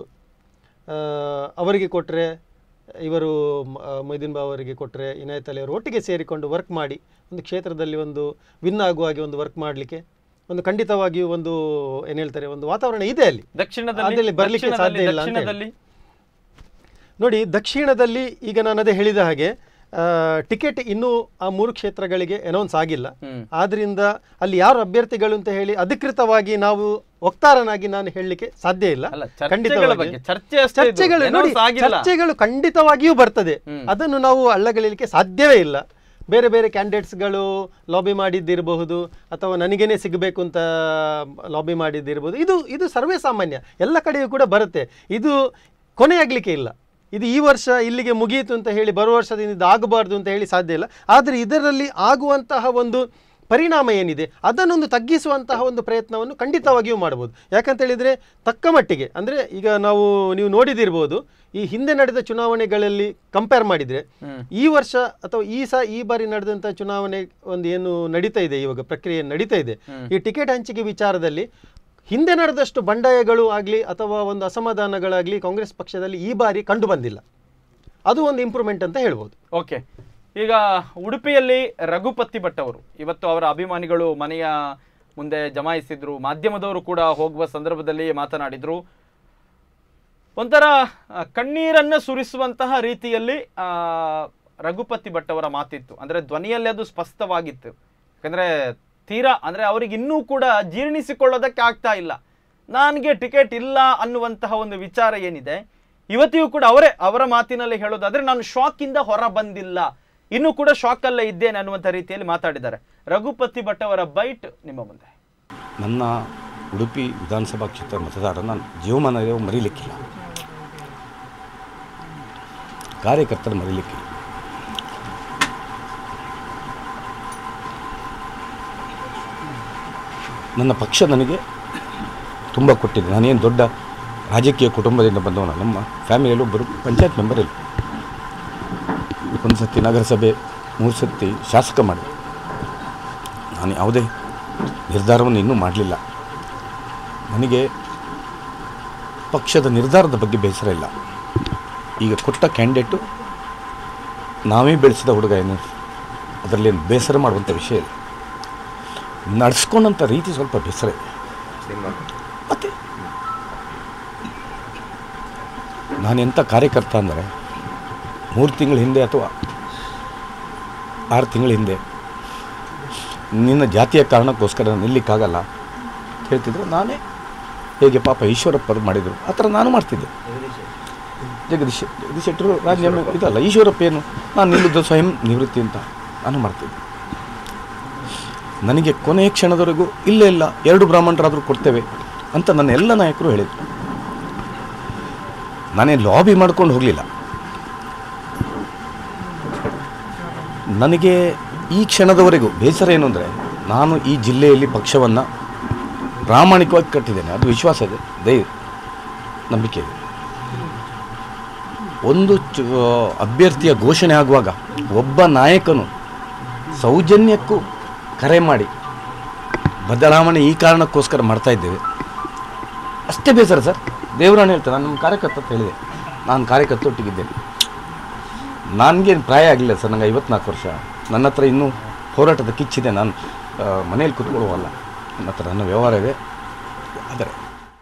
ಆ, ಅವರಿಗೆ ಕೊಟ್ಟರೆ ಇವರು ಮ- ಆ, ಮೊಯ್ದೀನ್ ಬಾಬು ಅವರಿಗೆ ಕೊಟ್ಟರೆ ಇನಾಯತ್ ಅಲಿ ಅವರು ಒಟ್ಟಿಗೆ ಸೇರಿಕೊಂಡು ವರ್ಕ್ ಮಾಡಿ ಒಂದು ಕ್ಷೇತ್ರದಲ್ಲಿ ಒಂದು ವಿನ್ ಆಗುವ ಹಾಗೆ ಒಂದು ವರ್ಕ್ ಮಾಡಲಿಕ್ಕೆ ಒಂದು ಖಂಡಿತವಾಗಿಯೂ ಒಂದು ಏನು ಹೇಳ್ತಾರೆ ಒಂದು ವಾತಾವರಣ ಇದೆ ಅಲ್ಲಿ ದಕ್ಷಿಣದಲ್ಲಿ ಅದ್ರಲ್ಲಿ ಬರ್ಲಿಕ್ಕೆ ದಕ್ಷಿಣದಲ್ಲಿ- ಸಾಧ್ಯ ಇಲ್ಲ ಅಂತ ಹೇಳಿ. ದಕ್ಷಿಣದಲ್ಲಿ ನೋಡಿ ದಕ್ಷಿಣದಲ್ಲಿ ಈಗ ನಾನು ಅದೇ ಹೇಳಿದ ಹಾಗೆ ಆ, ಟಿಕೆಟ್ ಇನ್ನೂ ಆ ಮೂರು ಕ್ಷೇತ್ರಗಳಿಗೆ ಅನೌನ್ಸ್ ಆಗಿಲ್ಲ ಹ್ಮ್. ಆದ್ರಿಂದ ಅಲ್ಲಿ ಯಾರು ಅಭ್ಯರ್ಥಿಗಳು ಅಂತ ಹೇಳಿ ಅಧಿಕೃತವಾಗಿ ನಾವು ವಕ್ತಾರನಾಗಿ ನಾನು ಹೇಳಲಿಕ್ಕೆ ಸಾಧ್ಯ ಇಲ್ಲ ಅಲ್ಲ, ಚರ್ಚೆಗಳ ಖಂಡಿತವಾಗಿ. ಬಗ್ಗೆ. ಚರ್ಚೆ ಅಷ್ಟೇ ಇದು. ಚರ್ಚೆಗಳು ನೋಡಿ announce ಆಗಿಲ್ಲ. ಚರ್ಚೆಗಳು ಖಂಡಿತವಾಗಿಯೂ ಬರ್ತದೆ ಹ್ಮ್. ಅದನ್ನು ನಾವು ಅಲ್ಲಗಲಿಕ್ಕೆ ಸಾಧ್ಯವೇ ಇಲ್ಲ ಬೇರೆ ಬೇರೆ ಕ್ಯಾಂಡಿಡೇಟ್ಸ್ಗಳು ಲಾಬಿ ಮಾಡಿದ್ದಿರಬಹುದು ಅಥವಾ ನನಗೇನೆ ಸಿಗಬೇಕು ಅಂತ ಲಾಬಿ ಮಾಡಿದ್ದಿರ್ಬೋದು ಇದು ಇದು ಸರ್ವೇ ಸಾಮಾನ್ಯ ಎಲ್ಲ ಕಡೆಯೂ ಕೂಡ ಬರುತ್ತೆ ಇದು ಕೊನೆಯಾಗಲಿಕ್ಕೆ ಇಲ್ಲ ಇದು ಈ ವರ್ಷ ಇಲ್ಲಿಗೆ ಮುಗಿಯಿತು ಅಂತ ಹೇಳಿ ಬರುವ ವರ್ಷದಿಂದ ಇದು ಆಗಬಾರ್ದು ಅಂತ ಹೇಳಿ ಸಾಧ್ಯ ಇಲ್ಲ ಆದರೆ ಇದರಲ್ಲಿ ಆಗುವಂತಹ ಒಂದು ಪರಿಣಾಮ ಏನಿದೆ ಅದನ್ನೊಂದು ತಗ್ಗಿಸುವಂತಹ ಒಂದು ಪ್ರಯತ್ನವನ್ನು ಖಂಡಿತವಾಗಿಯೂ ಮಾಡ್ಬೋದು ಯಾಕಂತ ಹೇಳಿದರೆ ತಕ್ಕ ಮಟ್ಟಿಗೆ ಅಂದರೆ ಈಗ ನಾವು ನೀವು ನೋಡಿದಿರ್ಬೋದು ಈ ಹಿಂದೆ ನಡೆದ ಚುನಾವಣೆಗಳಲ್ಲಿ ಕಂಪೇರ್ ಮಾಡಿದರೆ ಈ ವರ್ಷ ಅಥವಾ ಈ ಸ ಈ ಬಾರಿ ನಡೆದಂಥ ಚುನಾವಣೆ ಒಂದು ಏನು ನಡೀತಾ ಇದೆ ಇವಾಗ ಪ್ರಕ್ರಿಯೆ ನಡೀತಾ ಇದೆ ಈ ಟಿಕೆಟ್ ಹಂಚಿಕೆ ವಿಚಾರದಲ್ಲಿ ಹಿಂದೆ ನಡೆದಷ್ಟು ಬಂಡಾಯಗಳು ಆಗಲಿ ಅಥವಾ ಒಂದು ಅಸಮಾಧಾನಗಳಾಗಲಿ ಕಾಂಗ್ರೆಸ್ ಪಕ್ಷದಲ್ಲಿ ಈ ಬಾರಿ ಕಂಡು ಬಂದಿಲ್ಲ ಅದು ಒಂದು ಇಂಪ್ರೂವ್ಮೆಂಟ್ ಅಂತ ಹೇಳ್ಬೋದು ಓಕೆ ಈಗ ಉಡುಪಿಯಲ್ಲಿ ರಘುಪತಿ ಭಟ್ ಅವರು ಇವತ್ತು ಅವರ ಅಭಿಮಾನಿಗಳು ಮನೆಯ ಮುಂದೆ ಜಮಾಯಿಸಿದ್ರು ಮಾಧ್ಯಮದವರು ಕೂಡ ಹೋಗುವ ಸಂದರ್ಭದಲ್ಲಿ ಮಾತನಾಡಿದ್ರು ಒಂಥರ ಆ, ಕಣ್ಣೀರನ್ನ ಸುರಿಸುವಂತಹ ರೀತಿಯಲ್ಲಿ ಆ, ರಘುಪತಿ ಭಟ್ ಅವರ ಮಾತಿತ್ತು ಅಂದ್ರೆ ಧ್ವನಿಯಲ್ಲಿ ಅದು ಸ್ಪಷ್ಟವಾಗಿತ್ತು ಯಾಕಂದ್ರೆ ತೀರಾ ಅಂದ್ರೆ ಅವರಿಗೆ ಇನ್ನೂ ಕೂಡ ಜೀರ್ಣಿಸಿಕೊಳ್ಳೋದಕ್ಕೆ ಆಗ್ತಾ ಇಲ್ಲ ನನಗೆ ಟಿಕೆಟ್ ಇಲ್ಲ ಅನ್ನುವಂತಹ ಒಂದು ವಿಚಾರ ಏನಿದೆ ಇವತ್ತಿಗೂ ಕೂಡ ಅವರೇ ಅವರ ಮಾತಿನಲ್ಲಿ ಹೇಳೋದಾದ್ರೆ ನಾನು ಶಾಕಿಂದ ಹೊರ ಬಂದಿಲ್ಲ ಇನ್ನೂ ಕೂಡ ಶಾಕ್ ಅಲ್ಲೇ ಇದ್ದೇನೆ ಅನ್ನುವಂಥ ರೀತಿಯಲ್ಲಿ ಮಾತಾಡಿದ್ದಾರೆ ರಘುಪತಿ ಭಟ್ ಅವರ ಬೈಟ್ ನಿಮ್ಮ ಮುಂದೆ ನನ್ನ ಉಡುಪಿ ವಿಧಾನಸಭಾ ಕ್ಷೇತ್ರ ಮತದಾರನ ಜೀವಮಾನವೇ ಮರೀಲಿಕ್ಕಿಲ್ಲ ಕಾರ್ಯಕರ್ತರ ಮರೀಲಿಕ್ಕಿಲ್ಲ ನನ್ನ ಪಕ್ಷ ನನಗೆ ತುಂಬ ಕೊಟ್ಟಿದೆ ನಾನೇನು ದೊಡ್ಡ ರಾಜಕೀಯ ಕುಟುಂಬದಿಂದ ಬಂದವನ ನಮ್ಮ ಫ್ಯಾಮಿಲಿಯಲ್ಲಿ ಒಬ್ಬರು ಪಂಚಾಯತ್ ಮೆಂಬರ್ ಇಲ್ಲ ಒಂದು ಸತಿ ನಗರಸಭೆ ಮೂರು ಸತಿ ಶಾಸಕ ಮಾಡಿದೆ ನಾನು ಯಾವುದೇ ನಿರ್ಧಾರವನ್ನು ಇನ್ನೂ ಮಾಡಲಿಲ್ಲ ನನಗೆ ಪಕ್ಷದ ನಿರ್ಧಾರದ ಬಗ್ಗೆ ಬೇಸರ ಇಲ್ಲ ಈಗ ಕೊಟ್ಟ ಕ್ಯಾಂಡಿಡೇಟು ನಾವೇ ಬೆಳೆಸಿದ ಹುಡುಗ ಏನು ಅದರಲ್ಲಿ ಏನು ಬೇಸರ ಮಾಡುವಂಥ ವಿಷಯ ಇಲ್ಲ ನಡೆಸ್ಕೊಂಡಂಥ ರೀತಿ ಸ್ವಲ್ಪ ಬೇಸರ ಇದೆ ಮತ್ತೆ ನಾನೆಂಥ ಕಾರ್ಯಕರ್ತ ಅಂದರೆ ಮೂರು ತಿಂಗಳ ಹಿಂದೆ ಅಥವಾ ಆರು ತಿಂಗಳ ಹಿಂದೆ ನಿನ್ನ ಜಾತಿಯ ಕಾರಣಕ್ಕೋಸ್ಕರ ನಿಲ್ಲಿಕ್ಕಾಗಲ್ಲ ಅಂತ ಹೇಳ್ತಿದ್ರು ನಾನೇ ಹೇಗೆ ಪಾಪ ಈಶ್ವರಪ್ಪರು ಮಾಡಿದರು ಆ ಥರ ನಾನು ಮಾಡ್ತಿದ್ದೆ ಜಗದೀಶ್ ಜಗದೀಶ್ ಶೆಟ್ಟರು ರಾಜೀನಾಮೆ ಇದಲ್ಲ ಈಶ್ವರಪ್ಪ ಏನು ನಾನು ನಿಲ್ಲುದು ಸ್ವಯಂ ನಿವೃತ್ತಿ ಅಂತ ನಾನು ಮಾಡ್ತಿದ್ದೆ ನನಗೆ ಕೊನೆಯ ಕ್ಷಣದವರೆಗೂ ಇಲ್ಲ ಇಲ್ಲ ಎರಡು ಬ್ರಾಹ್ಮಣರಾದರೂ ಕೊಡ್ತೇವೆ ಅಂತ ನನ್ನ ಎಲ್ಲ ನಾಯಕರು ಹೇಳಿದರು ನಾನೇ ಲಾಬಿ ಮಾಡ್ಕೊಂಡು ಹೋಗಲಿಲ್ಲ ನನಗೆ ಈ ಕ್ಷಣದವರೆಗೂ ಬೇಸರ ಏನು ಅಂದರೆ ನಾನು ಈ ಜಿಲ್ಲೆಯಲ್ಲಿ ಪಕ್ಷವನ್ನು ಪ್ರಾಮಾಣಿಕವಾಗಿ ಕಟ್ಟಿದ್ದೇನೆ ಅದು ವಿಶ್ವಾಸ ಇದೆ ದೈ ನಂಬಿಕೆ ಇದೆ ಒಂದು ಚು ಅಭ್ಯರ್ಥಿಯ ಘೋಷಣೆ ಆಗುವಾಗ ಒಬ್ಬ ನಾಯಕನು ಸೌಜನ್ಯಕ್ಕೂ ಕರೆ ಮಾಡಿ ಬದಲಾವಣೆ ಈ ಕಾರಣಕ್ಕೋಸ್ಕರ ಮಾಡ್ತಾ ಇದ್ದೇವೆ ಅಷ್ಟೇ ಬೇಸರ ಸರ್ ದೇವರಾಣಿ ಹೇಳ್ತಾರೆ ನಾನು ನಮ್ಮ ಕಾರ್ಯಕರ್ತ ಅಂತ ಹೇಳಿದೆ ನಾನು ಕಾರ್ಯಕರ್ತೊಟ್ಟಿಗಿದ್ದೇನೆ ನನಗೇನು ಪ್ರಾಯ ಆಗಲಿಲ್ಲ ಸರ್ ನನಗೆ ಐವತ್ನಾಲ್ಕು ವರ್ಷ ನನ್ನ ಹತ್ರ ಇನ್ನೂ ಹೋರಾಟದ ಕಿಚ್ಚಿದೆ ನಾನು ಆ, ಮನೇಲಿ ಕೂತ್ಕೊಳ್ಳುವಲ್ಲ ನನ್ನ ಹತ್ರ ನನ್ನ ವ್ಯವಹಾರ ಇದೆ ಆದರೆ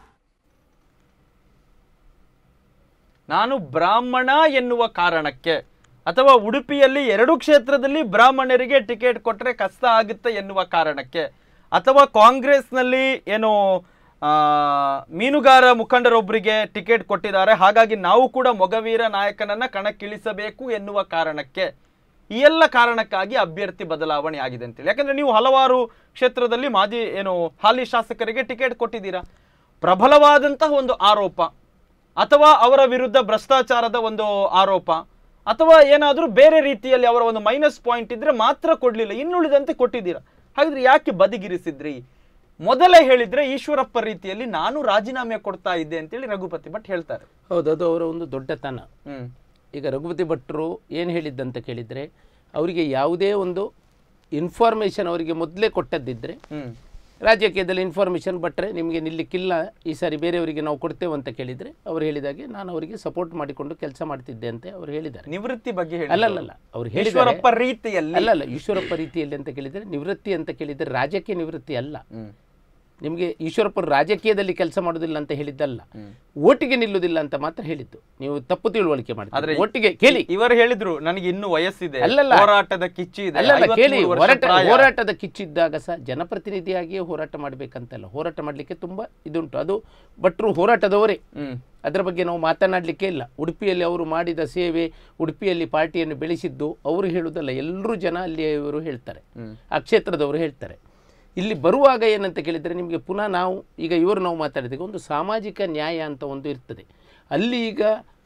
ನಾನು ಬ್ರಾಹ್ಮಣ ಎನ್ನುವ ಕಾರಣಕ್ಕೆ ಅಥವಾ ಉಡುಪಿಯಲ್ಲಿ ಎರಡು ಕ್ಷೇತ್ರದಲ್ಲಿ ಬ್ರಾಹ್ಮಣರಿಗೆ ಟಿಕೆಟ್ ಕೊಟ್ಟರೆ ಕಷ್ಟ ಆಗುತ್ತೆ ಎನ್ನುವ ಕಾರಣಕ್ಕೆ ಅಥವಾ ಕಾಂಗ್ರೆಸ್ನಲ್ಲಿ ಏನು ಆ, ಮೀನುಗಾರ ಮುಖಂಡರೊಬ್ಬರಿಗೆ ಟಿಕೆಟ್ ಕೊಟ್ಟಿದ್ದಾರೆ ಹಾಗಾಗಿ ನಾವು ಕೂಡ ಮೊಗವೀರ ನಾಯಕನನ್ನ ಕಣಕ್ಕಿಳಿಸಬೇಕು ಎನ್ನುವ ಕಾರಣಕ್ಕೆ ಈ ಎಲ್ಲ ಕಾರಣಕ್ಕಾಗಿ ಅಭ್ಯರ್ಥಿ ಬದಲಾವಣೆ ಆಗಿದೆ ಅಂತೇಳಿ ಯಾಕಂದ್ರೆ ನೀವು ಹಲವಾರು ಕ್ಷೇತ್ರದಲ್ಲಿ ಮಾಜಿ ಏನು ಹಾಲಿ ಶಾಸಕರಿಗೆ ಟಿಕೆಟ್ ಕೊಟ್ಟಿದ್ದೀರಾ ಪ್ರಬಲವಾದಂತಹ ಒಂದು ಆರೋಪ ಅಥವಾ ಅವರ ವಿರುದ್ಧ ಭ್ರಷ್ಟಾಚಾರದ ಒಂದು ಆರೋಪ ಅಥವಾ ಏನಾದರೂ ಬೇರೆ ರೀತಿಯಲ್ಲಿ ಅವರ ಒಂದು ಮೈನಸ್ ಪಾಯಿಂಟ್ ಇದ್ರೆ ಮಾತ್ರ ಕೊಡ್ಲಿಲ್ಲ ಇನ್ನುಳಿದಂತೆ ಕೊಟ್ಟಿದ್ದೀರಾ ಹಾಗಿದ್ರೆ ಯಾಕೆ ಬದಿಗಿರಿಸಿದ್ರಿ ಮೊದಲೇ ಹೇಳಿದ್ರೆ ಈಶ್ವರಪ್ಪ ರೀತಿಯಲ್ಲಿ ನಾನು ರಾಜೀನಾಮೆ ಕೊಡ್ತಾ ಇದ್ದೆ ಅಂತೇಳಿ ರಘುಪತಿ ಭಟ್ ಹೇಳ್ತಾರೆ ಹೌದು ಅದು ಅವರ ಒಂದು ದೊಡ್ಡತನ ಹ್ಮ್ ಈಗ ರಘುಪತಿ ಭಟ್ರು ಏನು ಹೇಳಿದ್ದಂತ ಕೇಳಿದರೆ ಅವರಿಗೆ ಯಾವುದೇ ಒಂದು ಇನ್ಫಾರ್ಮೇಷನ್ ಅವರಿಗೆ ಮೊದಲೇ ಕೊಟ್ಟದ್ದಿದ್ದರೆ ಹ್ಮ್ ರಾಜಕೀಯದಲ್ಲಿ ಇನ್ಫಾರ್ಮೇಷನ್ ಬಟ್ಟರೆ ನಿಮಗೆ ನಿಲ್ಲಿಕ್ಕಿಲ್ಲ ಈ ಸಾರಿ ಬೇರೆಯವರಿಗೆ ನಾವು ಕೊಡ್ತೇವೆ ಅಂತ ಕೇಳಿದರೆ ಅವರು ಹೇಳಿದಾಗೆ ನಾನು ಅವರಿಗೆ ಸಪೋರ್ಟ್ ಮಾಡಿಕೊಂಡು ಕೆಲಸ ಮಾಡ್ತಿದ್ದೆ ಅಂತ ಅವರು ಹೇಳಿದ್ದಾರೆ ನಿವೃತ್ತಿ ಬಗ್ಗೆ ಹೇಳಿ ಅಲ್ಲಲ್ಲ ಅವ್ರು ಹೇಳಿದ್ದಾರೆ ಈಶ್ವರಪ್ಪ ರೀತಿಯಲ್ಲಿ ಅಲ್ಲಲ್ಲ ಈಶ್ವರಪ್ಪ ರೀತಿಯಲ್ಲಿ ಅಂತ ಕೇಳಿದರೆ ನಿವೃತ್ತಿ ಅಂತ ಕೇಳಿದರೆ ರಾಜಕೀಯ ನಿವೃತ್ತಿ ಅಲ್ಲ ಹ್ಮ್ ನಿಮಗೆ ಈಶ್ವರಪ್ಪರು ರಾಜಕೀಯದಲ್ಲಿ ಕೆಲಸ ಮಾಡೋದಿಲ್ಲ ಅಂತ ಹೇಳಿದ್ದಲ್ಲ ಓಟಿಗೆ ನಿಲ್ಲುವುದಿಲ್ಲ ಅಂತ ಮಾತ್ರ ಹೇಳಿದ್ದು ನೀವು ತಪ್ಪು ತಿಳುವಳಿಕೆ ಆದ್ರೆ ಮಾಡಿ ಒಟ್ಟಿಗೆ ಕೇಳಿ ಇವರು ಹೇಳಿದ್ರು ನನಗೆ ಇನ್ನೂ ವಯಸ್ಸಿದೆ ಅಲ್ಲಲ್ಲ. ಹೋರಾಟದ ಕಿಚ್ಚು ಇದೆ ಅಲ್ಲಲ್ಲ 53 ಕೇಳಿ ವರ್ಷ ಹೋರಾಟ ಪ್ರಾಯ. ಹೋರಾಟದ ಕಿಚ್ಚಿದ್ದಾಗ ಸಹ ಜನಪ್ರತಿನಿಧಿಯಾಗಿಯೇ ಹೋರಾಟ ಮಾಡಬೇಕಂತಲ್ಲ ಹೋರಾಟ ಮಾಡಲಿಕ್ಕೆ ತುಂಬ ಇದುಂಟು ಅದು ಭಟ್ರು ಹೋರಾಟದವರೇ ಹ್ಮ್ ಅದರ ಬಗ್ಗೆ ನಾವು ಮಾತನಾಡಲಿಕ್ಕೆ ಇಲ್ಲ ಉಡುಪಿಯಲ್ಲಿ ಅವರು ಮಾಡಿದ ಸೇವೆ ಉಡುಪಿಯಲ್ಲಿ ಪಾರ್ಟಿಯನ್ನು ಬೆಳೆಸಿದ್ದು ಅವರು ಹೇಳುವುದಲ್ಲ ಎಲ್ಲರೂ ಜನ ಅಲ್ಲಿ ಇವರು ಹೇಳ್ತಾರೆ ಆ ಕ್ಷೇತ್ರದವರು ಹೇಳ್ತಾರೆ ಇಲ್ಲಿ ಬರುವಾಗ ಏನಂತ ಕೇಳಿದರೆ ನಿಮಗೆ ಪುನಃ ನಾವು ಈಗ ಇವರು ನಾವು ಮಾತಾಡಿದಾಗ ಒಂದು ಸಾಮಾಜಿಕ ನ್ಯಾಯ ಅಂತ ಒಂದು ಇರ್ತದೆ ಅಲ್ಲಿ ಈಗ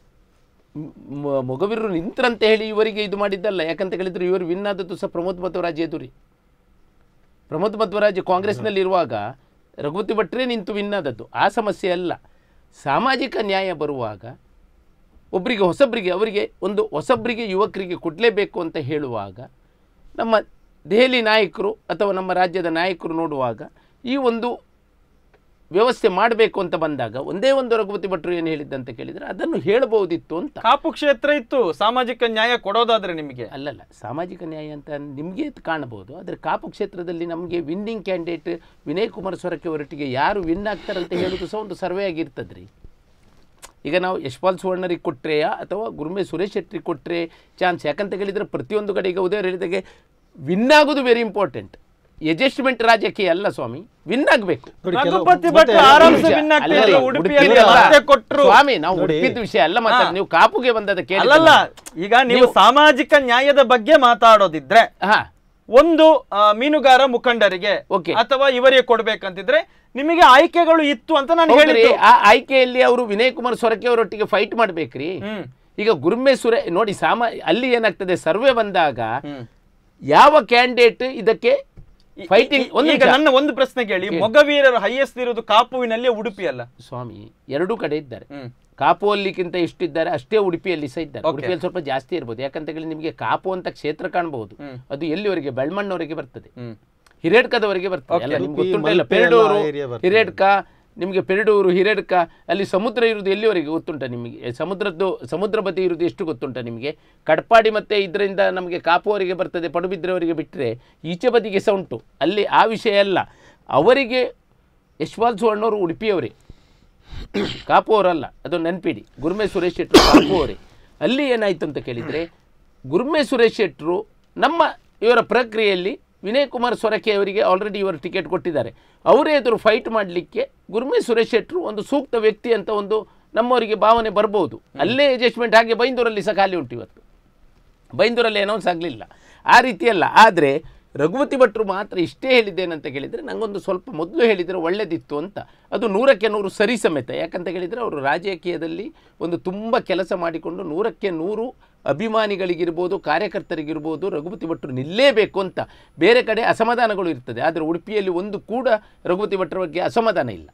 ಮ- ಮೊಗವೀರರು ನಿಂತ್ರಂತ ಹೇಳಿ ಇವರಿಗೆ ಇದು ಮಾಡಿದ್ದಲ್ಲ ಯಾಕಂತ ಹೇಳಿದ್ರೆ ಇವರು ವಿನ್ ಆದದ್ದು ಸಹ ಪ್ರಮೋದ್ ಮಧ್ವರಾಜ್ ಎದುರಿ ಪ್ರಮೋದ್ ಮಧ್ವರಾಜ್ ಕಾಂಗ್ರೆಸ್ನಲ್ಲಿ ಇರುವಾಗ ರಘುಪತಿ ಭಟ್ರೇ ನಿಂತು ವಿನ್ ಆದದ್ದು ಆ ಸಮಸ್ಯೆ ಅಲ್ಲ ಸಾಮಾಜಿಕ ನ್ಯಾಯ ಬರುವಾಗ ಒಬ್ಬರಿಗೆ ಹೊಸಬ್ರಿಗೆ ಅವರಿಗೆ ಒಂದು ಹೊಸಬ್ರಿಗೆ ಯುವಕರಿಗೆ ಕೊಡಲೇಬೇಕು ಅಂತ ಹೇಳುವಾಗ ನಮ್ಮ ದೆಹಲಿ ನಾಯಕರು ಅಥವಾ ನಮ್ಮ ರಾಜ್ಯದ ನಾಯಕರು ನೋಡುವಾಗ ಈ ಒಂದು ವ್ಯವಸ್ಥೆ ಮಾಡಬೇಕು ಅಂತ ಬಂದಾಗ ಒಂದೇ ಒಂದು ರಘುಪತಿ ಭಟ್ರು ಏನು ಹೇಳಿದ್ದಂತ ಕೇಳಿದರೆ ಅದನ್ನು ಹೇಳಬಹುದಿತ್ತು ಅಂತ ಕಾಪು ಕ್ಷೇತ್ರ ಇತ್ತು ಸಾಮಾಜಿಕ ನ್ಯಾಯ ಕೊಡೋದಾದ್ರೆ ನಿಮಗೆ ಅಲ್ಲಲ್ಲ ಸಾಮಾಜಿಕ ನ್ಯಾಯ ಅಂತ ನಿಮಗೆ ಕಾಣಬಹುದು ಆದರೆ ಕಾಪು ಕ್ಷೇತ್ರದಲ್ಲಿ ನಮಗೆ ವಿನ್ನಿಂಗ್ ಕ್ಯಾಂಡಿಡೇಟ್ ವಿನಯ್ ಕುಮಾರ್ ಸೊರಕೆ ಹೊರಟಿಗೆ ಯಾರು ವಿನ್ ಆಗ್ತಾರಂತ ಹೇಳೋದು ಸಹ ಒಂದು ಸರ್ವೆ ಆಗಿರ್ತದೆ ರೀ ಈಗ ನಾವು ಯಶ್ಪಾಲ್ ಸುವರ್ಣರಿಗೆ ಕೊಟ್ಟರೆಯಾ ಅಥವಾ ಗುರುಮೆ ಸುರೇಶ್ ಶೆಟ್ಟಿಗೆ ಕೊಟ್ಟರೆ ಚಾನ್ಸ್ ಯಾಕಂತ ಹೇಳಿದರೆ ಪ್ರತಿಯೊಂದು ಕಡೆ ಈಗ ಉದಯ ಹೇಳಿದಾಗೆ ವಿನ್ ಆಗೋದು ವೆರಿ ಇಂಪಾರ್ಟೆಂಟ್ ಎಡ್ಜಸ್ಟ್ಮೆಂಟ್ ರಾಜಕೀಯ ಅಲ್ಲ ಸ್ವಾಮಿ ವಿನ್ ಆಗಬೇಕು ನೋಡಿ, ಕೆಲವು- ರಘುಪತಿ ಮತ್ತೆ ಭಟ್ ಆರಾಮ್ಸೆ ನಿಜ. win ಆಗ್ತಾ ಅಲ್ಲ, ಇದ್ರು. ಅಲ್ಲ, ಉಡುಪಿಯಲ್ಲಿ ಉಡುಪಿಯಲ್ಲಿ ಅಲ್ಲ. ಮತ್ತೆ ಕೊಟ್ರು ಸ್ವಾಮಿ ನಾವು ನೋಡಿ. ಉಡುಪಿದ ವಿಷಯ ಅಲ್ಲ ಮಾತಾಡ ನೀವು ಕಾಪುಗೆ ಬಂದದ ಕೇಳಿ ಅಲ್ಲಲ್ಲ ಈಗ ನೀವು ಸಾಮಾಜಿಕ ನ್ಯಾಯದ ಬಗ್ಗೆ ಮಾತಾಡೋದಿದ್ರೆ ಹಾ ಒಂದು ಆ, ಮೀನುಗಾರ ಮುಖಂಡರಿಗೆ Okay. ಅಥವಾ ಇವರಿಗೆ ಕೊಡ್ಬೇಕಂತಿದ್ರೆ ನಿಮಗೆ ಆಯ್ಕೆಗಳು ಇತ್ತು ಅಂತ ನಾನು ಹೌದ್ರಿ, ಹೇಳಿದ್ದು ಆ ಆಯ್ಕೆಯಲ್ಲಿ ಅವರು ವಿನಯ್ ಕುಮಾರ್ ಸೊರಕೆ ಅವರೊಟ್ಟಿಗೆ ಫೈಟ್ ಮಾಡ್ಬೇಕ್ರಿ ಹ್ಮ್ ಈಗ ಗುರುಮೆ ಸುರೆ ನೋಡಿ ಸಾಮ ಅಲ್ಲಿ ಏನಾಗ್ತದೆ ಸರ್ವೆ ಬಂದಾಗ ಹ್ಮ್. ಯಾವ ಕ್ಯಾಂಡಿಡೇಟ್ ಇದಕ್ಕೆ ಈ- ಫೈಟಿಂಗ್ ಈ- ಒಂದು ಈಗ ನನ್ನ ಒಂದು ಪ್ರಶ್ನೆ ಕೇಳಿ ಮೊಗವೀರರು ಹೈಯೆಸ್ಟ್ ಇರೋದು ಕಾಪುವಿನಲ್ಲಿ ಉಡುಪಿ ಅಲ್ಲ ಸ್ವಾಮಿ ಎರಡೂ ಕಡೆ ಇದ್ದಾರೆ ಹ್ಮ್ ಕಾಪು ಅಲ್ಲಿಗಿಂತ ಎಷ್ಟಿದ್ದಾರೆ ಅಷ್ಟೇ ಉಡುಪಿಯಲ್ಲಿ ಸಹ ಇದ್ದಾರೆ Okay. ಉಡುಪಿಯಲ್ಲಿ ಸ್ವಲ್ಪ ಜಾಸ್ತಿ ಇರ್ಬೋದು ಯಾಕಂತ ಹೇಳಿ ನಿಮಗೆ ಕಾಪು ಅಂತ ಕ್ಷೇತ್ರ ಕಾಣಬಹುದು ಹ್ಮ್. ಅದು ಎಲ್ಲಿವರೆಗೆ ಬೆಳ್ಮಣ್ಣವರೆಗೆ ಬರ್ತದೆ ಹ್ಮ್ ಹಿರೇಡ್ಕದವರೆಗೆ ಬರ್ತದೆ Okay. ಎಲ್ಲ ನಿಮ್ಗೆ ಉಡುಪಿ, ಗೊತ್ತುಂಟ ಇಲ್ಲ ಮಲ್ಪೆ ಎಲ್ಲ ಪೆರಡೂರು area ಬರ್ತದೆ. ಹಿರೇಡ್ಕ ನಿಮಗೆ ಪೆರಡೂರು ಹಿರೇಡ್ಕ ಅಲ್ಲಿ ಸಮುದ್ರ ಇರುವುದು ಎಲ್ಲಿವರೆಗೆ ಗೊತ್ತುಂಟ ನಿಮಗೆ ಸಮುದ್ರದ್ದು ಸಮುದ್ರ ಬದಿ ಇರುವುದು ಎಷ್ಟು ಗೊತ್ತುಂಟ ನಿಮಗೆ ಕಡ್ಪಾಡಿ ಮತ್ತೆ ಇದರಿಂದ ನಮಗೆ ಕಾಪುವರೆಗೆ ಬರ್ತದೆ ಪಡುಬಿದ್ರೆವರೆಗೆ ಬಿಟ್ಟರೆ ಈಚೆ ಬದಿಗೆ ಸಹ ಉಂಟು ಅಲ್ಲಿ ಆ ವಿಷಯ ಅಲ್ಲ ಅವರಿಗೆ ಯಶ್ವಾಲ್ ಸುವರ್ಣವರು ಉಡುಪಿಯವರೇ ಕಾಪು ಅವರಲ್ಲ ಅದು ನೆನಪಿಡಿ ಗುರುಮೆ ಸುರೇಶ್ ಶೆಟ್ಟರು ಕಾಪು ಅವರೇ ಅಲ್ಲಿ ಏನಾಯ್ತು ಅಂತ ಕೇಳಿದರೆ ಗುರುಮೆ ಸುರೇಶ್ ಶೆಟ್ಟರು ನಮ್ಮ ಇವರ ಪ್ರಕ್ರಿಯೆಯಲ್ಲಿ ವಿನಯ್ ಕುಮಾರ್ ಸೊರಕೆ ಅವರಿಗೆ ಆಲ್ರೆಡಿ ಇವರು ಟಿಕೆಟ್ ಕೊಟ್ಟಿದ್ದಾರೆ ಅವರೇ ಎದುರು ಫೈಟ್ ಮಾಡಲಿಕ್ಕೆ ಗುರುಮೆ ಸುರೇಶ್ ಶೆಟ್ಟರು ಒಂದು ಸೂಕ್ತ ವ್ಯಕ್ತಿ ಅಂತ ಒಂದು ನಮ್ಮವರಿಗೆ ಭಾವನೆ ಬರ್ಬೋದು ಅಲ್ಲೇ ಅಡ್ಜಸ್ಟ್ಮೆಂಟ್ ಹಾಗೆ ಬೈಂದೂರಲ್ಲಿ ಸಹ ಖಾಲಿ ಉಂಟು ಇವತ್ತು ಬೈಂದೂರಲ್ಲಿ ಅನೌನ್ಸ್ ಆಗಲಿಲ್ಲ ಆ ರೀತಿಯಲ್ಲ ಆದರೆ ರಘುಪತಿ ಭಟ್ರು ಮಾತ್ರ ಇಷ್ಟೇ ಹೇಳಿದ್ದೇನಂತ ಕೇಳಿದರೆ ನನಗೊಂದು ಸ್ವಲ್ಪ ಮೊದಲು ಹೇಳಿದರೆ ಒಳ್ಳೆದಿತ್ತು ಅಂತ ಅದು ನೂರಕ್ಕೆ ನೂರು ಸರಿ ಸಮೇತ ಯಾಕಂತ ಹೇಳಿದರೆ ಅವರು ರಾಜಕೀಯದಲ್ಲಿ ಒಂದು ತುಂಬ ಕೆಲಸ ಮಾಡಿಕೊಂಡು ನೂರಕ್ಕೆ ನೂರು ಅಭಿಮಾನಿಗಳಿಗಿರ್ಬೋದು ಕಾರ್ಯಕರ್ತರಿಗಿರ್ಬೋದು ರಘುಪತಿ ಭಟ್ರು ನಿಲ್ಲೇಬೇಕು ಅಂತ ಬೇರೆ ಕಡೆ ಅಸಮಾಧಾನಗಳು ಇರ್ತದೆ ಆದರೆ ಉಡುಪಿಯಲ್ಲಿ ಒಂದು ಕೂಡ ರಘುಪತಿ ಭಟ್ರ ಬಗ್ಗೆ ಅಸಮಾಧಾನ ಇಲ್ಲ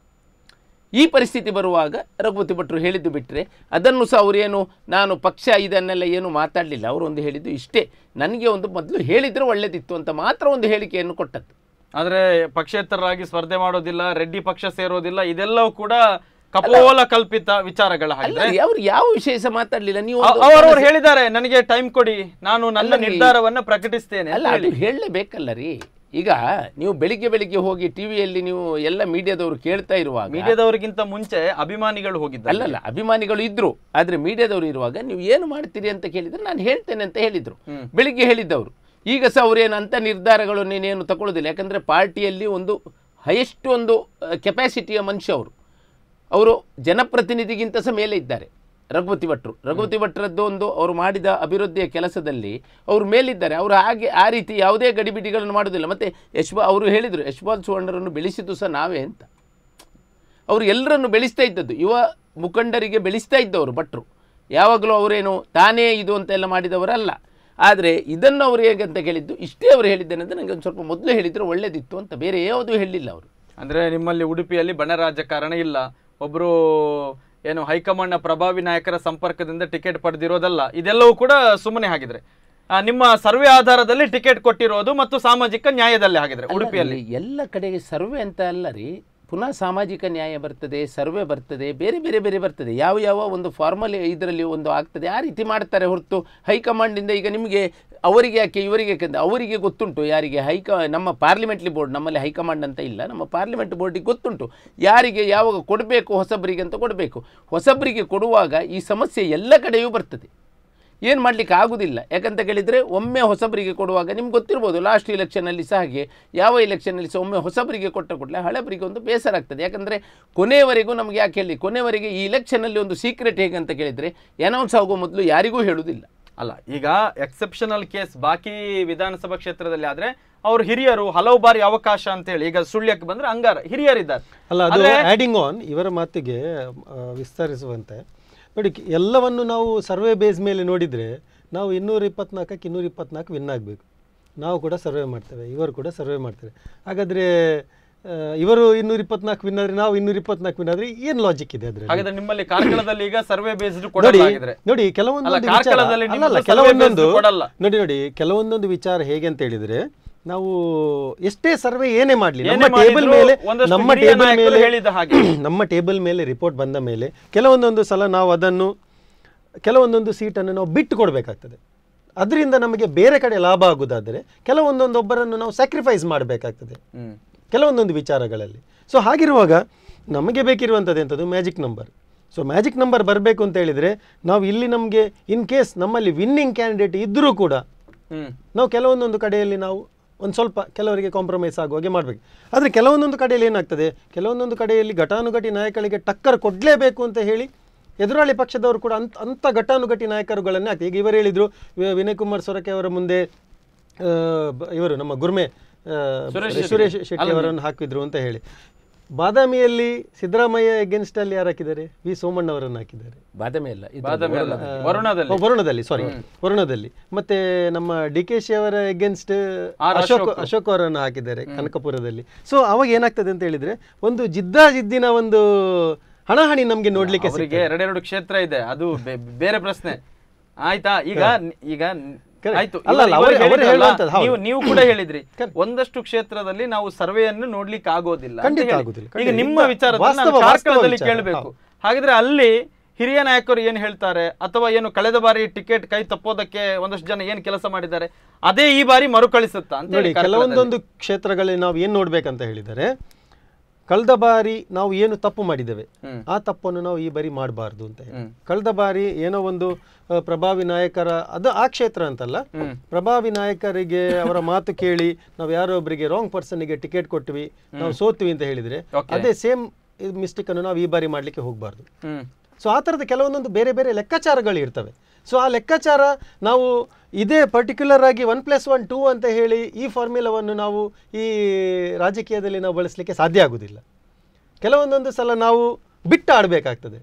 ಈ ಪರಿಸ್ಥಿತಿ ಬರುವಾಗ ರಘುಪತಿ ಭಟ್ರು ಹೇಳಿದ್ದು ಬಿಟ್ಟರೆ ಅದನ್ನು ಸಹ ಅವರೇನು ನಾನು ಪಕ್ಷ ಇದನ್ನೆಲ್ಲ ಏನು ಮಾತಾಡಲಿಲ್ಲ ಅವರು ಒಂದು ಹೇಳಿದ್ದು ಇಷ್ಟೇ ನನಗೆ ಒಂದು ಮೊದಲು ಹೇಳಿದರೆ ಒಳ್ಳೆದಿತ್ತು ಅಂತ ಮಾತ್ರ ಒಂದು ಹೇಳಿಕೆಯನ್ನು ಕೊಟ್ಟದ್ದು ಆದ್ರೆ ಪಕ್ಷೇತರರಾಗಿ ಸ್ಪರ್ಧೆ ಮಾಡೋದಿಲ್ಲ ರೆಡ್ಡಿ ಪಕ್ಷ ಸೇರೋದಿಲ್ಲ ಇದೆಲ್ಲವೂ ಕೂಡ ಕಪೋಲ ಕಲ್ಪಿತ ವಿಚಾರಗಳ ಅಲ್ಲ ಹಾಗೆ ಅವ್ರು ಯಾವ ವಿಷಯ ಸಹ ಮಾತಾಡಲಿಲ್ಲ ನೀವು ಅ- ಒಂದು- ಅವರವರು ಹೇಳಿದ್ದಾರೆ ನನಗೆ ಟೈಮ್ ಕೊಡಿ ನಾನು ನನ್ನ ಅಲ್ಲ ರೀ. ನಿರ್ಧಾರವನ್ನ ಪ್ರಕಟಿಸ್ತೇನೆ ಅಂತ ಅಲ್ಲ ಅದು ಹೇಳಿ. ಹೇಳಲೇಬೇಕಲ್ಲ ರೀ ಈಗ ನೀವು ಬೆಳಿಗ್ಗೆ ಬೆಳಿಗ್ಗೆ ಹೋಗಿ ಟಿವಿಯಲ್ಲಿ ನೀವು ಎಲ್ಲ ಮೀಡಿಯಾದವರು ಕೇಳ್ತಾ ಇರುವಾಗ ಮೀಡಿಯಾದವರಿಗಿಂತ ಮುಂಚೆ ಅಭಿಮಾನಿಗಳು ಹೋಗಿದ್ದಾರೆ ಅಲ್ಲಲ್ಲ ಅಭಿಮಾನಿಗಳು ಇದ್ರು ಆದ್ರೆ ಮೀಡಿಯಾದವರು ಇರುವಾಗ ನೀವು ಏನು ಮಾಡ್ತೀರಿ ಅಂತ ಕೇಳಿದ್ರೆ ನಾನು ಹೇಳ್ತೇನೆ ಅಂತ ಹೇಳಿದ್ರು ಹ್ಮ್. ಬೆಳಿಗ್ಗೆ ಹೇಳಿದ್ದವರು ಈಗ ಸಹ ಅವ್ರೇನು ಅಂತ ನಿರ್ಧಾರಗಳು ನೀನೇನು ತಗೊಳ್ಳೋದಿಲ್ಲ ಯಾಕಂದ್ರೆ ಪಾರ್ಟಿಯಲ್ಲಿ ಒಂದು ಹೈಯೆಸ್ಟ್ ಒಂದು ಕೆಪಾಸಿಟಿಯ ಮನುಷ್ಯ ಅವರು ಅವರು ಜನಪ್ರತಿನಿಧಿಗಿಂತ ಸಹ ಮೇಲೆ ಇದ್ದಾರೆ ರಘುಪತಿ ಭಟ್ರು ರಘುಪತಿ ಭಟ್ರದ್ದು ಒಂದು ಅವರು ಮಾಡಿದ ಅಭಿವೃದ್ಧಿಯ ಕೆಲಸದಲ್ಲಿ ಅವರು ಮೇಲಿದ್ದಾರೆ ಅವರು ಹಾಗೆ ಆ ರೀತಿ ಯಾವುದೇ ಗಡಿಬಿಡಿಗಳನ್ನು ಮಾಡೋದಿಲ್ಲ ಮತ್ತು ಯಶ್ಬಾ ಅವರು ಹೇಳಿದರು ಯಶ್ಪಾಲ್ ಸುವರ್ಣರನ್ನು ಬೆಳೆಸಿದ್ದು ಸಹ ನಾವೇ ಅಂತ ಅವರು ಎಲ್ಲರನ್ನು ಬೆಳೆಸ್ತಾ ಇದ್ದದ್ದು ಯುವ ಮುಖಂಡರಿಗೆ ಬೆಳೆಸ್ತಾ ಇದ್ದವರು ಭಟ್ರು ಯಾವಾಗಲೂ ಅವರೇನು ತಾನೇ ಇದು ಅಂತೆಲ್ಲ ಮಾಡಿದವರಲ್ಲ ಆದರೆ ಇದನ್ನು ಅವರು ಹೇಗೆ ಅಂತ ಕೇಳಿದ್ದು ಇಷ್ಟೇ ಅವರು ಹೇಳಿದ್ದೇನೆ ಅಂತ ನನಗೆ ಒಂದು ಸ್ವಲ್ಪ ಮೊದಲು ಹೇಳಿದರೆ ಒಳ್ಳೆದಿತ್ತು ಅಂತ ಬೇರೆ ಯಾವುದೂ ಹೇಳಿಲ್ಲ ಅವರು ಅಂದ್ರೆ ನಿಮ್ಮಲ್ಲಿ ಉಡುಪಿಯಲ್ಲಿ ಬಣ ರಾಜಕಾರಣ ಇಲ್ಲ ಒಬ್ರು ಏನು ಹೈಕಮಾಂಡ್ನ ಪ್ರಭಾವಿ ನಾಯಕರ ಸಂಪರ್ಕದಿಂದ ಟಿಕೆಟ್ ಪಡೆದಿರೋದಲ್ಲ ಇದೆಲ್ಲವೂ ಕೂಡ ಸುಮ್ಮನೆ ಹಾಗಿದ್ರೆ ಆ, ನಿಮ್ಮ ಸರ್ವೆ ಆಧಾರದಲ್ಲಿ ಟಿಕೆಟ್ ಕೊಟ್ಟಿರೋದು ಮತ್ತು ಸಾಮಾಜಿಕ ನ್ಯಾಯದಲ್ಲಿ ಹಾಗಿದ್ರೆ ಉಡುಪಿಯಲ್ಲಿ ಎಲ್ಲ ಕಡೆಗೆ ಸರ್ವೆ ಅಂತ ಅಲ್ಲ ರೀ ಪುನಃ ಸಾಮಾಜಿಕ ನ್ಯಾಯ ಬರ್ತದೆ ಸರ್ವೆ ಬರ್ತದೆ ಬೇರೆ ಬೇರೆ ಬೇರೆ ಬರ್ತದೆ ಯಾವ ಯಾವ ಒಂದು ಫಾರ್ಮಲ್ ಇದರಲ್ಲಿ ಒಂದು ಆಗ್ತದೆ ಆ ರೀತಿ ಮಾಡ್ತಾರೆ ಹೊರತು ಹೈಕಮಾಂಡಿಂದ ಈಗ ನಿಮಗೆ ಅವರಿಗೆ ಯಾಕೆ ಇವರಿಗೆ ಯಾಕೆ ಅಂತ ಅವರಿಗೆ ಗೊತ್ತುಂಟು ಯಾರಿಗೆ ಹೈಕ ನಮ್ಮ ಪಾರ್ಲಿಮೆಂಟ್ಲಿ ಬೋರ್ಡ್ ನಮ್ಮಲ್ಲಿ ಹೈಕಮಾಂಡ್ ಅಂತ ಇಲ್ಲ ನಮ್ಮ ಪಾರ್ಲಿಮೆಂಟ್ ಬೋರ್ಡಿಗೆ ಗೊತ್ತುಂಟು ಯಾರಿಗೆ ಯಾವಾಗ ಕೊಡಬೇಕು ಹೊಸಬರಿಗೆ ಅಂತ ಕೊಡಬೇಕು ಹೊಸಬರಿಗೆ ಕೊಡುವಾಗ ಈ ಸಮಸ್ಯೆ ಎಲ್ಲ ಕಡೆಯೂ ಬರ್ತದೆ ಏನು ಮಾಡಲಿಕ್ಕೆ ಆಗುವುದಿಲ್ಲ ಯಾಕಂತ ಕೇಳಿದರೆ ಒಮ್ಮೆ ಹೊಸಬರಿಗೆ ಕೊಡುವಾಗ ನಿಮ್ಗೆ ಗೊತ್ತಿರ್ಬೋದು ಲಾಸ್ಟ್ ಇಲೆಕ್ಷನಲ್ಲಿ ಸಹ ಹಾಗೆ ಯಾವ ಇಲೆಕ್ಷನಲ್ಲಿ ಸಹ ಒಮ್ಮೆ ಹೊಸಬರಿಗೆ ಕೊಟ್ಟ ಕೂಡಲೇ ಹಳೆಬರಿಗೆ ಒಂದು ಬೇಸರ ಆಗ್ತದೆ ಯಾಕಂದರೆ ಕೊನೆಯವರೆಗೂ ನಮಗೆ ಯಾಕೆ ಹೇಳಿ ಕೊನೆಯವರೆಗೆ ಈ ಇಲೆಕ್ಷನಲ್ಲಿ ಒಂದು ಸೀಕ್ರೆಟ್ ಹೇಗೆ ಅಂತ ಕೇಳಿದರೆ ಅನೌನ್ಸ್ ಆಗುವ ಮೊದಲು ಯಾರಿಗೂ ಹೇಳುವುದಿಲ್ಲ ಅಲ್ಲ ಈಗ ಎಕ್ಸೆಪ್ಷನಲ್ ಕೇಸ್ ಬಾಕಿ ವಿಧಾನಸಭಾ ಕ್ಷೇತ್ರದಲ್ಲಿ ಆದ್ರೆ ಅವ್ರು ಹಿರಿಯರು ಹಲವು ಬಾರಿ ಅವಕಾಶ ಅಂತ ಹೇಳಿ ಈಗ ಸುಳ್ಯಕ್ಕೆ ಬಂದ್ರೆ ಹಂಗಾರ ಹಿರಿಯರಿದ್ದಾರೆ ಅಲ್ಲ ಅದು ಆದ್ರೆ- ಆ್ಯಡಿಂಗ್ ಆನ್ ಇವರ ಮಾತಿಗೆ ಆ, ವಿಸ್ತರಿಸುವಂತೆ ನೋಡಿ ಕ- ಎಲ್ಲವನ್ನು ನಾವು ಸರ್ವೆ ಬೇಸ್ ಮೇಲೆ ನೋಡಿದರೆ ನಾವು ಇನ್ನೂರ ಇಪ್ಪತ್ನಾಲ್ಕಕ್ಕೆ ಇನ್ನೂರ ಇಪ್ಪತ್ನಾಲ್ಕು ವಿನ್ ಆಗಬೇಕು ನಾವು ಕೂಡ ಸರ್ವೆ ಮಾಡ್ತೇವೆ ಇವರು ಕೂಡ ಸರ್ವೆ ಮಾಡ್ತೇವೆ ಹಾಗಾದರೆ ಇವರು ಇನ್ನೂರ ಇಪ್ಪತ್ನಾಲ್ಕು ವಿನ್ ಆದರೆ ನಾವು ಇನ್ನೂರ ಇಪ್ಪತ್ನಾಲ್ಕು ವಿನ್ ಆದರೆ ಏನು ಲಾಜಿಕ್ ಇದೆ ಅದರಲ್ಲಿ ಹಾಗಾದ್ರೆ ನಿಮ್ಮಲ್ಲಿ ಕಾರ್ಕಳದಲ್ಲಿ ಈಗ ಸರ್ವೆ ಬೇಸ್ಡ್ ನೋಡಿ ಕೊಡಲಾಗಿದ್ರೆ ನೋಡಿ ಕೆಲವೊಂದೊಂದು ಅಲ್ಲ, ವಿಚಾರ ಕಾರ್ಕಳದಲ್ಲಿ ಅಲ್ಲ, ನಿಮ್ಮದು ಅಲ್ಲ, survey ಕೆಲವೊಂದೊಂದು based ಕೊಡಲ್ಲ. ನೋಡಿ ನೋಡಿ ಕೆಲವೊಂದೊಂದು ವಿಚಾರ ಹೇಗೆ ಅಂತ ಹೇಳಿದ್ರೆ ನಾವು ಎಷ್ಟೇ ಸರ್ವೆ ಏನೇ ಮಾಡಲಿ ಏನೇ ನಮ್ಮ ಟೇಬಲ್ ಮಾಡಿದ್ರು ಮೇಲೆ ಒಂದಷ್ಟು ನಮ್ಮ ಹಿರಿಯ ಟೇಬಲ್ ನಾಯಕರು ಮೇಲೆ ಹೇಳಿದ ಹಾಗೆ. ನಮ್ಮ ಟೇಬಲ್ ಮೇಲೆ ರಿಪೋರ್ಟ್ ಬಂದ ಮೇಲೆ ಕೆಲವೊಂದೊಂದು ಸಲ ನಾವು ಅದನ್ನು ಕೆಲವೊಂದೊಂದು ಸೀಟನ್ನು ನಾವು ಬಿಟ್ಟು ಕೊಡಬೇಕಾಗ್ತದೆ ಅದರಿಂದ ನಮಗೆ ಬೇರೆ ಕಡೆ ಲಾಭ ಆಗುವುದಾದರೆ ಕೆಲವೊಂದೊಂದು ಒಬ್ಬರನ್ನು ನಾವು ಸ್ಯಾಕ್ರಿಫೈಸ್ ಮಾಡಬೇಕಾಗ್ತದೆ ಹ್ಮ್ ಕೆಲವೊಂದೊಂದು ವಿಚಾರಗಳಲ್ಲಿ ಸೊ ಹಾಗಿರುವಾಗ ನಮಗೆ ಬೇಕಿರುವಂಥದ್ದು ಎಂಥದ್ದು magic number so magic number ಬರಬೇಕು ಅಂತ ಹೇಳಿದರೆ ನಾವು ಇಲ್ಲಿ ನಮಗೆ ಇನ್ ಕೇಸ್ ನಮ್ಮಲ್ಲಿ ವಿನ್ನಿಂಗ್ ಕ್ಯಾಂಡಿಡೇಟ್ ಇದ್ದರೂ ಕೂಡ ಹ್ಮ್ ನಾವು ಕೆಲವೊಂದೊಂದು ಕಡೆಯಲ್ಲಿ ನಾವು ಒಂದು ಸ್ವಲ್ಪ ಕೆಲವರಿಗೆ ಕಾಂಪ್ರಮೈಸ್ ಆಗುವ ಹಾಗೆ ಮಾಡಬೇಕು ಆದರೆ ಕೆಲವೊಂದೊಂದು ಕಡೆಯಲ್ಲಿ ಏನಾಗ್ತದೆ ಕೆಲವೊಂದೊಂದು ಕಡೆಯಲ್ಲಿ ಘಟಾನುಘಟಿ ನಾಯಕರಿಗೆ ಟಕ್ಕರ್ ಕೊಡಲೇಬೇಕು ಅಂತ ಹೇಳಿ ಎದುರಾಳಿ ಪಕ್ಷದವರು ಕೂಡ ಅಂತ ಅಂಥ ಘಟಾನುಘಟಿ ನಾಯಕರುಗಳನ್ನೇ ಆಗ್ತದೆ ಈಗ ಇವರು ಹೇಳಿದರು ವಿನಯ್ ಕುಮಾರ್ ಸೊರಕೆ ಅವರ ಮುಂದೆ ಆ, ಬ- ಇವರು ನಮ್ಮ ಗುರ್ಮೆ ಆ, ಸುರೇಶ್ ಸುರೇಶ್ ಶೆಟ್ಟಿ. ಶೆಟ್ಟಿ ಅವರನ್ನು ಹಾಕಿದ್ರು ಅಂತ ಹೇಳಿ ಬಾದಾಮಿಯಲ್ಲಿ ಸಿದ್ದರಾಮಯ್ಯ ಎಗೇನ್ಸ್ಟ್ ಅಲ್ಲಿ ಯಾರು ಹಾಕಿದ್ದಾರೆ ವಿ ಸೋಮಣ್ಣ ಅವರನ್ನು ಹಾಕಿದ್ದಾರೆ ಬಾದಾಮಿ ಅಲ್ಲ ಇದು ಬಾದಾಮಿ ಅಲ್ಲ, ವರುಣದಲ್ಲಿ. ವರುಣದಲ್ಲಿ ಓ, ವರುಣದಲ್ಲಿ ಸಾರಿ ವರುಣದಲ್ಲಿ ಮತ್ತೆ ನಮ್ಮ ಡಿ ಕೆ ಶಿ ಅವರ ಎಗೇನ್ಸ್ಟ್ ಆರ್ ಅಶೋಕ್ ಅಶೋಕ್. ಅಶೋಕ್ ಅವರನ್ನು ಹಾಕಿದ್ದಾರೆ ಕನಕಪುರದಲ್ಲಿ ಸೊ ಅವಾಗ ಏನಾಗ್ತದೆ ಅಂತ ಹೇಳಿದ್ರೆ ಒಂದು ಜಿದ್ದಾಜಿದ್ದಿನ ಒಂದು ಹಣಾಹಣಿ ನಮ್ಗೆ ನೋಡ್ಲಿಕ್ಕೆ ಅವರಿಗೆ ಎರಡೆರಡು ಕ್ಷೇತ್ರ ಇದೆ ಅದು ಬೆ- ಬೇರೆ ಪ್ರಶ್ನೆ ಆಯ್ತಾ ಈಗ ಈಗ Correct. ಆಯ್ತು ಅಲ್ಲ, ಅಲ್ಲ, ಇವರು ಅವರು- ಅವರು ಹೇಳಿದ್ರಲ್ಲ, ಹೇಳುವಂಥದ್ದು, ಹೌದು. ನೀವು ನೀವು ಕೂಡ ಹೇಳಿದ್ರಿ ಒಂದಷ್ಟು ಕ್ಷೇತ್ರದಲ್ಲಿ ನಾವು ಸರ್ವೆಯನ್ನು ನೋಡ್ಲಿಕ್ಕೆ ಆಗೋದಿಲ್ಲ ಅಂತ ಖಂಡಿತ ಹೇಳಿ. ಆಗುದಿಲ್ಲ, ಈಗ ಖಂಡಿತ. ನಿಮ್ಮ ಇದು ವಿಚಾರದಲ್ಲಿ ವಾಸ್ತವ- ನಾನು ವಾಸ್ತವ ಕಾರ್ಕಳದಲ್ಲಿ ವಿಚಾರ, ಕೇಳಬೇಕು ಹೌದು. ಹಾಗಿದ್ರೆ ಅಲ್ಲಿ ಹಿರಿಯ ನಾಯಕರು ಏನ್ ಹೇಳ್ತಾರೆ ಅಥವಾ ಏನು ಕಳೆದ ಬಾರಿ ಟಿಕೆಟ್ ಕೈ ತಪ್ಪೋದಕ್ಕೆ ಒಂದಷ್ಟು ಜನ ಏನ್ ಕೆಲಸ ಮಾಡಿದ್ದಾರೆ ಅದೇ ಈ ಬಾರಿ ಮರುಕಳಿಸುತ್ತಾ ಅಂತ ನೋಡಿ ಹೇಳಿ ಕಾರ್ಕಳದಲ್ಲಿ. ಕೆಲವೊಂದೊಂದು ಕ್ಷೇತ್ರಗಳಲ್ಲಿ ನಾವು ಏನು ನೋಡ್ಬೇಕಂತ ಹೇಳಿದರೆ ಕಳೆದ ಬಾರಿ ನಾವು ಏನು ತಪ್ಪು ಮಾಡಿದ್ದೇವೆ ಹ್ಮ್. ಆ ತಪ್ಪನ್ನು ನಾವು ಈ ಬಾರಿ ಮಾಡಬಾರ್ದು ಅಂತ ಹೇಳಿ ಹ್ಮ್. ಕಳೆದ ಬಾರಿ ಏನೋ ಒಂದು ಆ, ಪ್ರಭಾವಿ ನಾಯಕರ ಅದು ಆ ಕ್ಷೇತ್ರ ಅಂತಲ್ಲ ಹ್ಮ್. ಪ್ರಭಾವಿ ನಾಯಕರಿಗೆ ಅವರ ಮಾತು ಕೇಳಿ ನಾವು ಯಾರೋ ಒಬ್ಬರಿಗೆ ರಾಂಗ್ ಪರ್ಸನ್ಗೆ ಟಿಕೆಟ್ ಕೊಟ್ವಿ ನಾವು ಸೋತ್ವಿ ಅಂತ ಹೇಳಿದ್ರೆ Okay. ಅದೇ ಸೇಮ್ ಮಿಸ್ಟೇಕ್ ಅನ್ನು ನಾವು ಈ ಬಾರಿ ಮಾಡಲಿಕ್ಕೆ ಹೋಗಬಾರ್ದು ಹ್ಮ್ ಸೊ ಆ ಥರದ ಕೆಲವೊಂದೊಂದು ಬೇರೆ ಬೇರೆ ಲೆಕ್ಕಾಚಾರಗಳು ಇರ್ತವೆ ಸೊ ಆ ಲೆಕ್ಕಾಚಾರ ನಾವು ಇದೇ ಪರ್ಟಿಕ್ಯುಲರ್ ಆಗಿ ಒನ್ ಪ್ಲಸ್ ಒನ್ ಟೂ ಅಂತ ಹೇಳಿ ಈ ಫಾರ್ಮ್ಯುಲಾವನ್ನು ನಾವು ಈ ರಾಜಕೀಯದಲ್ಲಿ ನಾವು ಬಳಸಲಿಕ್ಕೆ ಸಾಧ್ಯ ಆಗುವುದಿಲ್ಲ ಕೆಲವೊಂದೊಂದು ಸಲ ನಾವು ಬಿಟ್ಟು ಆಡಬೇಕಾಗ್ತದೆ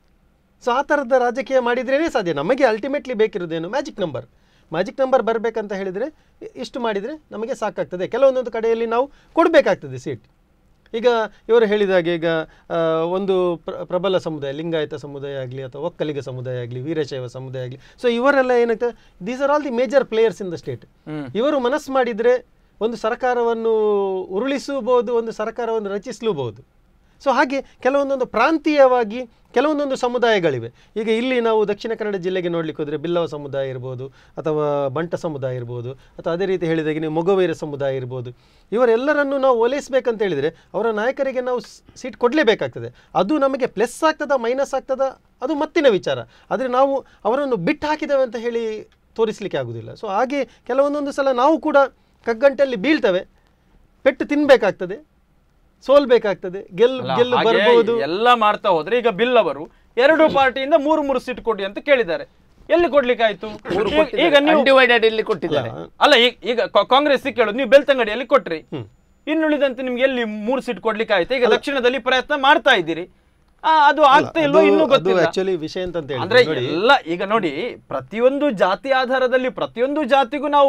ಸೊ ಆ ಥರದ ರಾಜಕೀಯ ಮಾಡಿದ್ರೇ ಸಾಧ್ಯ ನಮಗೆ ಅಲ್ಟಿಮೇಟ್ಲಿ ಬೇಕಿರೋದೇನು ಮ್ಯಾಜಿಕ್ ನಂಬರ್ ಮ್ಯಾಜಿಕ್ ನಂಬರ್ ಬರಬೇಕಂತ ಹೇಳಿದರೆ ಇಷ್ಟು ಮಾಡಿದರೆ ನಮಗೆ ಸಾಕಾಗ್ತದೆ ಕೆಲವೊಂದೊಂದು ಕಡೆಯಲ್ಲಿ ನಾವು ಕೊಡಬೇಕಾಗ್ತದೆ ಸೀಟ್ ಈಗ ಇವರು ಹೇಳಿದಾಗೆ ಈಗ ಆ, ಒಂದು ಪ್ರ- ಪ್ರಬಲ ಸಮುದಾಯ ಲಿಂಗಾಯತ ಸಮುದಾಯ ಆಗಲಿ ಅಥವಾ ಒಕ್ಕಲಿಗ ಸಮುದಾಯ ಆಗಲಿ ವೀರಶೈವ ಸಮುದಾಯ ಆಗಲಿ ಸೊ ಇವರೆಲ್ಲ ಏನಾಗ್ತದೆ these are all the major players in the state ಹ್ಮ್. ಇವರು ಮನಸ್ಸು ಮಾಡಿದರೆ ಒಂದು ಸರ್ಕಾರವನ್ನು ಉರುಳಿಸಬಹುದು ಒಂದು ಸರ್ಕಾರವನ್ನು ರಚಿಸಲೂಬಹುದು ಸೊ ಹಾಗೆ ಕೆಲವೊಂದೊಂದು ಪ್ರಾಂತೀಯವಾಗಿ ಕೆಲವೊಂದೊಂದು ಸಮುದಾಯಗಳಿವೆ ಈಗ ಇಲ್ಲಿ ನಾವು ದಕ್ಷಿಣ ಕನ್ನಡ ಜಿಲ್ಲೆಗೆ ನೋಡ್ಲಿಕ್ಕೆ ಹೋದರೆ ಬಿಲ್ಲವ ಸಮುದಾಯ ಇರ್ಬೋದು ಅಥವಾ ಬಂಟ ಸಮುದಾಯ ಇರ್ಬೋದು ಅಥವಾ ಅದೇ ರೀತಿ ಹೇಳಿದಾಗೆ ನೀವು ಮೊಗವೀರ ಸಮುದಾಯ ಇರ್ಬೋದು ಇವರೆಲ್ಲರನ್ನು ನಾವು ಓಲೈಸಬೇಕಂತ ಹೇಳಿದರೆ ಅವರ ನಾಯಕರಿಗೆ ನಾವು ಸೀಟ್ ಕೊಡಲೇಬೇಕಾಗ್ತದೆ ಅದು ನಮಗೆ ಪ್ಲಸ್ ಆಗ್ತದ ಮೈನಸ್ ಆಗ್ತದ ಅದು ಮತ್ತಿನ ವಿಚಾರ ಆದರೆ ನಾವು ಅವರನ್ನು ಬಿಟ್ಟು ಹಾಕಿದ್ದೇವೆ ಅಂತ ಹೇಳಿ ತೋರಿಸಲಿಕ್ಕೆ ಆಗುವುದಿಲ್ಲ ಸೊ ಹಾಗೆ ಕೆಲವೊಂದೊಂದು ಸಲ ನಾವು ಕೂಡ ಕಗ್ಗಂಟಲ್ಲಿ ಬೀಳ್ತವೆ ಪೆಟ್ಟು ತಿನ್ಬೇಕಾಗ್ತದೆ ಸೋಲ್ಬೇಕಾಗ್ತದೆ ಗೆಲ್ ಅಲ್ಲ, ಗೆಲ್ಲು ಹಾಗೆ ಬರ್ಬೋದು ಎಲ್ಲ ಮಾಡ್ತಾ ಹೋದ್ರೆ ಈಗ ಬಿಲ್ ಅವರು ಎರಡು ಪಾರ್ಟಿಯಿಂದ ಮೂರು ಮೂರು ಸೀಟ್ ಕೊಡಿ ಅಂತ ಕೇಳಿದ್ದಾರೆ ಎಲ್ಲಿ ಕೊಡ್ಲಿಕ್ಕಾಯ್ತು ಈಗ- ಈಗ ನೀವು ಅನ್ಡಿವೈಡೆಡ್ ಇಲ್ಲಿ ಕೊಟ್ಟಿದ್ದಾರೆ ಅಲ್ಲ ಈಗ ಈಗ ಕಾ- ಕಾಂಗ್ರೆಸ್ ಕೇಳೋದು ನೀವು ಬೆಳ್ತಂಗಡಿಯಲ್ಲಿ ಕೊಟ್ರಿ ಇನ್ನುಳಿದಂತೆ ನಿಮ್ಗೆ ಎಲ್ಲಿ ಮೂರು ಸೀಟ್ ಕೊಡ್ಲಿಕ್ಕೆ ಆಯ್ತು ಈಗ ದಕ್ಷಿಣದಲ್ಲಿ ಪ್ರಯತ್ನ ಮಾಡ್ತಾ ಇದ್ದೀರಿ ಆ, ಅದು ಆಗ್ತಾ ಇಲ್ವೋ ಇನ್ನೂ ಅದು ಗೊತ್ತಿಲ್ಲ ಆಕ್ಚುಲಿ ವಿಷಯ ಅಂತ ಅಂದ್ರೆ ಹೇಳಿದ್ರೆ ನೋಡಿ ಎಲ್ಲ ಈಗ ನೋಡಿ ಪ್ರತಿಯೊಂದು ಜಾತಿ ಆಧಾರದಲ್ಲಿ ಪ್ರತಿಯೊಂದು ಜಾತಿಗೂ ನಾವು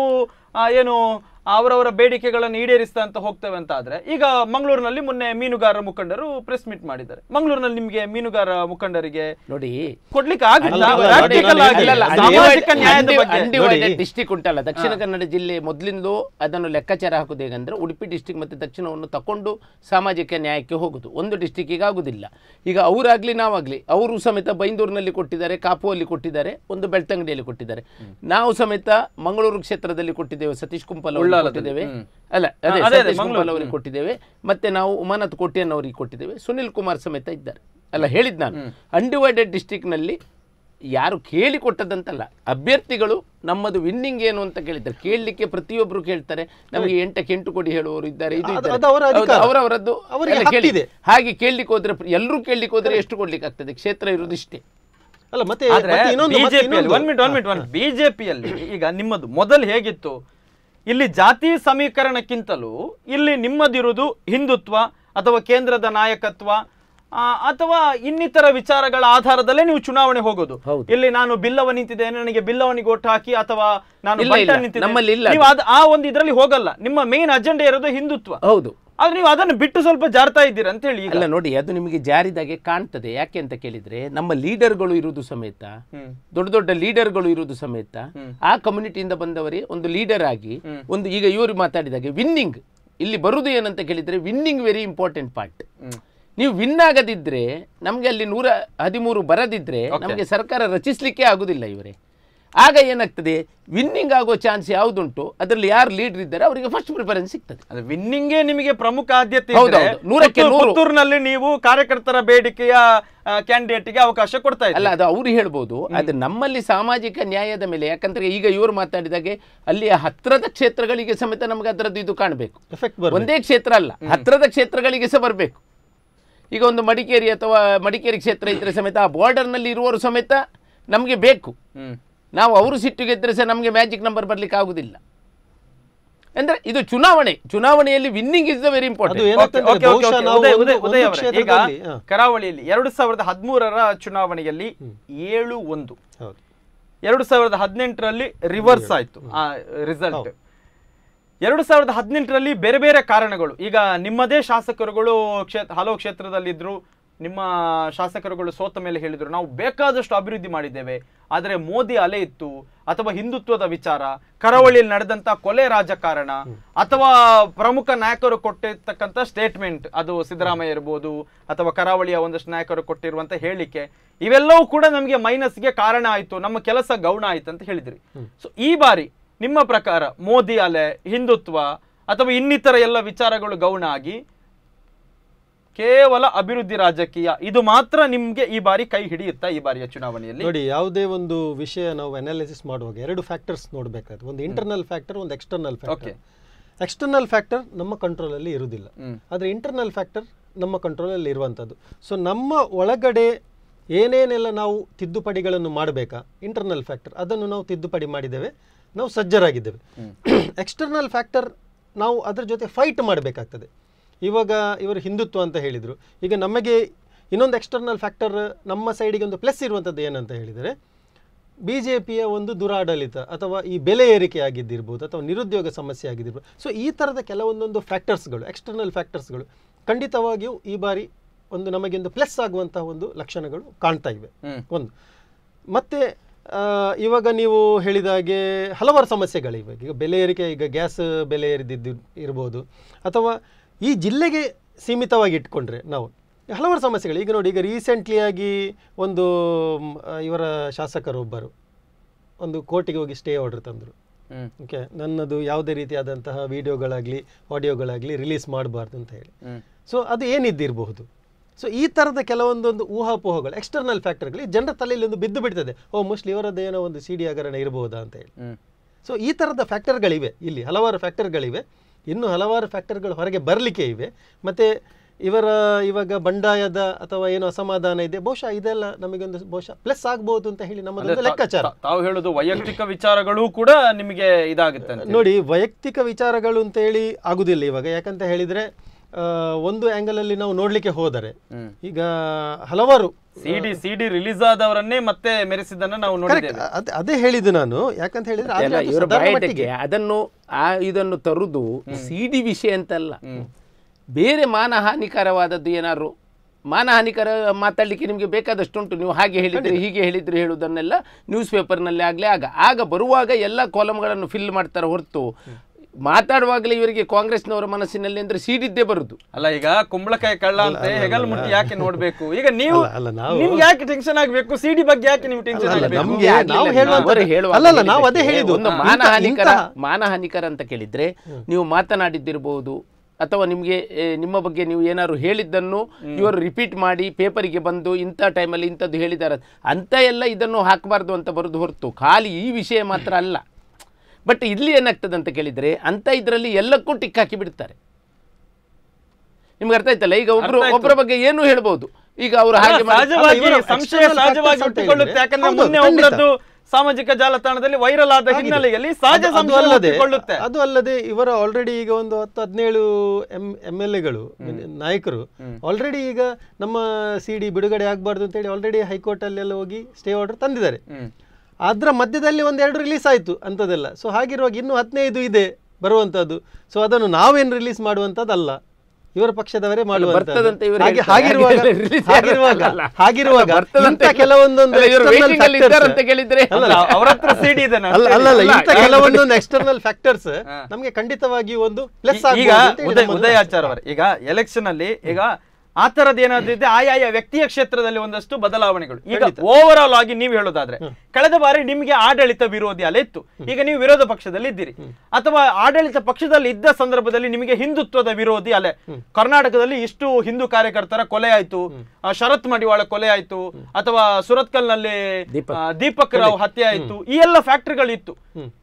ಆ, ಏನು ಅವರವರ ಬೇಡಿಕೆಗಳನ್ನು ಈಡೇರಿಸ್ತಾ ಅಂತ ಹೋಗ್ತೇವೆ ಅಂತ ಆದ್ರೆ ಈಗ ಮಂಗಳೂರಿನಲ್ಲಿ ಮೊನ್ನೆ ಮೀನುಗಾರ ಮುಖಂಡರು ಪ್ರೆಸ್ ಮೀಟ್ ಮಾಡಿದ್ದಾರೆ ಮಂಗಳೂರಿನಲ್ಲಿ ನಿಮ್ಗೆ ಮೀನುಗಾರ ಮುಖಂಡರಿಗೆ ನೋಡಿ ಕೊಡ್ಲಿಕ್ಕೆ ಆಗುತ್ತಾ ಅಲ್ಲ, ಅಲ್ಲ, Practical ನೋಡಿ, ಆಗಿ, ಅಲ್ಲ, ಅಲ್ಲ, ಸಾಮಾಜಿಕ ನ್ಯಾಯದ ಬಗ್ಗೆ ನೋಡಿ. ಡಿಸ್ಟಿಕ್ ಉಂಟಲ್ಲ ದಕ್ಷಿಣ ಕನ್ನಡ ಜಿಲ್ಲೆ ಮೊದಲಿಂದಲೂ ಅದನ್ನು ಲೆಕ್ಕಾಚಾರ ಹಾಕುದು ಹೇಗಂದ್ರೆ ಉಡುಪಿ ಡಿಸ್ಟಿಕ್ ಮತ್ತು ದಕ್ಷಿಣವನ್ನು ತಕೊಂಡು ಸಾಮಾಜಿಕ ನ್ಯಾಯಕ್ಕೆ ಹೋಗುದು ಒಂದು ಡಿಸ್ಟಿಕ್ಕಿಗೆ ಆಗುದಿಲ್ಲ ಈಗ ಅವರಾಗ್ಲಿ ನಾವಾಗ್ಲಿ ಅವರು ಸಮೇತ ಬೈಂದೂರಿನಲ್ಲಿ ಕೊಟ್ಟಿದ್ದಾರೆ ಕಾಪುವಲ್ಲಿ ಕೊಟ್ಟಿದ್ದಾರೆ ಒಂದು ಬೆಳ್ತಂಗಡಿಯಲ್ಲಿ ಕೊಟ್ಟಿದ್ದಾರೆ ನಾವು ಸಮೇತ ಮಂಗಳೂರು ಕ್ಷೇತ್ರದಲ್ಲಿ ಕೊಟ್ಟಿದ್ದೇವೆ ಸತೀಶ್ ಕುಂಪಲ್ ಅವರಿಗೆ ಉಳ್ಳಾಲದಲ್ಲಿ, ಕೊಟ್ಟಿದ್ದೇವೆ ಹ್ಮ್. ಅಲ್ಲ ಅದೇ ಅದೇ, ಅದೇ, ಸತೀಶ್ ಮಂಗಳೂರು, ಕುಂಪಲ್ ಅವರಿಗೆ ಕೊಟ್ಟಿದ್ದೇವೆ ಮತ್ತೆ ನಾವು ಉಮಾನತ್ ಕೋಟ್ಯನ್ ಅವರಿಗೆ ಕೊಟ್ಟಿದ್ದೇವೆ ಸುನಿಲ್ ಕುಮಾರ್ ಸಮೇತ ಇದ್ದಾರೆ ಅಲ್ಲ ಹೇಳಿದ್ ನಾನು ಅನ್ಡಿವೈಡೆಡ್ ಡಿಸ್ಟಿಕ್ನಲ್ಲಿ ಯಾರು ಕೇಳಿ ಕೊಟ್ಟದಂತಲ್ಲ ಅಭ್ಯರ್ಥಿಗಳು ನಮ್ಮದು ವಿನ್ನಿಂಗ್ ಏನು ಅಂತ ಕೇಳಿದ್ದಾರೆ ಕೇಳಲಿಕ್ಕೆ ಪ್ರತಿಯೊಬ್ಬರು ಕೇಳ್ತಾರೆ ನಮಗೆ ಎಂಟಕ್ಕೆ ಎಂಟು ಕೊಡಿ ಹೇಳುವವರು ಇದ್ದಾರೆ ಇದು ಅದು- ಇದ್ದಾರೆ. ಅದು ಅವರ ಹೌದು, ಅಧಿಕಾರ. ಅವರವರದ್ದು ಅವರಿಗೆ ಎಲ್ಲ ಕೇಳಿ. ಹಕ್ಕಿದೆ. ಹಾಗೆ ಕೇಳಲಿಕ್ಕೆ ಹೋದ್ರೆ ಎಲ್ಲರೂ ಕೇಳಲಿಕ್ಕೆ ಹೋದ್ರೆ ಎಷ್ಟು ಕೊಡ್ಲಿಕ್ಕೆ ಆಗ್ತದೆ ಕ್ಷೇತ್ರ ಇರುವುದು ಇಷ್ಟೇ ಅಲ್ಲ ಮತ್ತೆ ಆದ್ರೆ ಮತ್ತೆ ಇನ್ನೊಂದು ಮತ್ತೆ ಬಿಜೆಪಿಯಲ್ಲಿ ಇನ್ನೊಂದು. One minute one minute one ಬಿಜೆಪಿಯಲ್ಲಿ ಈಗ ನಿಮ್ಮದು ಮೊದಲು ಹೇಗಿತ್ತು ಇಲ್ಲಿ ಜಾತಿ ಸಮೀಕರಣಕ್ಕಿಂತಲೂ ಇಲ್ಲಿ ನಿಮ್ಮದಿರುವುದು ಹಿಂದುತ್ವ ಅಥವಾ ಕೇಂದ್ರದ ನಾಯಕತ್ವ ಆ, ಅಥವಾ ಇನ್ನಿತರ ವಿಚಾರಗಳ ಆಧಾರದಲ್ಲೇ ನೀವು ಚುನಾವಣೆ ಹೋಗೋದು ಹೌದು. ಇಲ್ಲಿ ನಾನು ಬಿಲ್ಲವ ನಿಂತಿದ್ದೇನೆ ನನಗೆ ಬಿಲ್ಲವನಿಗೆ ಓಟ್ ಹಾಕಿ ಅಥವಾ ನಾನು ಇಲ್ಲ, ಬಂಟ ಇಲ್ಲ. ನಿಂತಿದ್ದೇನೆ. ನಮ್ಮಲ್ಲಿ ಇಲ್ಲ ನೀವು ಅದ್- ಆ ಒಂದು ಇದರಲ್ಲಿ ಹೋಗಲ್ಲ ನಿಮ್ಮ ಮೇನ್ ಅಜೆಂಡಾ ಇರೋದು ಹಿಂದುತ್ವ ಹೌದು ಆದ್ರೆ ನೀವು ಅದನ್ನು ಬಿಟ್ಟು ಸ್ವಲ್ಪ ಜಾರ್ತಾ ಇದ್ದೀರಾ ಅಂತ ಹೇಳಿ ಈಗ ಅಲ್ಲ ನೋಡಿ ಅದು ನಿಮಗೆ ಜಾರಿದಾಗೆ ಕಾಣ್ತದೆ ಯಾಕೆ ಅಂತ ಕೇಳಿದ್ರೆ ನಮ್ಮ ಲೀಡರ್ಗಳು ಇರುವುದು ಸಮೇತ ಹ್ಮ್. ದೊಡ್ಡ ದೊಡ್ಡ ಲೀಡರ್ಗಳು ಇರುವುದು ಸಮೇತ ಆ ಕಮ್ಯುನಿಟಿಯಿಂದ ಬಂದವರೇ ಒಂದು ಲೀಡರ್ ಆಗಿ ಒಂದು ಈಗ ಇವರು ಮಾತಾಡಿದಾಗೆ ವಿನ್ನಿಂಗ್ ಇಲ್ಲಿ ಬರುವುದು ಏನಂತ ಕೇಳಿದ್ರೆ ವಿನ್ನಿಂಗ್ ವೆರಿ ಇಂಪಾರ್ಟೆಂಟ್ ಪಾರ್ಟ್ ನೀವು ವಿನ್ ಆಗದಿದ್ರೆ ನಮ್ಗೆ ಅಲ್ಲಿ ನೂರ ಹದಿಮೂರು ಬರದಿದ್ರೆ ನಮಗೆ ಸರ್ಕಾರ ರಚಿಸ್ಲಿಕ್ಕೆ ಆಗುದಿಲ್ಲ ಇವರೇ ಆಗ ಏನಾಗ್ತದೆ ವಿನ್ನಿಂಗ್ ಆಗೋ ಚಾನ್ಸ್ ಯಾವುದುಂಟು ಅದರಲ್ಲಿ ಯಾರು ಲೀಡರ್ ಇದ್ದಾರೆ ಅವರಿಗೆ ಫಸ್ಟ್ ಪ್ರಿಫರೆನ್ಸ್ ಸಿಗ್ತದೆ ಅದು ವಿನ್ನಿಂಗೇ ನಿಮಗೆ ಪ್ರಮುಖ ಆದ್ಯತೆ ಹೌದು, ಇದ್ರೆ, ಹೌದು. ನೂರಕ್ಕೆ ಪುತ್ತೂರು- ನೂರು. ಪುತ್ತೂರಿನಲ್ಲಿ ನೀವು ಕಾರ್ಯಕರ್ತರ ಬೇಡಿಕೆಯ ಕ್ಯಾಂಡಿಡೇಟ್ಗೆ ಅವಕಾಶ ಕೊಡ್ತಾ ಅಲ್ಲ ಇದ್ದೀರಿ ಅದು ಅವ್ರು ಹೇಳ್ಬೋದು ಅದು ನಮ್ಮಲ್ಲಿ ಸಾಮಾಜಿಕ ನ್ಯಾಯದ ಮೇಲೆ ಯಾಕಂದ್ರೆ ಈಗ ಇವರು ಮಾತಾಡಿದಾಗೆ ಅಲ್ಲಿ ಹತ್ರದ ಕ್ಷೇತ್ರಗಳಿಗೆ ಸಮೇತ ನಮಗೆ ಅದರದ್ದು ಇದು ಕಾಣಬೇಕು ಎಫೆಕ್ಟ್ ಬರುತ್ತೆ ಒಂದೇ ಕ್ಷೇತ್ರ ಅಲ್ಲ ಹತ್ರದ ಕ್ಷೇತ್ರಗಳಿಗೆ ಸಹ ಬರಬೇಕು ಈಗ ಒಂದು ಮಡಿಕೇರಿ ಅಥವಾ ಮಡಿಕೇರಿ ಕ್ಷೇತ್ರ ಇದ್ರೆ ಸಮೇತ ಆ ಬಾರ್ಡರ್ನಲ್ಲಿ ಇರುವವರು ಸಮೇತ ನಮಗೆ ಬೇಕು ಹ್ಮ್. ನಾವು ಅವರು ಸಿಟ್ಟಿಗೆ ಇದ್ರೆ ಸಹ ನಮಗೆ ಮ್ಯಾಜಿಕ್ ನಂಬರ್ ಬರ್ಲಿಕ್ಕೆ ಆಗುದಿಲ್ಲ ಅಂದ್ರೆ ಇದು ಚುನಾವಣೆ ಚುನಾವಣೆಯಲ್ಲಿ ವಿನ್ನಿಂಗ್ ಇಸ್ ದ ವೆರಿ ಅದು ಇಂಪಾರ್ಟೆಂಟ್ ಏನಾಗ್ತದೆ ಓಕೆ, ಓಕೆ, ಬಹುಶಃ ಓಕೆ. ನಾವು ಉದಯ್, ಒಂದು- ಉದಯ್, ಒಂದು ಉದಯ್ ಅವರೇ, ಈಗ ಕ್ಷೇತ್ರದಲ್ಲಿ, ಹಾ. ಕರಾವಳಿಯಲ್ಲಿ ಎರಡು ಸಾವಿರದ ಹದಿಮೂರರ ಚುನಾವಣೆಯಲ್ಲಿ ಏಳು ಒಂದು ಹೌದು ಎರಡು ಸಾವಿರದ ಹದಿನೆಂಟರಲ್ಲಿ ರಿವರ್ಸ್ ಆಯ್ತು ಆ ರಿಸಲ್ಟ್ ಎರಡು ಸಾವಿರದ ಹದಿನೆಂಟರಲ್ಲಿ ಬೇರೆ ಬೇರೆ ಕಾರಣಗಳು ಈಗ ನಿಮ್ಮದೇ ಶಾಸಕರುಗಳು ಕ್ಷೇತ್ರ ಹಲವು ಕ್ಷೇತ್ರದಲ್ಲಿದ್ರು ನಿಮ್ಮ ಶಾಸಕರುಗಳು ಸೋತ ಮೇಲೆ ಹೇಳಿದ್ರು ನಾವು ಬೇಕಾದಷ್ಟು ಅಭಿವೃದ್ಧಿ ಮಾಡಿದ್ದೇವೆ ಆದರೆ ಮೋದಿ ಅಲೆ ಇತ್ತು ಅಥವಾ ಹಿಂದುತ್ವದ ವಿಚಾರ ಕರಾವಳಿಯಲ್ಲಿ ನಡೆದಂತ ಕೊಲೆ ರಾಜಕಾರಣ ಅಥವಾ ಪ್ರಮುಖ ನಾಯಕರು ಕೊಟ್ಟಿರ್ತಕ್ಕಂಥ ಸ್ಟೇಟ್ಮೆಂಟ್ ಅದು ಸಿದ್ದರಾಮಯ್ಯ ಇರ್ಬೋದು ಅಥವಾ ಕರಾವಳಿಯ ಒಂದಷ್ಟು ನಾಯಕರು ಕೊಟ್ಟಿರುವಂತ ಹೇಳಿಕೆ ಇವೆಲ್ಲವೂ ಕೂಡ ನಮಗೆ ಮೈನಸ್ಗೆ ಕಾರಣ ಆಯಿತು ನಮ್ಮ ಕೆಲಸ ಗೌಣ ಆಯ್ತು ಅಂತ ಹೇಳಿದ್ರಿ ಸೊ ಈ ಬಾರಿ ನಿಮ್ಮ ಪ್ರಕಾರ ಮೋದಿ ಅಲೆ ಹಿಂದುತ್ವ ಅಥವಾ ಇನ್ನಿತರ ಎಲ್ಲ ವಿಚಾರಗಳು ಗೌಣ ಆಗಿ ಕೇವಲ ಅಭಿವೃದ್ಧಿ ರಾಜಕೀಯ ಇದು ಮಾತ್ರ ನಿಮ್ಗೆ ಈ ಬಾರಿ ಕೈ ಹಿಡಿಯುತ್ತಾ ಈ ಬಾರಿಯ ಚುನಾವಣೆಯಲ್ಲಿ ನೋಡಿ ಯಾವುದೇ ಒಂದು ವಿಷಯ ನಾವು ಅನಾಲಿಸಿಸ್ ಮಾಡುವಾಗ ಎರಡು ಫ್ಯಾಕ್ಟರ್ಸ್ ನೋಡಬೇಕಾದ್ರೆ ಒಂದು ಇಂಟರ್ನಲ್ ಫ್ಯಾಕ್ಟರ್ ಒಂದು external factor Okay. External factor ನಮ್ಮ ಕಂಟ್ರೋಲಲ್ಲಿ ಇರುವುದಿಲ್ಲ ಹ್ಮ್. ಆದರೆ ಇಂಟರ್ನಲ್ ಫ್ಯಾಕ್ಟರ್ ನಮ್ಮ ಕಂಟ್ರೋಲಲ್ಲಿ ಇರುವಂಥದ್ದು ಸೊ ನಮ್ಮ ಒಳಗಡೆ ಏನೇನೆಲ್ಲ ನಾವು ತಿದ್ದುಪಡಿಗಳನ್ನು ಮಾಡಬೇಕಾ ಇಂಟರ್ನಲ್ ಫ್ಯಾಕ್ಟರ್ ಅದನ್ನು ನಾವು ತಿದ್ದುಪಡಿ ಮಾಡಿದ್ದೇವೆ ನಾವು ಸಜ್ಜರಾಗಿದ್ದೇವೆ ಎಕ್ಸ್ಟರ್ನಲ್ ಫ್ಯಾಕ್ಟರ್ ನಾವು ಅದರ ಜೊತೆ ಫೈಟ್ ಮಾಡಬೇಕಾಗ್ತದೆ ಇವಾಗ ಇವರು ಹಿಂದುತ್ವ ಅಂತ ಹೇಳಿದರು ಈಗ ನಮಗೆ ಇನ್ನೊಂದು ಎಕ್ಸ್ಟರ್ನಲ್ ಫ್ಯಾಕ್ಟರ್ ನಮ್ಮ ಸೈಡಿಗೆ ಒಂದು ಪ್ಲಸ್ ಇರುವಂಥದ್ದು ಏನಂತ ಹೇಳಿದರೆ ಬಿ ಜೆ ಪಿಯ ಒಂದು ದುರಾಡಳಿತ ಅಥವಾ ಈ ಬೆಲೆ ಏರಿಕೆ ಆಗಿದ್ದಿರ್ಬೋದು ಅಥವಾ ನಿರುದ್ಯೋಗ ಸಮಸ್ಯೆ ಆಗಿದ್ದಿರ್ಬೋದು ಸೊ ಈ ಥರದ ಕೆಲವೊಂದೊಂದು ಫ್ಯಾಕ್ಟರ್ಸ್ಗಳು ಎಕ್ಸ್ಟರ್ನಲ್ ಫ್ಯಾಕ್ಟರ್ಸ್ಗಳು ಖಂಡಿತವಾಗಿಯೂ ಈ ಬಾರಿ ಒಂದು ನಮಗೆ ಒಂದು ಪ್ಲಸ್ ಆಗುವಂತಹ ಒಂದು ಲಕ್ಷಣಗಳು ಕಾಣ್ತಾ ಇವೆ ಹ್ಮ್. ಒಂದು ಮತ್ತೆ ಆ, ಇವಾಗ ನೀವು ಹೇಳಿದ ಹಾಗೆ ಹಲವಾರು ಸಮಸ್ಯೆಗಳಿವೆ ಈಗ ಬೆಲೆ ಏರಿಕೆ ಈಗ ಗ್ಯಾಸ್ ಬೆಲೆ ಏರಿದಿದ್ದು ಇರ್ಬೋದು ಅಥವಾ ಈ ಜಿಲ್ಲೆಗೆ ಸೀಮಿತವಾಗಿ ಇಟ್ಕೊಂಡ್ರೆ ನಾವು ಹಲವಾರು ಸಮಸ್ಯೆಗಳು ಈಗ ನೋಡಿ ಈಗ ರೀಸೆಂಟ್ಲಿ ಆಗಿ ಒಂದು ಮ್, ಆ, ಇವರ ಶಾಸಕರೊಬ್ಬರು ಒಂದು ಕೋರ್ಟಿಗೆ ಹೋಗಿ ಸ್ಟೇ ಆರ್ಡರ್ ತಂದರು ಹ್ಮ್ ಓಕೆ ನನ್ನದು ಯಾವುದೇ ರೀತಿಯಾದಂತಹ ವಿಡಿಯೋಗಳಾಗಲಿ ಆಡಿಯೋಗಳಾಗಲಿ ರಿಲೀಸ್ ಮಾಡಬಾರ್ದು ಅಂತ ಹೇಳಿ ಹ್ಮ್ ಸೊ ಅದು ಏನಿದ್ದಿರಬಹುದು ಸೊ ಈ ಥರದ ಕೆಲವೊಂದೊಂದು ಊಹಾಪೋಹಗಳು ಎಕ್ಸ್ಟರ್ನಲ್ ಫ್ಯಾಕ್ಟರ್ಗಳು ಈ ಜನರ ತಲೆಯಲ್ಲಿ ಒಂದು ಬಿದ್ದು ಬಿಡ್ತದೆ ಓ ಮೋಸ್ಟ್ಲಿ ಇವರದ್ದು ಏನೋ ಒಂದು ಸಿ ಡಿ ಹಗರಣ ಇರಬಹುದಾ ಅಂತ ಹೇಳಿ ಹ್ಮ್ ಸೊ ಈ ಥರದ ಫ್ಯಾಕ್ಟರ್ಗಳಿವೆ ಇಲ್ಲಿ ಹಲವಾರು ಫ್ಯಾಕ್ಟರ್ಗಳಿವೆ ಇನ್ನು ಹಲವಾರು ಫ್ಯಾಕ್ಟರ್ಗಳು ಹೊರಗೆ ಬರಲಿಕ್ಕೆ ಇವೆ ಮತ್ತು ಇವರ ಇವಾಗ ಬಂಡಾಯದ ಅಥವಾ ಏನು ಅಸಮಾಧಾನ ಇದೆ ಬಹುಶಃ ಇದೆಲ್ಲ ನಮಗೊಂದು ಬಹುಶಃ ಪ್ಲಸ್ ಆಗ್ಬೋದು ಅಂತ ಹೇಳಿ ನಮ್ಮದೊಂದು ಅಂದ್ರೆ ಲೆಕ್ಕಾಚಾರ ತಾ- ತಾವು ಹೇಳುದು ವೈಯಕ್ತಿಕ ವಿಚಾರಗಳು ಕೂಡ ನಿಮಗೆ ಇದಾಗುತ್ತೆ ಅಂತ ನೋಡಿ ವೈಯಕ್ತಿಕ ವಿಚಾರಗಳು ಅಂತ ಹೇಳಿ ಆಗುದಿಲ್ಲ ಇವಾಗ ಯಾಕಂತ ಹೇಳಿದ್ರೆ ಆ, ಒಂದು ಆಂಗಲ್ ಅಲ್ಲಿ ನಾವು ನೋಡ್ಲಿಕ್ಕೆ ಹೋದರೆ ಈಗ ಹಲವಾರು ಸಿಡಿ ಸಿಡಿ ರಿಲೀಸ್ ಆದವರನ್ನೇ ಮತ್ತೆ ಮೆರೆಸಿದ್ದನ್ನ ನಾವು Correct. ನೋಡಿದ್ದೇವೆ ಅದ್- ಅದೇ ಹೇಳಿದ್ದು ನಾನು ಯಾಕಂತ ಹೇಳಿದ್ರೆ ಆದ್ರೆ ಅಲ್ಲ ಅದು ಇವರ ಸಾಧಾರಣ ಬಾಯಿಟಕ್ಕೆ ಮಟ್ಟಿಗೆ ಅದನ್ನು ಆ ಇದನ್ನು ತರುದು ಸಿಡಿ ವಿಷಯ ಅಂತಲ್ಲ ಬೇರೆ ಮಾನಹಾನಿಕರವಾದದ್ದು ಏನಾದ್ರು ಮಾನಹಾನಿಕರ ಮಾತಾಡ್ಲಿಕ್ಕೆ ನಿಮಗೆ ಬೇಕಾದಷ್ಟು ಉಂಟು ನೀವು ಹಾಗೆ ಹೇಳಿದ್ರೆ ಹೀಗೆ ಹೇಳಿದ್ರೆ ಹೇಳುವುದನ್ನೆಲ್ಲ ನ್ಯೂಸ್ ಪೇಪರ್ನಲ್ಲಿ ಆಗಲೇ ಆಗ ಆಗ ಬರುವಾಗ ಎಲ್ಲ ಕಾಲಮ್ಗಳನ್ನು ಫಿಲ್ ಮಾಡ್ತಾರೆ ಹೊರತು ಮಾತಾಡುವಾಗಲೇ ಇವರಿಗೆ ಕಾಂಗ್ರೆಸ್ನವರ ಮನಸ್ಸಿನಲ್ಲಿ ಅಂದ್ರೆ ಸೀಡಿದ್ದೇ ಬರುದು ಅಲ್ಲ ಈಗ ಕುಂಬಳಕಾಯಿ ಕಳ್ಳ ಅಂತ ಹೆಗಲ್ ಮುಟ್ಟಿ ಯಾಕೆ ನೋಡ್ಬೇಕು ಈಗ ನೀವು ಅಲ್ಲ, ಅಲ್ಲ, ನಾವು- ನಿಮ್ಗೆ ಯಾಕೆ ಟೆನ್ಷನ್ ಆಗ್ಬೇಕು ಸಿಡಿ ಬಗ್ಗೆ ಯಾಕೆ ನೀವು ಟೆನ್ಷನ್ ಅಲ್ಲ, ಆಗ್ಬೇಕು ನಮ್ಗೆ ಆಗ್ಲಿಲ್ಲ. ನಾವು ಹೇಳುವಂತ ಅವರು ಹೇಳುವಾಗ ಅಲ್ಲಲ್ಲ ನಾವು ಅದೇ ಹೇಳಿದ್ದಕ್ಕೆ ಹೇಳಿದ್ದು ಒಂದು ಇಂಥ- ಮಾನಹಾನಿಕರ ಇಂತಹ- ಮಾನಹಾನಿಕರ ಅಂತ ಕೇಳಿದ್ರೆ ನೀವು ಮಾತನಾಡಿದ್ದಿರಬಹುದು ಅಥವಾ ನಿಮಗೆ ಏ, ನಿಮ್ಮ ಬಗ್ಗೆ ನೀವು ಏನಾದ್ರು ಹೇಳಿದ್ದನ್ನು ಇವರು ರಿಪೀಟ್ ಮಾಡಿ ಪೇಪರಿಗೆ ಬಂದು ಇಂಥ ಟೈಮಲ್ಲಿ ಇಂಥದ್ದು ಹೇಳಿದ್ದಾರೆ ಅಂತ ಎಲ್ಲ ಇದನ್ನು ಹಾಕಬಾರ್ದು ಅಂತ ಬರೋದು ಹೊರತು ಖಾಲಿ ಈ ವಿಷಯ ಮಾತ್ರ ಅಲ್ಲ ಬಟ್ ಇಲ್ಲಿ ಏನಾಗ್ತದೆ ಅಂತ ಕೇಳಿದ್ರೆ ಅಂತ ಇದರಲ್ಲಿ ಎಲ್ಲಕ್ಕೂ ಟಿಕ್ ಹಾಕಿ ಬಿಡ್ತಾರೆ ನಿಮ್ಗೆ ಅರ್ಥ ಆಯ್ತಲ್ಲ ಈಗ ಒಬ್ರು ಅರ್ಥ ಆಯ್ತು. ಒಬ್ಬರ ಬಗ್ಗೆ ಏನು ಹೇಳ್ಬೋದು ಈಗ ಅವರು ಹಾಗೆ ಮಾಡಿ- ಸಹಜವಾಗಿ ಅಲ್ಲ, ಇವರು ಸಂಶಯ external ಸಹಜವಾಗಿ factors ಅಂತ ಹುಟ್ಟಿಕೊಳ್ಳುತ್ತೆ ಹೇಳಿದ್ರೆ ಯಾಕಂದ್ರೆ ಹೌದು, ಮೊನ್ನೆ ಖಂಡಿತ. ಒಬ್ಬರದ್ದು ಸಾಮಾಜಿಕ ಜಾಲತಾಣದಲ್ಲಿ ವೈರಲ್ ಆದ ಹಿನ್ನೆಲೆಯಲ್ಲಿ ಸಹಜ ಅದು- ಅದು ಸಂಶಯ ಅಲ್ಲದೆ ಹುಟ್ಟಿಕೊಳ್ಳುತ್ತೆ ಅದು ಅಲ್ಲದೆ ಇವರ ಆಲ್ರೆಡಿ ಈಗ ಒಂದು ಹತ್ತು ಹದಿನೇಳು ಎಂ ಎಮ್ ಎಲ್ ಎಗಳು ನಾಯಕರು ಆಲ್ರೆಡಿ ಈಗ ನಮ್ಮ ಸಿ ಡಿ ಬಿಡುಗಡೆ ಆಗಬಾರ್ದು ಅಂತೇಳಿ ಆಲ್ರೆಡಿ ಹೈಕೋರ್ಟ್ ಅಲ್ಲೆಲ್ಲ ಹೋಗಿ ಸ್ಟೇ ಆರ್ಡರ್ ತಂದಿದ್ದಾರೆ ಹ್ಮ್. ಅದರ ಮಧ್ಯದಲ್ಲಿ ಒಂದೆರಡು ರಿಲೀಸ್ ಆಯಿತು ಅಂಥದ್ದೆಲ್ಲ ಸೊ ಹಾಗಿರುವಾಗ ಇನ್ನೂ ಹದಿನೈದು ಇದೆ ಬರುವಂಥದ್ದು ಸೊ ಅದನ್ನು ನಾವೇನು ರಿಲೀಸ್ ಮಾಡುವಂಥದ್ದಲ್ಲ ಇವರ ಪಕ್ಷದವರೇ ಬರ್ತದಂತ ಇವರು ಹಾಗೆ ಹೇಳ್ತಾರೆ. ಹಾಗಿರುವಾಗ ಹಾಗೆ release ಹಾಗಿರುವಾಗ ಅಲ್ಲ. ಹಾಗಿರುವಾಗ ಬರ್ತದಂತ ಇಂಥ ಕೆಲವೊಂದೊಂದು ಅಲ್ಲ, ಇವರು external waiting ಅಲ್ಲಿ factors- ಇದ್ದಾರಂತ ಕೇಳಿದ್ರೆ ಅಲ್ಲ, ಅವ್ರ ಹತ್ರ ಸಿಡಿ ಇದೆ ಅಲ್ಲ ಅಲ್ಲ ಅಲ್ಲ ಇಂಥ ಕೆಲವೊಂದೊಂದು ಎಕ್ಸ್ಟರ್ನಲ್ ಫ್ಯಾಕ್ಟರ್ಸ್ ನಮಗೆ ಖಂಡಿತವಾಗಿ ಒಂದು ಪ್ಲಸ್ ಈಗ ಉದಯ ಉದಯಾಚಾರ್ ಅವರು ಈಗ ಎಲೆಕ್ಷನ್ ಅಲ್ಲಿ ಈಗ ಆ ತರದ್ ಏನಾದ್ರು ಇದೆ ಆಯಾಯ ವ್ಯಕ್ತಿಯ ಕ್ಷೇತ್ರದಲ್ಲಿ ಒಂದಷ್ಟು ಬದಲಾವಣೆಗಳು ಈಗ ಓವರ್ ಆಲ್ ಆಗಿ ನೀವು ಹೇಳೋದಾದ್ರೆ ಕಳೆದ ಬಾರಿ ನಿಮಗೆ ಆಡಳಿತ ವಿರೋಧಿ ಅಲೆ ಇತ್ತು ಈಗ ನೀವು ವಿರೋಧ ಪಕ್ಷದಲ್ಲಿ ಇದ್ದೀರಿ ಅಥವಾ ಆಡಳಿತ ಪಕ್ಷದಲ್ಲಿ ಇದ್ದ ಸಂದರ್ಭದಲ್ಲಿ ನಿಮಗೆ ಹಿಂದುತ್ವದ ವಿರೋಧಿ ಅಲೆ ಕರ್ನಾಟಕದಲ್ಲಿ ಇಷ್ಟು ಹಿಂದೂ ಕಾರ್ಯಕರ್ತರ ಕೊಲೆ ಆಯ್ತು ಆ, ಶರತ್ ಮಡಿವಾಳ ಕೊಲೆ ಆಯ್ತು ಅಥವಾ ಸುರತ್ಕಲ್ ನಲ್ಲಿ ದೀಪಕ್ ರಾವ್ ಹತ್ಯೆ ಆಯ್ತು ಈ ಎಲ್ಲ ಫ್ಯಾಕ್ಟರಿಗಳಿತ್ತು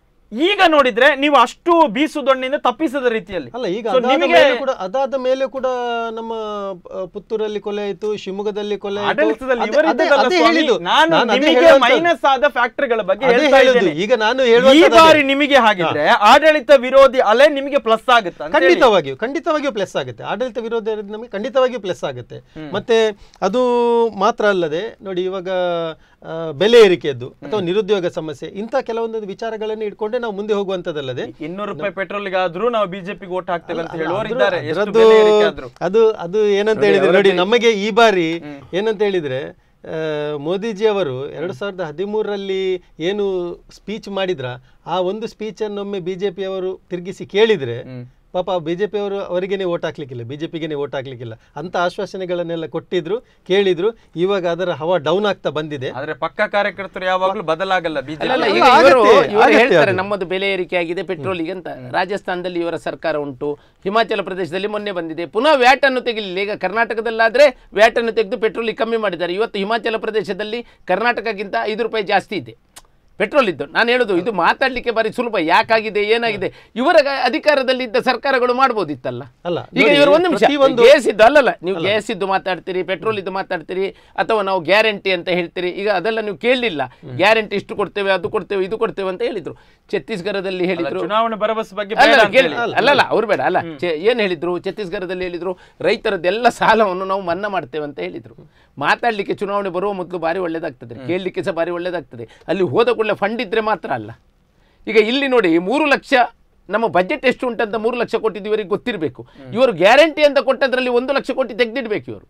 ಈಗ ನೋಡಿದ್ರೆ ನೀವು ಅಷ್ಟು ಬೀಸು ದೊಣ್ಣಿಂದ ತಪ್ಪಿಸದ ರೀತಿಯಲ್ಲಿ ಅಲ್ಲ ಈಗ So ಅದಾದ ನಿಮಗೆ ಮೇಲೆ ಕೂಡ ಅದಾದ ಮೇಲೆ ಕೂಡ ನಮ್ಮ ಆ, ಪುತ್ತೂರಲ್ಲಿ ಕೊಲೆ ಆಯ್ತು ಶಿವಮೊಗ್ಗದಲ್ಲಿ ಕೊಲೆ ಆಯ್ತು. ಆಡಳಿತದಲ್ಲಿ ಅದೇ- ಇವರಿದ್ದಲ್ಲ ಅದೇ- ಅದೇ ಸ್ವಾಮಿ. ಹೇಳಿದ್ದು. ನಾನು ನಾನು ಅದೇ ನಿಮಗೆ ಹೇಳುವಂಥದ್ದು. ಮೈನಸ್ ಆದ ಫ್ಯಾಕ್ಟರಿಗಳ ಬಗ್ಗೆ ಅದೇ ಹೇಳ್ತಾ ಹೇಳುದು. ಇದ್ದೇನೆ. ಈಗ ನಾನು ಈ ಹೇಳುವಂಥದ್ದು ಬಾರಿ ಅದೇ. ನಿಮಗೆ ಹಾಗಿದ್ರೆ ಆಡಳಿತ ವಿರೋಧಿ ಅಲೆ ನಿಮಗೆ ಪ್ಲಸ್ ಆಗುತ್ತೆ ಅಂತ ಹೇಳಿ. ಖಂಡಿತವಾಗಿಯೂ ಖಂಡಿತವಾಗಿಯೂ ಪ್ಲಸ್ ಆಗುತ್ತೆ ಆಡಳಿತ ವಿರೋಧ ಇರೋದು ನಮಗೆ ಖಂಡಿತವಾಗಿಯೂ ಪ್ಲಸ್ ಆಗುತ್ತೆ ಮತ್ತೆ ಅದು ಮಾತ್ರ ಅಲ್ಲದೆ ನೋಡಿ ಇವಾಗ ಆ, ಬೆಲೆ ಏರಿಕೆಯದ್ದು ಅಥವಾ ನಿರುದ್ಯೋಗ ಸಮಸ್ಯೆ ಇಂಥ ಕೆಲವೊಂದು ವಿಚಾರಗಳನ್ನು ಇಟ್ಕೊಂಡೆ ನಾವು ಮುಂದೆ ಹೋಗುವಂತದ್ದಲ್ಲದೆ ಇನ್ನೂರು ರೂಪಾಯಿ ಪೆಟ್ರೋಲ್ಗಾದ್ರೂ ನಾವು ಬಿಜೆಪಿಗೆ ಓಟ್ ಹಾಕ್ತೇವೆ ಅಂತ ಹೇಳುವವರು ಅದ್ರ- ಇದ್ದಾರೆ ಎಷ್ಟು ಅದ್ರದ್ದು ಬೆಲೆ ಏರಿಕೆ ಆದ್ರೂ. ಅದು ಅದು ಏನಂತ ಹೇಳಿದ್ರೆ ನೋಡಿ ನಮಗೆ ಈ ಬಾರಿ ಏನಂತ ಹೇಳಿದ್ರೆ ಆ, ಮೋದಿಜಿ ಅವರು ಎರಡು ಸಾವಿರದ ಹದಿಮೂರರಲ್ಲಿ ಏನು ಸ್ಪೀಚ್ ಮಾಡಿದ್ರ ಆ ಒಂದು ಸ್ಪೀಚ್ ಅನ್ನೊಮ್ಮೆ ಬಿಜೆಪಿ ಅವರು ತಿರುಗಿಸಿ ಕೇಳಿದ್ರೆ ಪಾಪ ಬಿಜೆಪಿ ಅವರು ಅವರಿಗೇನೆ ಓಟ್ ಹಾಕ್ಲಿಕ್ಕಿಲ್ಲ ಬಿಜೆಪಿಗೆ ಓಟ್ ಹಾಕ್ಲಿಕ್ಕಿಲ್ಲ ಅಂತ ಆಶ್ವಾಸನೆಗಳನ್ನೆಲ್ಲ ಕೊಟ್ಟಿದ್ರು ಕೇಳಿದ್ರು ಇವಾಗ ಅದರ ಹವಾ ಡೌನ್ ಆಗ್ತಾ ಬಂದಿದೆ ಆದ್ರೆ ಪಕ್ಕ ಕಾರ್ಯಕರ್ತರು ಯಾವಾಗ್ಲೂ ಬದಲಾಗಲ್ಲ ಅಲ್ಲಲ್ಲ ಬಿಜೆಪಿ ಈಗ ಅಲ್ಲ, ಇವರು ಆಗತ್ತೆ, ಇವರು ಆಗತ್ತೆ ಹೇಳ್ತಾರೆ ಅದು. ನಮ್ಮದು ಬೆಲೆ ಏರಿಕೆ ಆಗಿದೆ ಪೆಟ್ರೋಲಿಗೆ ಅಂತ ರಾಜಸ್ಥಾನದಲ್ಲಿ ಇವರ ಸರ್ಕಾರ ಉಂಟು ಹಿಮಾಚಲ ಪ್ರದೇಶದಲ್ಲಿ ಮೊನ್ನೆ ಬಂದಿದೆ ಪುನಃ ವ್ಯಾಟ್ ಅನ್ನು ತೆಗಿಲಿಲ್ಲ ಈಗ ಕರ್ನಾಟಕದಲ್ಲಾದ್ರೆ ವ್ಯಾಟ್ ಅನ್ನು ತೆಗೆದು ಪೆಟ್ರೋಲಿಗೆ ಕಮ್ಮಿ ಮಾಡಿದ್ದಾರೆ ಇವತ್ತು ಹಿಮಾಚಲ ಪ್ರದೇಶದಲ್ಲಿ ಕರ್ನಾಟಕಕ್ಕಿಂತ ಐದು ರೂಪಾಯಿ ಜಾಸ್ತಿ ಇದೆ ಪೆಟ್ರೋಲ್ ಇದ್ದು ನಾನು ಹೇಳೋದು ಇದು ಮಾತಾಡ್ಲಿಕ್ಕೆ ಬಾರಿ ಸುಲಭ ಯಾಕಾಗಿದೆ ಏನಾಗಿದೆ ಇವರ ಗ- ಅಧಿಕಾರದಲ್ಲಿ ಇದ್ದ ಸರ್ಕಾರಗಳು ಮಾಡ್ಬೋದಿತ್ತಲ್ಲ ಅಲ್ಲ, ಈಗ ನೋಡಿ, ಇವರು ಒಂದು ನಿಮಿಷ ಪ್ರತಿಯೊಂದು- ಗ್ಯಾಸ್ ಇದ್ದು ಅಲ್ಲಲ್ಲ ನೀವು ಗ್ಯಾಸ್ ಇದ್ದು ಮಾತಾಡ್ತೀರಿ ಪೆಟ್ರೋಲ್ ಇದ್ದು ಮಾತಾಡ್ತೀರಿ ಅಥವಾ ನಾವು ಗ್ಯಾರಂಟಿ ಅಂತ ಹೇಳ್ತೀರಿ ಈಗ ಅದೆಲ್ಲ ನೀವು ಕೇಳಲಿಲ್ಲ ಗ್ಯಾರಂಟಿ ಇಷ್ಟು ಕೊಡ್ತೇವೆ ಅದು ಕೊಡ್ತೇವೆ ಇದು ಕೊಡ್ತೇವೆ ಅಂತ ಹೇಳಿದ್ರು ಛತ್ತೀಸ್ಗಢದಲ್ಲಿ ಹೇಳಿದ್ರು ಚುನಾವಣೆ ಭರವಸೆ ಬಗ್ಗೆ ಅಲ್ಲ, ಬೇಡ ಅಲ್ಲ, ಅಂತ ಕೇಳಿ. ಹೇಳಿ. ಅಲ್ಲಲ್ಲ ಅವ್ರು ಬೇಡ ಅಲ್ಲ ಚೆ- ಏನ್ ಹೇಳಿದ್ರು ಛತ್ತೀಸ್ಗಢದಲ್ಲಿ ಹೇಳಿದ್ರು ರೈತರದ್ದೆಲ್ಲ ಸಾಲವನ್ನು ನಾವು ಮನ್ನಾ ಮಾಡ್ತೇವೆ ಅಂತ ಹೇಳಿದ್ರು ಮಾತಾಡ್ಲಿಕ್ಕೆ ಚುನಾವಣೆ ಬರುವ ಮೊದಲು ಬಾರಿ ಒಳ್ಳೇದಾಗ್ತದೆ ಕೇಳಲಿಕ್ಕೆ ಸಹ ಬಾರಿ ಒಳ್ಳೇದಾಗ್ತದೆ ಅಲ್ಲಿ ಹೋದ ಕೂಡಲೇ ಫಂಡ್ ಇದ್ರೆ ಮಾತ್ರ ಅಲ್ಲ ಈಗ ಇಲ್ಲಿ ನೋಡಿ ಮೂರು ಲಕ್ಷ ನಮ್ಮ ಬಜೆಟ್ ಎಷ್ಟು ಉಂಟಂತ ಮೂರು ಲಕ್ಷ ಕೊಟ್ಟಿದ್ದು ಇವರಿಗೆ ಗೊತ್ತಿರಬೇಕು ಇವರು ಗ್ಯಾರಂಟಿ ಅಂತ ಕೊಟ್ಟದ್ರಲ್ಲಿ ಒಂದು ಲಕ್ಷ ಕೋಟಿ ತೆಗೆದಿಡ್ಬೇಕು ಇವರು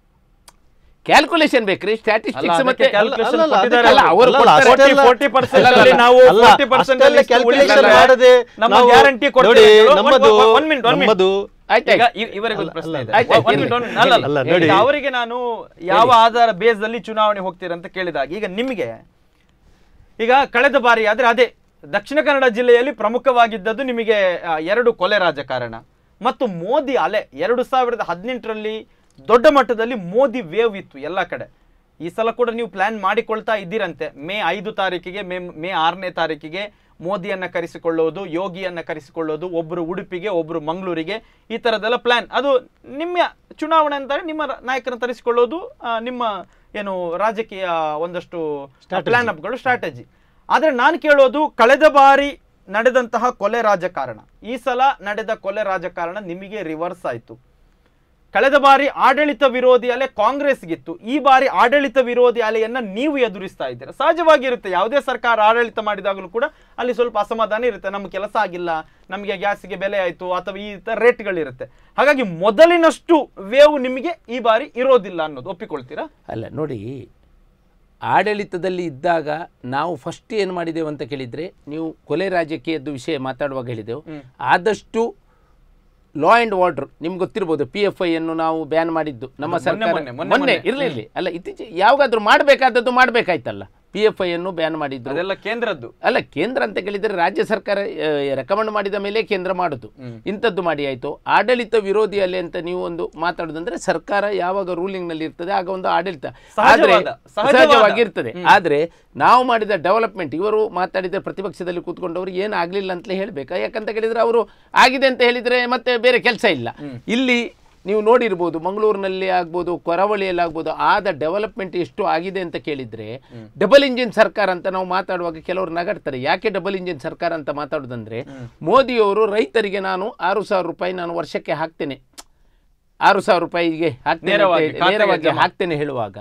ಕ್ಯಾಲ್ಕುಲೇಷನ್ ಬೇಕ್ರಿ ಅಲ್ಲ, ಸ್ಟ್ಯಾಟಿಸ್ಟಿಕ್ಸ್ ಅದಕ್ಕೆ ಮತ್ತೆ calculation ಅಲ್ಲ, ಅಲ್ಲ, ಕೊಟ್ಟಿದ್ದಾರೆ ಅಲ್ಲ, ಅವರು ಅಲ್ಲ, ಕೊಡ್ತಾರೆ. ಅಷ್ಟೆಲ್ಲ- 40% ಅಲ್ಲ, ಅಲ್ಲಿ ಅಲ್ಲ, ನಾವು ಅಲ್ಲ, 40% ಅಷ್ಟೆಲ್ಲ ಅಲ್ಲಿ calculation ಉಳಿದಿಲ್ಲ. ಮಾಡದೆ ನಮ್ಮ ನಾವು- ಗ್ಯಾರಂಟಿ ನೋಡಿ, ಕೊಡ್ತೇವೆ ನಮ್ಮದು ಒಂದು- ಒಂದು minute, ಒಂದು minute. ನಮ್ಮದು ಆಯ್ತು, ಈಗ ಆಯ್ತು. ಇ- ಇವರಿಗೆ ಒಂದು ಪ್ರಶ್ನೆ ಇದೆ ಆಯ್ತು, ಆಯ್ತು, ಒಂದು minute, ಒಂದು minute. ಅಲ್ಲ, ಅಲ್ಲ. ಅಲ್ಲ, ನೋಡಿ. ಈಗ ಅವರಿಗೆ ನಾನು ಯಾವ ಆಧಾರ ಬೇಸ್ ಅಲ್ಲಿ ಚುನಾವಣೆ ಹೋಗ್ತೀರಾ ಅಂತ ಕೇಳಿದಾಗ ಈಗ ನಿಮಗೆ ಈಗ ಕಳೆದ ಬಾರಿ ಆದ್ರೆ ಅದೇ ದಕ್ಷಿಣ ಕನ್ನಡ ಜಿಲ್ಲೆಯಲ್ಲಿ ಪ್ರಮುಖವಾಗಿದ್ದದ್ದು ನಿಮಗೆ ಆ, ಎರಡು ಕೊಲೆ ರಾಜಕಾರಣ ಮತ್ತು ಮೋದಿ ಅಲೆ ಎರಡು ಸಾವಿರದ ಹದಿನೆಂಟರಲ್ಲಿ ದೊಡ್ಡ ಮಟ್ಟದಲ್ಲಿ ಮೋದಿ ವೇವ್ ಇತ್ತು ಎಲ್ಲ ಕಡೆ ಈ ಸಲ ಕೂಡ ನೀವು ಪ್ಲಾನ್ ಮಾಡಿಕೊಳ್ತಾ ಇದ್ದೀರಂತೆ ಮೇ ಐದು ತಾರೀಕಿಗೆ ಮೇ ಮೇ ಆರನೇ ತಾರೀಕಿಗೆ ಮೋದಿಯನ್ನ ಕರೆಸಿಕೊಳ್ಳೋದು ಯೋಗಿಯನ್ನ ಕರೆಸಿಕೊಳ್ಳೋದು ಒಬ್ಬರು ಉಡುಪಿಗೆ ಒಬ್ಬರು ಮಂಗಳೂರಿಗೆ ಈ ಥರದ್ದೆಲ್ಲ ಪ್ಲಾನ್ ಅದು ನಿಮ್ಮ ಚುನಾವಣೆ ಅಂತಾರೆ ನಿಮ್ಮ ರ- ನಾಯಕರನ್ನ ತರಿಸಿಕೊಳ್ಳೋದು ಆ, ನಿಮ್ಮ ಏನು ರಾಜಕೀಯ ಒಂದಷ್ಟು ಪ್ಲಾನ್ ಅಪ್ಗಳು ಸ್ಟ್ರಾಟಜಿ ಆದರೆ ನಾನು ಕೇಳೋದು ಕಳೆದ ಬಾರಿ ನಡೆದಂತಹ ಕೊಲೆ ರಾಜಕಾರಣ ಈ ಸಲ ನಡೆದ ಕೊಲೆ ರಾಜಕಾರಣ ನಿಮಗೆ ರಿವರ್ಸ್ ಆಯಿತು ಕಳೆದ ಬಾರಿ ಆಡಳಿತ ವಿರೋಧಿ ಅಲೆ ಕಾಂಗ್ರೆಸ್ಗಿತ್ತು ಈ ಬಾರಿ ಆಡಳಿತ ವಿರೋಧಿ ಅಲೆಯನ್ನ ನೀವು ಎದುರಿಸ್ತಾ ಇದ್ದೀರಾ ಸಹಜವಾಗಿರುತ್ತೆ ಯಾವುದೇ ಸರ್ಕಾರ ಆಡಳಿತ ಮಾಡಿದಾಗಲೂ ಕೂಡ ಅಲ್ಲಿ ಸ್ವಲ್ಪ ಅಸಮಾಧಾನ ಇರುತ್ತೆ ನಮ್ಮ ಕೆಲಸ ಆಗಿಲ್ಲ ನಮಗೆ ಗ್ಯಾಸ್ಗೆ ಬೆಲೆ ಆಯಿತು ಅಥವಾ ಈ ತರ ರೇಟ್ಗಳಿರುತ್ತೆ ಹಾಗಾಗಿ ಮೊದಲಿನಷ್ಟು ವೇವ್ ನಿಮಗೆ ಈ ಬಾರಿ ಇರೋದಿಲ್ಲ ಅನ್ನೋದು ಒಪ್ಪಿಕೊಳ್ತೀರಾ ಅಲ್ಲ ನೋಡಿ ಆಡಳಿತದಲ್ಲಿ ಇದ್ದಾಗ ನಾವು ಫಸ್ಟ್ ಏನು ಮಾಡಿದೆವು ಅಂತ ಕೇಳಿದರೆ ನೀವು ಕೊಲೆ ರಾಜಕೀಯದ್ದು ವಿಷಯ ಮಾತಾಡುವಾಗ ಹೇಳಿದೆವು ಆದಷ್ಟು ಲಾ ಆ್ಯಂಡ್ ಆರ್ಡರ್ ನಿಮ್ಗೆ ಗೊತ್ತಿರ್ಬೋದು ಪಿ ಎಫ್ ಐ ಅನ್ನು ನಾವು ಬ್ಯಾನ್ ಮಾಡಿದ್ದು ನಮ್ಮ ಮೊನ್ನೆ, ಸರ್ಕಾರ ಮೊನ್ನೆ, ಮೊನ್ನೆ, ಮೊನ್ನೆ ಮೊನ್ನೆ. ಇರಲಿ ಇರಲಿ ಅಲ್ಲ ಇತ್ತೀಚೆಗೆ ಯಾವಾಗಾದ್ರೂ ಮಾಡಬೇಕಾದದ್ದು ಮಾಡಬೇಕಾಯ್ತಲ್ಲ ಪಿ ಎಫ್ ಐ ಅನ್ನು ಬ್ಯಾನ್ ಮಾಡಿದ್ದು ಅದೆಲ್ಲ ಕೇಂದ್ರದ್ದು ಅಲ್ಲ ಕೇಂದ್ರ ಅಂತ ಕೇಳಿದರೆ ರಾಜ್ಯ ಸರ್ಕಾರ ರೆಕಮೆಂಡ್ ಮಾಡಿದ ಮೇಲೆ ಕೇಂದ್ರ ಮಾಡುದು ಇಂಥದ್ದು ಮಾಡಿ ಆಯಿತು ಆಡಳಿತ ವಿರೋಧಿ ಅಲೆ ಅಂತ ನೀವು ಒಂದು ಮಾತಾಡೋದಂದ್ರೆ ಸರ್ಕಾರ ಯಾವಾಗ ರೂಲಿಂಗ್ ನಲ್ಲಿ ಇರ್ತದೆ ಆಗ ಒಂದು ಆಡಳಿತ ಆದ್ರೆ ಸಹಜವಾದ, ಸಹಜವಾದ. ಸಹಜವಾಗಿರ್ತದೆ ಆದ್ರೆ ನಾವು ಮಾಡಿದ ಡೆವಲಪ್ಮೆಂಟ್ ಇವರು ಮಾತಾಡಿದ ಪ್ರತಿಪಕ್ಷದಲ್ಲಿ ಕೂತ್ಕೊಂಡವರು ಏನು ಆಗ್ಲಿಲ್ಲ ಅಂತಲೇ ಹೇಳ್ಬೇಕಾ ಯಾಕಂತ ಕೇಳಿದ್ರೆ ಅವರು ಆಗಿದೆ ಅಂತ ಹೇಳಿದ್ರೆ ಮತ್ತೆ ಬೇರೆ ಕೆಲಸ ಇಲ್ಲ ಇಲ್ಲಿ ನೀವು ನೋಡಿರ್ಬೋದು ಮಂಗಳೂರಿನಲ್ಲಿ ಆಗ್ಬೋದು ಕರಾವಳಿಯಲ್ಲಿ ಆಗ್ಬೋದು ಆದ ಡೆವಲಪ್ಮೆಂಟ್ ಎಷ್ಟು ಆಗಿದೆ ಅಂತ ಕೇಳಿದ್ರೆ ಡಬಲ್ ಇಂಜಿನ್ ಸರ್ಕಾರ ಅಂತ ನಾವು ಮಾತಾಡುವಾಗ ಕೆಲವರು ನಗಡ್ತಾರೆ ಯಾಕೆ ಡಬಲ್ ಇಂಜಿನ್ ಸರ್ಕಾರ ಅಂತ ಮಾತಾಡೋದಂದ್ರೆ ಮೋದಿಯವರು ರೈತರಿಗೆ ನಾನು ಆರು ಸಾವಿರ ರೂಪಾಯಿ ನಾನು ವರ್ಷಕ್ಕೆ ಹಾಕ್ತೇನೆ ಆರು ಸಾವಿರ ರೂಪಾಯಿಗೆ ಹಾಕ್ತೇನೆ ಅಂತ ನೇರವಾಗಿ, ಹೇಳಿ- ಖಾತೆಗೆ ನೇರವಾಗಿ ಜಮಾ. ಹಾಕ್ತೇನೆ ಹೇಳುವಾಗ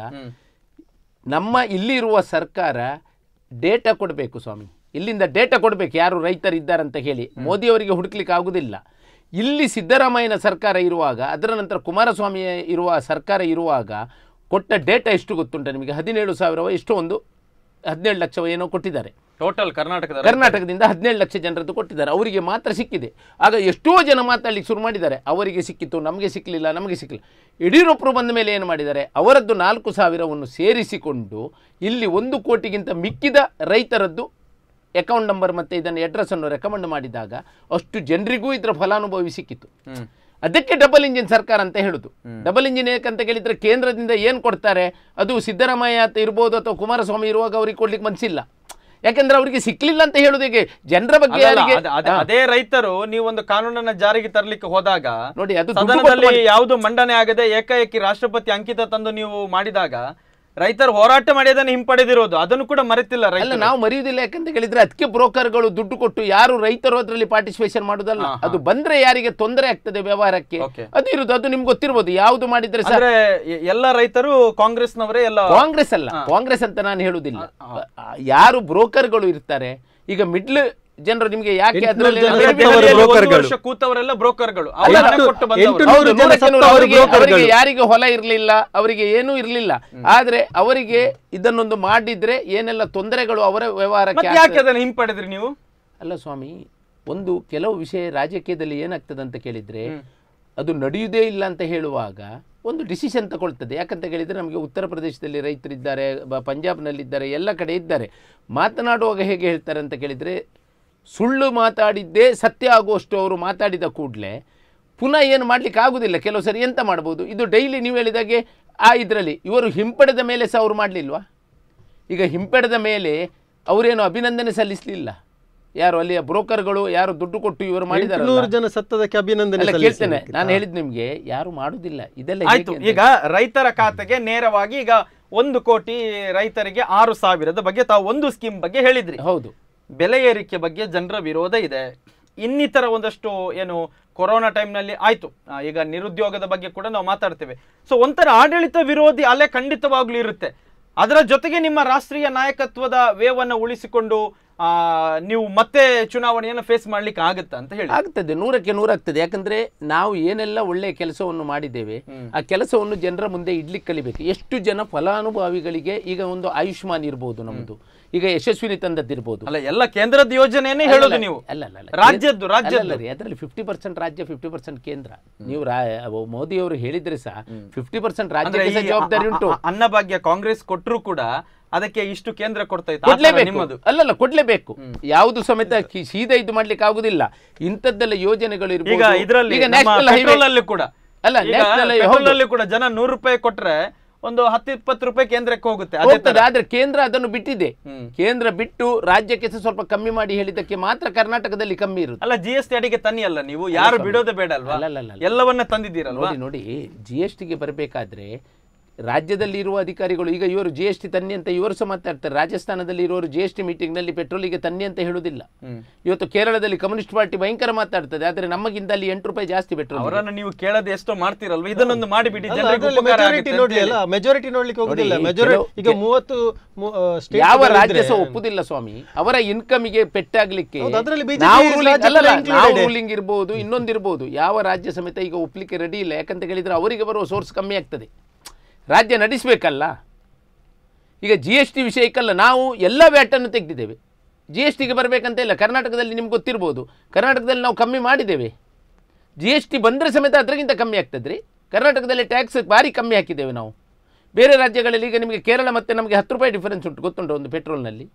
ನಮ್ಮ ಇಲ್ಲಿರುವ ಸರ್ಕಾರ ಡೇಟಾ ಕೊಡಬೇಕು ಸ್ವಾಮಿ ಇಲ್ಲಿಂದ ಡೇಟಾ ಕೊಡಬೇಕು ಯಾರು ರೈತರು ಇದ್ದಾರಂತ ಹೇಳಿ ಮೋದಿಯವರಿಗೆ ಹುಡುಕ್ಲಿಕ್ಕೆ ಆಗುದಿಲ್ಲ ಇಲ್ಲಿ ಸಿದ್ದರಾಮಯ್ಯನ ಸರ್ಕಾರ ಇರುವಾಗ ಅದರ ನಂತರ ಕುಮಾರಸ್ವಾಮಿ ಇರುವ ಸರ್ಕಾರ ಇರುವಾಗ ಕೊಟ್ಟ ಡೇಟಾ ಎಷ್ಟು ಗೊತ್ತುಂಟ ನಿಮಗೆ ಹದಿನೇಳು ಸಾವಿರವ ಎಷ್ಟೋ ಒಂದು ಹದಿನೇಳು ಲಕ್ಷವ ಏನೋ ಕೊಟ್ಟಿದ್ದಾರೆ ಟೋಟಲ್ ಕರ್ನಾಟಕದ ಕರ್ನಾಟಕದಿಂದ ಹದಿನೇಳು ಲಕ್ಷ ಜನರದ್ದು ಕೊಟ್ಟಿದ್ದಾರೆ ಅವರಿಗೆ ಮಾತ್ರ ಸಿಕ್ಕಿದೆ ಆಗ ಎಷ್ಟೋ ಜನ ಮಾತಾಡ್ಲಿಕ್ಕೆ ಶುರು ಮಾಡಿದ್ದಾರೆ ಅವರಿಗೆ ಸಿಕ್ಕಿತ್ತು ನಮಗೆ ಸಿಕ್ಕಲಿಲ್ಲ ನಮಗೆ ಸಿಕ್ಕಿಲ್ಲ ಯಡಿಯೂರಪ್ಪರು ಬಂದ ಮೇಲೆ ಏನು ಮಾಡಿದ್ದಾರೆ ಅವರದ್ದು ನಾಲ್ಕು ಸಾವಿರವನ್ನು ಸೇರಿಸಿಕೊಂಡು ಇಲ್ಲಿ ಒಂದು ಕೋಟಿಗಿಂತ ಮಿಕ್ಕಿದ ರೈತರದ್ದು ಅಕೌಂಟ್ ನಂಬರ್ ಮತ್ತು ಇದನ್ನು ಅಡ್ರೆಸ್ಸನ್ನು ರೆಕಮೆಂಡ್ ಮಾಡಿದಾಗ ಅಷ್ಟು ಜನರಿಗೂ ಇದರ ಫಲಾನುಭವಿ ಸಿಕ್ಕಿತು ಹ್ಮ್ ಅದಕ್ಕೆ ಡಬಲ್ ಇಂಜಿನ್ ಸರ್ಕಾರ ಅಂತ ಹೇಳುದು ಡಬಲ್ ಇಂಜಿನ್ ಯಾಕಂತ ಕೇಳಿದ್ರೆ ಕೇಂದ್ರದಿಂದ ಏನು ಕೊಡ್ತಾರೆ ಅದು ಸಿದ್ದರಾಮಯ್ಯ ಅಂತ ಇರ್ಬೋದು ಅಥವಾ ಕುಮಾರಸ್ವಾಮಿ ಇರುವಾಗ ಅವ್ರಿಗೆ ಕೊಡ್ಲಿಕ್ಕೆ ಮನಸ್ಸಿಲ್ಲ ಯಾಕಂದ್ರೆ ಅವರಿಗೆ ಸಿಕ್ಲಿಲ್ಲ ಅಂತ ಹೇಳುದು ಹೇಗೆ ಜನರ ಬಗ್ಗೆ ಅಲ್ಲಲ್ಲ, ಯಾರಿಗೆ ಅದ- ಅದ- ಅದೇ ರೈತರು ನೀವೊಂದು ಕಾನೂನನ್ನ ಜಾರಿಗೆ ತರಲಿಕ್ಕೆ ಹೋದಾಗ ನೋಡಿ, ಅದು ದುಡ್ಡು ಸದನದಲ್ಲಿ ಕೊಟ್ಟು ಮಾಡಿ- ಯಾವುದು ಮಂಡನೆ ಆಗದೆ ಏಕಾಏಕಿ ರಾಷ್ಟ್ರಪತಿ ಅಂಕಿತ ತಂದು ನೀವು ಮಾಡಿದಾಗ ರೈತರು ಹೋರಾಟ ಮಾಡಿ ಅದನ್ನು ಹಿಂಪಡೆದಿರೋದು ಅದನ್ನು ಕೂಡ ಮರೆತಿಲ್ಲ ಅಲ್ಲ ರೈತರು ನಾವು ಮರೆಯುವುದಿಲ್ಲ ಯಾಕಂತ ಹೇಳಿದ್ರೆ ಅದಕ್ಕೆ ಬ್ರೋಕರ್ಗಳು ದುಡ್ಡು ಕೊಟ್ಟು ಯಾರು ರೈತರು ಅದರಲ್ಲಿ ಪಾರ್ಟಿಸಿಪೇಷನ್ ಮಾಡುದಲ್ಲ ಹಾ, ಹಾ. ಅದು ಬಂದ್ರೆ ಯಾರಿಗೆ ತೊಂದರೆ ಆಗ್ತದೆ ವ್ಯವಹಾರಕ್ಕೆ Okay. ಅದು ಇರುದು ಅದು ನಿಮ್ಗೆ ಗೊತ್ತಿರ್ಬೋದು ಯಾವುದು ಮಾಡಿದ್ರೆ ಸಹ ಅಂದ್ರೆ ಎ- ಎಲ್ಲ ರೈತರು ಕಾಂಗ್ರೆಸ್ನವರೇ ಎಲ್ಲ ಕಾಂಗ್ರೆಸ್ ಅಲ್ಲ ಕಾಂಗ್ರೆಸ್ ಅಂತ ನಾನು ಹೇಳುವುದಿಲ್ಲ ಯಾರು ಬ್ರೋಕರ್ಗಳು ಇರ್ತಾರೆ ಈಗ ಮಿಡ್ಲ್ ಜನರು ನಿಮಗೆ ಯಾಕೆ ಎಂಟ್ನೂರು ಅದರಲ್ಲಿ ಜನ ಬೇರೆ ಬೇರೆ ಸತ್ತವರು ಬೆಂಗಳೂರಲ್ಲಿ ಒಂದು ಬ್ರೋಕರ್ಗಳು. ವರ್ಷ ಕೂತವರೆಲ್ಲ ಬ್ರೋಕರ್ಗಳು ಅಲ್ಲ, ಅವ್ರು ಹಣ ಎಂಟು- ಕೊಟ್ಟು ಬಂದವರು. ಎಂಟುನೂರು ಹೌದು, ಜನ ನೂರಕ್ಕೆ ನೂರು ಸತ್ತವರು ಅವರಿಗೆ ಬ್ರೋಕರ್ಗಳು. ಅವರಿಗೆ ಯಾರಿಗೆ ಹೊಲ ಇರಲಿಲ್ಲ ಅವರಿಗೆ ಏನೂ ಇರಲಿಲ್ಲ ಆದ್ರೆ ಅವರಿಗೆ ಇದನ್ನೊಂದು ಮಾಡಿದ್ರೆ ಏನೆಲ್ಲ ತೊಂದರೆಗಳು ಅವರ ವ್ಯವಹಾರಕ್ಕೆ ಮತ್ತೆ ಯಾಕೆ ಆಗ್ತದೆ. ಅದನ್ನು ಹಿಂಪಡೆದ್ರಿ ನೀವು ಅಲ್ಲ ಸ್ವಾಮಿ ಒಂದು ಕೆಲವು ವಿಷಯ ರಾಜಕೀಯದಲ್ಲಿ ಏನಾಗ್ತದೆ ಅಂತ ಕೇಳಿದ್ರೆ ಅದು ನಡೆಯುವುದೇ ಇಲ್ಲ ಅಂತ ಹೇಳುವಾಗ ಒಂದು ಡಿಸಿಷನ್ ತಗೊಳ್ತದೆ ಯಾಕಂತ ಕೇಳಿದ್ರೆ ನಮಗೆ ಉತ್ತರ ಪ್ರದೇಶದಲ್ಲಿ ರೈತರಿದ್ದಾರೆ ಬ- ಪಂಜಾಬ್ನಲ್ಲಿದ್ದಾರೆ ಎಲ್ಲ ಕಡೆ ಇದ್ದಾರೆ ಮಾತನಾಡುವಾಗ ಹೇಗೆ ಹೇಳ್ತಾರೆ ಅಂತ ಕೇಳಿದರೆ ಸುಳ್ಳು ಮಾತಾಡಿದ್ದೇ ಸತ್ಯ ಆಗುವಷ್ಟು ಅವರು ಮಾತಾಡಿದ ಕೂಡಲೇ ಪುನಃ ಏನು ಮಾಡ್ಲಿಕ್ಕೆ ಆಗುದಿಲ್ಲ ಕೆಲವು ಸರಿ ಎಂತ ಮಾಡ್ಬೋದು ಇದು ಡೈಲಿ ನೀವು ಹೇಳಿದಾಗೆ ಆ ಇದರಲ್ಲಿ ಇವರು ಹಿಂಪಡೆದ ಮೇಲೆ ಸಹ ಅವರು ಮಾಡಲಿಲ್ವಾ ಈಗ ಹಿಂಪಡೆದ ಮೇಲೆ ಅವರೇನು ಅಭಿನಂದನೆ ಸಲ್ಲಿಸಲಿಲ್ಲ ಯಾರು ಅಲ್ಲಿಯ ಬ್ರೋಕರ್ಗಳು ಯಾರು ದುಡ್ಡು ಕೊಟ್ಟು ಇವರು ಮಾಡಿದಾರಲ್ಲ ಎಂಟುನೂರು ಜನ ಸತ್ತದಕ್ಕೆ ಅಭಿನಂದನೆ ಅಲ್ಲ ಸಲ್ಲಿಸಿ. ಕೇಳ್ತೇನೆ ನಾನು ಹೇಳಿದ್ ನಿಮ್ಗೆ ಯಾರು ಮಾಡುದಿಲ್ಲ ಇದೆಲ್ಲ ಆಯ್ತು ಹೇಗೆ ಈಗ ರೈತರ ಖಾತೆಗೆ ನೇರವಾಗಿ ಈಗ ಒಂದು ಕೋಟಿ ರೈತರಿಗೆ ಆರು ಸಾವಿರದ ಬಗ್ಗೆ ತಾವು ಒಂದು ಸ್ಕೀಮ್ ಬಗ್ಗೆ ಹೇಳಿದ್ರಿ ಅಂತ- ಹೌದು ಬೆಲೆ ಏರಿಕೆ ಬಗ್ಗೆ ಜನರ ವಿರೋಧ ಇದೆ ಇನ್ನಿತರ ಒಂದಷ್ಟು ಏನು ಕೊರೋನಾ ಟೈಮ್ನಲ್ಲಿ ಆಯ್ತು ಆ, ಈಗ ನಿರುದ್ಯೋಗದ ಬಗ್ಗೆ ಕೂಡ ನಾವು ಮಾತಾಡ್ತೇವೆ ಸೊ ಒಂಥರ ಆಡಳಿತ ವಿರೋಧಿ ಅಲೆ ಖಂಡಿತವಾಗ್ಲೂ ಇರುತ್ತೆ ಅದರ ಜೊತೆಗೆ ನಿಮ್ಮ ರಾಷ್ಟ್ರೀಯ ನಾಯಕತ್ವದ ವೇವನ್ನು ಉಳಿಸಿಕೊಂಡು ಆ, ನೀವು ಮತ್ತೆ ಚುನಾವಣೆಯನ್ನು ಫೇಸ್ ಮಾಡ್ಲಿಕ್ಕೆ ಆಗುತ್ತಾ ಅಂತ ಹೇಳಿ ಆಗ್ತದೆ ನೂರಕ್ಕೆ ನೂರಾಗ್ತದೆ ಯಾಕಂದ್ರೆ ನಾವು ಏನೆಲ್ಲ ಒಳ್ಳೆಯ ಕೆಲಸವನ್ನು ಮಾಡಿದ್ದೇವೆ ಆ ಕೆಲಸವನ್ನು ಜನರ ಮುಂದೆ ಇಡ್ಲಿಕ್ಕೆ ಕಲಿಬೇಕು ಎಷ್ಟು ಜನ ಫಲಾನುಭವಿಗಳಿಗೆ ಈಗ ಒಂದು ಆಯುಷ್ಮಾನ್ ಇರ್ಬೋದು ನಮ್ದು ಈಗ ಯಶಸ್ವಿನಿ ತಂದದ್ದಿರ್ಬೋದು ಅಲ್ಲ ಎಲ್ಲ ಕೇಂದ್ರದ ಯೋಜನೆಯನ್ನೇ ಹೇಳೋದು ಅಲ್ಲ, ನೀವು ಅಲ್ಲ ಅಲ್ಲ, ಅಲ್ಲ. ರಾಜ್ಯದ್ದು ಅಲ್ಲ, ರಾಜ್ಯದ್ದು ಅಲ್ಲ ರೀ, ಅದರಲ್ಲಿ ಫಿಫ್ಟಿ ಪರ್ಸೆಂಟ್ ರಾಜ್ಯ ಫಿಫ್ಟಿ ಪರ್ಸೆಂಟ್ ಕೇಂದ್ರ ನೀವು ಮೋದಿ ಅವರು ಹೇಳಿದ್ರೆ ಸಹ ಫಿಫ್ಟಿ ಪರ್ಸೆಂಟ್ ಅಂದ್ರೆ ರಾಜ್ಯಕ್ಕೆ ಈ ಸಹ ಜವಾಬ್ದಾರಿ ಅ- ಉಂಟು ಅ- ಅನ್ನಭಾಗ್ಯ ಕಾಂಗ್ರೆಸ್ ಕೊಟ್ಟರು ಕೂಡ ಅದಕ್ಕೆ ಇಷ್ಟು ಕೇಂದ್ರ ಕೊಡ್ತಾ ಇತ್ತು ಆ ತರ ಕೊಡ್ಲೇಬೇಕು ನಿಮ್ಮದು ಅಲ್ಲಲ್ಲ ಕೊಡ್ಲೇಬೇಕು ಯಾವುದು ಸಮೇತ ಕಿ- ಸೀದಾ ಇದು ಮಾಡ್ಲಿಕ್ಕೆ ಆಗುದಿಲ್ಲ ಇಂಥದ್ದೆಲ್ಲ ಯೋಜನೆಗಳು ಈಗ ಇರ್ಬೋದು. ಇದರಲ್ಲಿ ಈಗ ನಮ್ಮ ನ್ಯಾಷನಲ್ ಹೈವೇ petrol ಅಲ್ಲಿ ಕೂಡ ಅಲ್ಲ, ಈಗ national highway petrol ಹೌದು. ಅಲ್ಲಿ ಕೂಡ ಜನ ನೂರು ರೂಪಾಯಿ ಕೊಟ್ರೆ ಒಂದು ಹತ್ತು ಇಪ್ಪತ್ತು ರೂಪಾಯಿ ಕೇಂದ್ರಕ್ಕೆ ಹೋಗುತ್ತೆ ಅದೇ ಹೋಗ್ತದೆ ತರ ಆದ್ರೆ ಕೇಂದ್ರ ಅದನ್ನು ಬಿಟ್ಟಿದೆ ಹ್ಮ್. ಕೇಂದ್ರ ಬಿಟ್ಟು ರಾಜ್ಯಕ್ಕೆ ಸಹ ಸ್ವಲ್ಪ ಕಮ್ಮಿ ಮಾಡಿ ಹೇಳಿದ್ದಕ್ಕೆ ಮಾತ್ರ ಕರ್ನಾಟಕದಲ್ಲಿ ಕಮ್ಮಿ ಇರುತ್ತೆ ಅಲ್ಲ ಜಿ ಎಸ್ ಟಿ ಅಡಿಗೆ ತನ್ನಿ ಅಲ್ಲ ನೀವು ಯಾರು ಬಿಡೋದೇ ಬೇಡ ಅಲ್ವಾ ಅಲ್ಲ, ಅಲ್ಲ, ಅಲ್ಲ. ಎಲ್ಲವನ್ನ ತಂದಿದ್ದೀರಲ್ವಾ ನೋಡಿ ನೋಡಿ ಜಿ ಎಸ್ ಟಿಗೆ ಬರಬೇಕಾದ್ರೆ ರಾಜ್ಯದಲ್ಲಿ ಇರುವ ಅಧಿಕಾರಿಗಳು ಈಗ ಇವರು ಜಿ ಎಸ್ ಟಿ ತನ್ನಿ ಅಂತ ಇವರು ಸಹ ಮಾತಾಡ್ತಾರೆ ರಾಜಸ್ಥಾನದಲ್ಲಿ ಇರೋರು ಜಿ ಎಸ್ ಟಿ ಮೀಟಿಂಗ್ನಲ್ಲಿ ಪೆಟ್ರೋಲಿಗೆ ತನ್ನಿ ಅಂತ ಹೇಳುವುದಿಲ್ಲ ಇವತ್ತು ಕೇರಳದಲ್ಲಿ ಕಮ್ಯುನಿಸ್ಟ್ ಪಾರ್ಟಿ ಭಯಂಕರ ಮಾತಾಡ್ತದೆ ಆದರೆ ನಮಗಿಂತ ಅಲ್ಲಿ ಎಂಟು ರೂಪಾಯಿ ಜಾಸ್ತಿ ಪೆಟ್ರೋಲ್ ಅವರನ್ನ ನೀವು ಕೇಳದೆ ಎಷ್ಟೋ ಮಾಡ್ತೀರಲ್ವ ಇದನ್ನೊಂದು ಮಾಡಿಬಿಡಿ ಅಲ್ಲ, ಜನರಿಗೆ ಅದ್ರಲ್ಲಿ ಉಪಕಾರ majority ಆಗುತ್ತೆ ಅಂತ ನೋಡಿ ಹೇಳಿ. ಅಲ್ಲ ಮೆಜಾರಿಟಿ ನೋಡ್ಲಿಕ್ಕೆ ಹೋಗುದಿಲ್ಲ ನೋಡಿ, ಮೆಜಾರಿಟಿ ಕೆಲವು- ಈಗ ಮೂವತ್ತು ಮು- ಆ, state ಯಾವ ಗಳಿದ್ರೆ- ರಾಜ್ಯ ಸಹ ಒಪ್ಪುದಿಲ್ಲ ಸ್ವಾಮಿ ಅವರ ಇನ್ಕಮಿಗೆ ಪೆಟ್ಟಾಗ್ಲಿಕ್ಕೆ ಹೌದು, ಅದ್ರಲ್ಲಿ BJP ನಾವು is ruling- ರಾಜ್ಯದಲ್ಲಿ ಅಲ್ಲಲ್ಲ, ನಾವು included. ರೂಲಿಂಗ್ ಇರ್ಬೋದು ಇನ್ನೊಂದಿರ್ಬೋದು ಯಾವ ರಾಜ್ಯ ಸಮೇತ ಈಗ ಒಪ್ಲಿಕ್ಕೆ ರೆಡಿ ಇಲ್ಲ ಯಾಕಂತ ಹೇಳಿದ್ರೆ ಅವರಿಗೆ ಬರುವ ಸೋರ್ಸ್ ಕಮ್ಮಿ ಆಗ್ತದೆ ರಾಜ್ಯ ನಡೆಸಬೇಕಲ್ಲ ಈಗ ಜಿ ಎಸ್ ಟಿ ವಿಷಯಕ್ಕಲ್ಲ ನಾವು ಎಲ್ಲ ವ್ಯಾಟನ್ನು ತೆಗೆದಿದ್ದೇವೆ ಜಿ ಎಸ್ ಟಿಗೆ ಬರಬೇಕಂತ ಇಲ್ಲ ಕರ್ನಾಟಕದಲ್ಲಿ ನಿಮ್ಗೆ ಗೊತ್ತಿರ್ಬೋದು ಕರ್ನಾಟಕದಲ್ಲಿ ನಾವು ಕಮ್ಮಿ ಮಾಡಿದ್ದೇವೆ ಜಿ ಎಸ್ ಟಿ ಬಂದರೆ ಸಮೇತ ಅದಕ್ಕಿಂತ ಕಮ್ಮಿ ಆಗ್ತದೆ ರೀ ಕರ್ನಾಟಕದಲ್ಲಿ ಟ್ಯಾಕ್ಸ್ ಭಾರಿ ಕಮ್ಮಿ ಹಾಕಿದ್ದೇವೆ ನಾವು ಬೇರೆ ರಾಜ್ಯಗಳಲ್ಲಿ ಈಗ ನಿಮಗೆ ಕೇರಳ ಮತ್ತು ನಮಗೆ ಹತ್ತು ರೂಪಾಯಿ ಡಿಫರೆನ್ಸ್ ಉಂಟು ಗೊತ್ತುಂಟು ಒಂದು ಪೆಟ್ರೋಲ್ನಲ್ಲಿ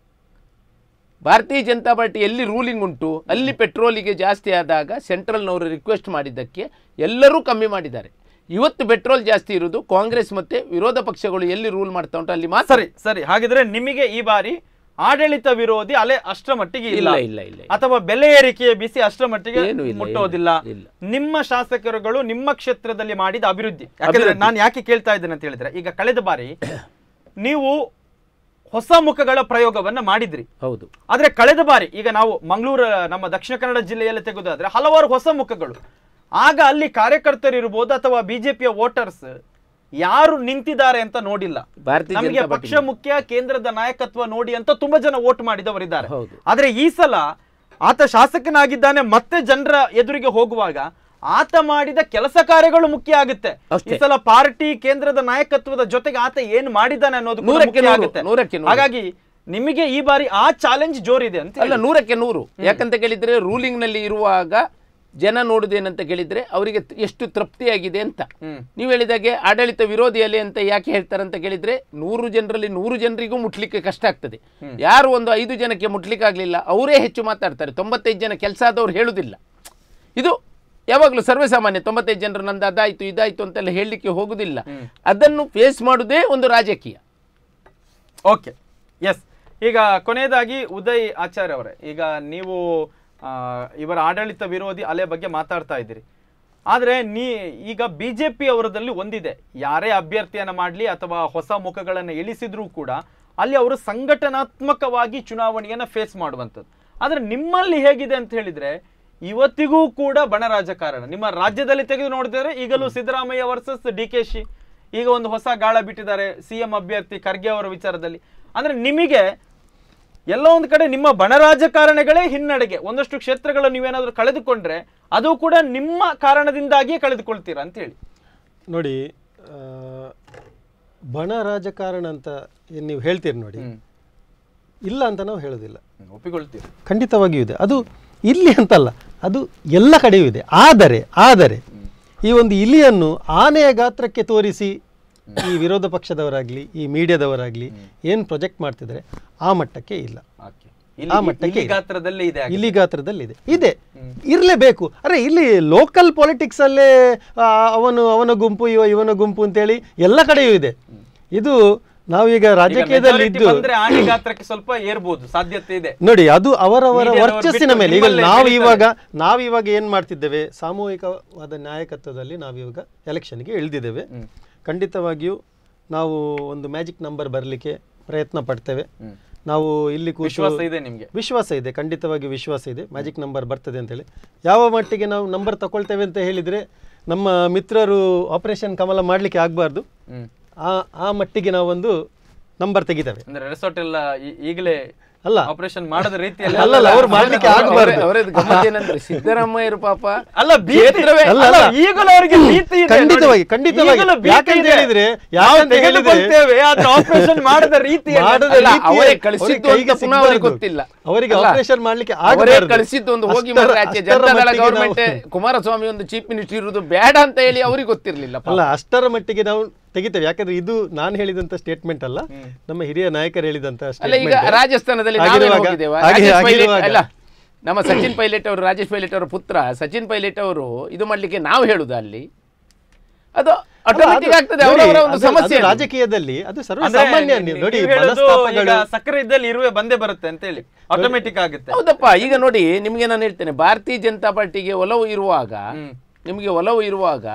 ಭಾರತೀಯ ಜನತಾ ಪಾರ್ಟಿ ಎಲ್ಲಿ ರೂಲಿಂಗ್ ಉಂಟು ಅಲ್ಲಿ ಪೆಟ್ರೋಲಿಗೆ ಜಾಸ್ತಿ ಆದಾಗ ಸೆಂಟ್ರಲ್ನವರು ರಿಕ್ವೆಸ್ಟ್ ಮಾಡಿದ್ದಕ್ಕೆ ಎಲ್ಲರೂ ಕಮ್ಮಿ ಮಾಡಿದ್ದಾರೆ ಇವತ್ತು ಪೆಟ್ರೋಲ್ ಜಾಸ್ತಿ ಇರುವುದು ಕಾಂಗ್ರೆಸ್ ಮತ್ತೆ ವಿರೋಧ ಪಕ್ಷಗಳು ಎಲ್ಲಿ ರೂಲ್ ಮಾಡ್ತಾ ಉಂಟು ಅಲ್ಲಿ ಮಾತ್ರ ಸರಿ ಸರಿ ಹಾಗಿದ್ರೆ ನಿಮಗೆ ಈ ಬಾರಿ ಆಡಳಿತ ವಿರೋಧಿ ಅಲೆ ಅಷ್ಟರ ಮಟ್ಟಿಗೆ ಇಲ್ಲ ಇಲ್ಲ, ಇಲ್ಲ, ಇಲ್ಲ. ಅಥವಾ ಬೆಲೆ ಏರಿಕೆಯ ಬಿಸಿ ಅಷ್ಟರ ಮಟ್ಟಿಗೆ ಏನೂ ಇಲ್ಲ, ಮುಟ್ಟೋದಿಲ್ಲ ಇಲ್ಲ, ಇಲ್ಲ. ನಿಮ್ಮ ಶಾಸಕರುಗಳು ನಿಮ್ಮ ಕ್ಷೇತ್ರದಲ್ಲಿ ಮಾಡಿದ ಅಭಿವೃದ್ಧಿ ಯಾಕಂದ್ರೆ ನಾನು ಯಾಕೆ ಕೇಳ್ತಾ ಇದ್ದೇನೆ ಅಂತ ಹೇಳಿದ್ರೆ ಈಗ ಕಳೆದ ಬಾರಿ ನೀವು ಹೊಸ ಮುಖಗಳ ಪ್ರಯೋಗವನ್ನ ಮಾಡಿದ್ರಿ ಹೌದು ಆದ್ರೆ ಕಳೆದ ಬಾರಿ ಈಗ ನಾವು ಮಂಗಳೂರು ನಮ್ಮ ದಕ್ಷಿಣ ಕನ್ನಡ ಜಿಲ್ಲೆಯಲ್ಲಿ ತೆಗೆದಾದ್ರೆ ಹಲವಾರು ಹೊಸ ಮುಖಗಳು ಆಗ ಅಲ್ಲಿ ಕಾರ್ಯಕರ್ತರು ಇರ್ಬೋದು ಅಥವಾ ಬಿಜೆಪಿಯ ವೋಟರ್ಸ್ ಯಾರು ನಿಂತಿದ್ದಾರೆ ಅಂತ ನೋಡಿಲ್ಲ ಭಾರತೀಯ ನಮಗೆ ಜನತಾ ಪಕ್ಷ ಪಾರ್ಟಿ ಮುಖ್ಯ ಕೇಂದ್ರದ ನಾಯಕತ್ವ ನೋಡಿ ಅಂತ ತುಂಬಾ ಜನ ವೋಟ್ ಮಾಡಿದವರಿದ್ದಾರೆ ಹೌದು. ಆದ್ರೆ ಈ ಸಲ ಆತ ಶಾಸಕನಾಗಿದ್ದಾನೆ ಮತ್ತೆ ಜನರ ಎದುರಿಗೆ ಹೋಗುವಾಗ ಆತ ಮಾಡಿದ ಕೆಲಸ ಕಾರ್ಯಗಳು ಮುಖ್ಯ ಆಗುತ್ತೆ ಅಷ್ಟೇ. ಈ ಸಲ ಪಾರ್ಟಿ ಕೇಂದ್ರದ ನಾಯಕತ್ವದ ಜೊತೆಗೆ ಆತ ಏನ್ ಮಾಡಿದ್ದಾನೆ ಅನ್ನೋದು ಕೂಡ ನೂರಕ್ಕೆ ಮುಖ್ಯ ನೂರು, ಆಗುತ್ತೆ ನೂರಕ್ಕೆ ನೂರು. ಹಾಗಾಗಿ ನಿಮಗೆ ಈ ಬಾರಿ ಆ ಚಾಲೆಂಜ್ ಜೋರಿದೆ ಅಂತ ಅಲ್ಲ ನೂರಕ್ಕೆ ನೂರು ಯಾಕಂತ ಕೇಳಿದ್ರೆ ರೂಲಿಂಗ್ ನಲ್ಲಿ ಇರುವಾಗ ಜನ ನೋಡುದೇನಂತ ಕೇಳಿದ್ರೆ ಅವರಿಗೆ ಎಷ್ಟು ತೃಪ್ತಿಯಾಗಿದೆ ಅಂತ ಹ್ಮ್. ನೀವು ಹೇಳಿದಾಗೆ ಆಡಳಿತ ವಿರೋಧಿ ಅಲೆ ಅಂತ ಯಾಕೆ ಹೇಳ್ತಾರೆ ಅಂತ ಕೇಳಿದ್ರೆ ನೂರು ಜನರಲ್ಲಿ ನೂರು ಜನರಿಗೂ ಮುಟ್ಲಿಕ್ಕೆ ಕಷ್ಟ ಆಗ್ತದೆ ಯಾರು ಒಂದು ಐದು ಜನಕ್ಕೆ ಮುಟ್ಲಿಕ್ಕೆ ಆಗ್ಲಿಲ್ಲ ಅವರೇ ಹೆಚ್ಚು ಮಾತಾಡ್ತಾರೆ ತೊಂಬತ್ತೈದು ಜನ ಕೆಲಸ ಆದವ್ರು ಹೇಳುದಿಲ್ಲ ಇದು ಯಾವಾಗಲೂ ಸರ್ವೇಸಾಮಾನ್ಯ ತೊಂಬತ್ತೈದು ಜನರು ನಂದು ಅದಾಯ್ತು ಇದಾಯ್ತು ಅಂತೆಲ್ಲ ಹೇಳಲಿಕ್ಕೆ ಹೋಗುದಿಲ್ಲ ಅದನ್ನು ಫೇಸ್ ಮಾಡುವುದೇ ಒಂದು ರಾಜಕೀಯ ಓಕೆ ಎಸ್ ಈಗ ಕೊನೆಯದಾಗಿ ಉದಯ್ ಆಚಾರ್ಯ ಅವರೇ ಈಗ ನೀವು ಆ, ಇವರ ಆಡಳಿತ ವಿರೋಧಿ ಅಲೆ ಬಗ್ಗೆ ಮಾತಾಡ್ತಾ ಇದ್ದೀರಿ ಆದರೆ ನೀ ಈಗ ಬಿ ಜೆ ಪಿ ಅವರದಲ್ಲಿ ಒಂದಿದೆ ಯಾರೇ ಅಭ್ಯರ್ಥಿಯನ್ನ ಮಾಡಲಿ ಅಥವಾ ಹೊಸ ಮುಖಗಳನ್ನು ಇಳಿಸಿದ್ರೂ ಕೂಡ ಅಲ್ಲಿ ಅವರು ಸಂಘಟನಾತ್ಮಕವಾಗಿ ಚುನಾವಣೆಯನ್ನು ಫೇಸ್ ಮಾಡುವಂಥದ್ದು ಆದರೆ ನಿಮ್ಮಲ್ಲಿ ಹೇಗಿದೆ ಅಂತ ಹೇಳಿದ್ರೆ ಇವತ್ತಿಗೂ ಕೂಡ ಬಣ ರಾಜಕಾರಣ ನಿಮ್ಮ ರಾಜ್ಯದಲ್ಲಿ ತೆಗೆದು ನೋಡಿದರೆ ಈಗಲೂ Siddaramaiah versus D K Shi ಈಗ ಒಂದು ಹೊಸ ಗಾಳ ಬಿಟ್ಟಿದ್ದಾರೆ ಸಿ ಎಂ ಅಭ್ಯರ್ಥಿ ಖರ್ಗೆ ಅವರ ವಿಚಾರದಲ್ಲಿ ಅಂದ್ರೆ ನಿಮಗೆ ಎಲ್ಲೋ ಒಂದು ಕಡೆ ನಿಮ್ಮ ಬಣ ರಾಜಕಾರಣಗಳೇ ಹಿನ್ನಡೆಗೆ ಒಂದಷ್ಟು ಕ್ಷೇತ್ರಗಳು ನೀವೇನಾದ್ರೂ ಕಳೆದುಕೊಂಡ್ರೆ ಅದು ಕೂಡ ನಿಮ್ಮ ಕಾರಣದಿಂದಾಗಿಯೇ ಕಳೆದುಕೊಳ್ತೀರಾ ಅಂತ ಹೇಳಿ ನೋಡಿ ಆ, ಬಣ ರಾಜಕಾರಣ ಅಂತ ಏನ್ ನೀವು ಹೇಳ್ತೀರಿ ನೋಡಿ ಇಲ್ಲ ಅಂತ ನಾವು ಹೇಳೋದಿಲ್ಲ ಒಪ್ಪಿಕೊಳ್ತೀರಾ ಖಂಡಿತವಾಗಿಯೂ ಇದೆ ಅದು ಇಲ್ಲಿ ಅಂತಲ್ಲ ಅದು ಎಲ್ಲ ಕಡೆಯೂ ಇದೆ ಆದರೆ ಆದರೆ ಈ ಒಂದು ಇಲಿಯನ್ನು ಆನೆಯ ಗಾತ್ರಕ್ಕೆ ತೋರಿಸಿ ಈ ವಿರೋಧ ಪಕ್ಷದವರಾಗ್ಲಿ ಈ ಮೀಡಿಯಾದವರಾಗ್ಲಿ ಏನು ಪ್ರೊಜೆಕ್ಟ್ ಮಾಡ್ತಿದ್ದಾರೆ ಆ ಮಟ್ಟಕ್ಕೆ ಇಲ್ಲ ಇಲ್ಲಿ ಆ ಮಟ್ಟಕ್ಕೆ ಇಲ್ಲಿ ಇದೆ. ಗಾತ್ರದಲ್ಲೇ ಇದೆ ಹಾಗೆ. ಇಲ್ಲಿ ಗಾತ್ರದಲ್ಲಿ ಇದೆ ಇದೆ ಇರಲೇಬೇಕು ಅರೆ ಇಲ್ಲಿ ಲೋಕಲ್ ಪಾಲಿಟಿಕ್ಸ್ ಅಲ್ಲೇ ಆ, ಅವನು ಅವನ ಗುಂಪು ಇವ ಇವನ ಗುಂಪು ಅಂತೇಳಿ ಎಲ್ಲ ಕಡೆಯೂ ಇದೆ ಇದು ನಾವೀಗ ಈಗ ರಾಜಕೀಯದಲ್ಲಿ majority ಇದ್ದು ಬಂದ್ರೆ ಆನೆ ಗಾತ್ರಕ್ಕೆ ಸ್ವಲ್ಪ ಏರ್ಬೋದು ಸಾಧ್ಯತೆ ಇದೆ ನೋಡಿ ಅದು ಅವರವರ ಮೀಡಿಯಾದವರು ವರ್ಚಸ್ಸಿನ ಬಿಟ್ಟು ಮೇಲೆ ಈಗ ನಿಮ್ಮಲ್ಲೇ ನಾವು ಬೆಳೀತಾರೆ. ಇವಾಗ ನಾವಿವಾಗ ಏನ್ ಮಾಡ್ತಿದ್ದೇವೆ ಸಾಮೂಹಿಕವಾದ ನಾಯಕತ್ವದಲ್ಲಿ ನಾವಿವಾಗ ಎಲೆಕ್ಷನ್ಗೆ ಇಳಿದಿದ್ದೇವೆ ಖಂಡಿತವಾಗಿಯೂ ನಾವು ಒಂದು ಮ್ಯಾಜಿಕ್ ನಂಬರ್ ಬರಲಿಕ್ಕೆ ಪ್ರಯತ್ನ ಪಡ್ತೇವೆ ನಾವು ಇಲ್ಲಿ ಕೂತು ವಿಶ್ವಾಸ ಇದೆ ನಿಮ್ಗೆ ವಿಶ್ವಾಸ ಇದೆ ಖಂಡಿತವಾಗಿ ವಿಶ್ವಾಸ ಇದೆ ಮ್ಯಾಜಿಕ್ ನಂಬರ್ ಬರ್ತದೆ ಅಂತೇಳಿ ಯಾವ ಮಟ್ಟಿಗೆ ನಾವು ನಂಬರ್ ತಗೊಳ್ತೇವೆ ಅಂತ ಹೇಳಿದರೆ ನಮ್ಮ ಮಿತ್ರರು ಆಪರೇಷನ್ ಕಮಲ ಮಾಡಲಿಕ್ಕೆ ಆಗಬಾರ್ದು ಹ್ಮ್ ಆ ಆ ಮಟ್ಟಿಗೆ ನಾವೊಂದು ನಂಬರ್ ತೆಗಿತೇವೆ ಅಂದ್ರೆ ರೆಸಾರ್ಟ್ ಎಲ್ಲ ಈ- ಈಗಲೇ ಅಲ್ಲ ಆಪರೇಷನ್ ಮಾಡದ ರೀತಿಯಲ್ಲಿ ಅಲ್ಲಲ್ಲ ಅವ್ರು ಮಾಡ್ಲಿಕ್ಕೆ ಆಗಬಾರ್ದು ಅವರದ್ದು ಗಮ್ಮತ್ ಏನಂದ್ರೆ ಸಿದ್ದರಾಮಯ್ಯರು ಪಾಪ ಅಲ್ಲ ಭೀತಿ ಕ್ಷೇತ್ರವೇ- ಅಲ್ಲ, ಅಲ್ಲ, ಅಲ್ಲ. ಈಗಲೂ ಅವರಿಗೆ ಭೀತಿ ಇದೆ ಖಂಡಿತವಾಗಿ, ನೋಡಿ. ಖಂಡಿತವಾಗಿ. ಈಗಲೂ ಭೀತಿ ಯಾಕಂತ ಇದೆ. ಹೇಳಿದ್ರೆ, ನಾವು ಯಾಕಂತ ಹೇಳಿದ್ರೆ- ತೆಗೆದುಕೊಳ್ತೇವೆ, ಆದ್ರೆ ಆಪರೇಷನ್ ಮಾಡದ ರೀತಿ ಮಾಡದ ಅಲ್ಲ, ರೀತಿಯೇ ಅವರೇ ಅವ್ರಿಗೆ ಕಳಿಸಿದ್ದು ಕೈಗೆ ಅಂತ ಪುನಃ ಅವರಿಗೆ ಸಿಗ್ಬಾರ್ದು. ಗೊತ್ತಿಲ್ಲ ಅವರಿಗೆ ಅಲ್ಲ, ಆಪರೇಷನ್ ಮಾಡ್ಲಿಕ್ಕೆ ಅವರೇ ಆಗಬಾರ್ದು. ಕಳಿಸಿದ್ದು ಒಂದು ಹೋಗಿ ಅಷ್ಟರ- ಮಾತ್ರ ಆಚೆ ಅಷ್ಟರ ಜನತಾದಳ ಮಟ್ಟಿಗೆ ಗವರ್ಮೆಂಟ್ ನಾವು- ಕುಮಾರಸ್ವಾಮಿ ಒಂದು ಚೀಫ್ ಮಿನಿಸ್ಟರ್ ಇರುವುದು ಬೇಡ ಅಂತ ಹೇಳಿ ಅವ್ರಿಗೆ ಗೊತ್ತಿರ್ಲಿಲ್ಲ ಪಾಪ. ಅಲ್ಲ ಅಷ್ಟರ ಮಟ್ಟಿಗೆ ನಾವು ತೆಗಿತೇವೆ ಯಾಕಂದ್ರೆ ಇದು ನಾನು ಹೇಳಿದಂತ ಸ್ಟೇಟ್ಮೆಂಟ್ ಅಲ್ಲ ನಮ್ಮ ಹಿರಿಯ ನಾಯಕರು ಹೇಳಿದಂತ ಅಲ್ಲ ಈಗ statement. ರಾಜಸ್ಥಾನದಲ್ಲಿ ನಾವೇನು ಆಗಿರುವಾಗ- ಹೋಗಿದ್ದೇವೆ ಹಾಗೆ- ರಾಜೇಶ್ ಪೈಲಟ್ ಆಗಿರುವಾಗ- ಅಲ್ಲ ನಮ್ಮ ಸಚಿನ್ ಪೈಲಟ್ ಅವರು ರಾಜೇಶ್ ಪೈಲಟ್ ಅವರ ಪುತ್ರ ಸಚಿನ್ ಪೈಲಟ್ ಅವರು ಇದು ಮಾಡ್ಲಿಕ್ಕೆ ನಾವು ಹೇಳುದು ಅಲ್ಲಿ ಅದು ಅಲ್ಲ, ಆಟೋಮೆಟಿಕ್ ಅದು- ಆಗ್ತದೆ ನೋಡಿ, ಅವರವರ ಒಂದು ಅದು- ಸಮಸ್ಯೆ ಅದು ಅದು. ರಾಜಕೀಯದಲ್ಲಿ ಅದು ಸರ್ವ ಅಂದ್ರೆ ಸಾಮಾನ್ಯ ನೀವು- ನೋಡಿ ನೀವು ಹೇಳೋದು ಮನಸ್ತಾಪಗಳು ಈಗ ಸಕ್ಕರೆ ಇದ್ದಲ್ಲಿ ಇರುವೆ ಬಂದೇ ಬರುತ್ತೆ ಅಂತ ಹೇಳಿ ಆಟೋಮೆಟಿಕ್ ಆಗುತ್ತೆ ಹೌದಪ್ಪ ಈಗ ನೋಡಿ ನಿಮಗೆ ನಾನು ಹೇಳ್ತೇನೆ ಭಾರತೀಯ ಜನತಾ ಪಾರ್ಟಿಗೆ ಒಲವು ಇರುವಾಗ ನಿಮಗೆ ಒಲವು ಇರುವಾಗ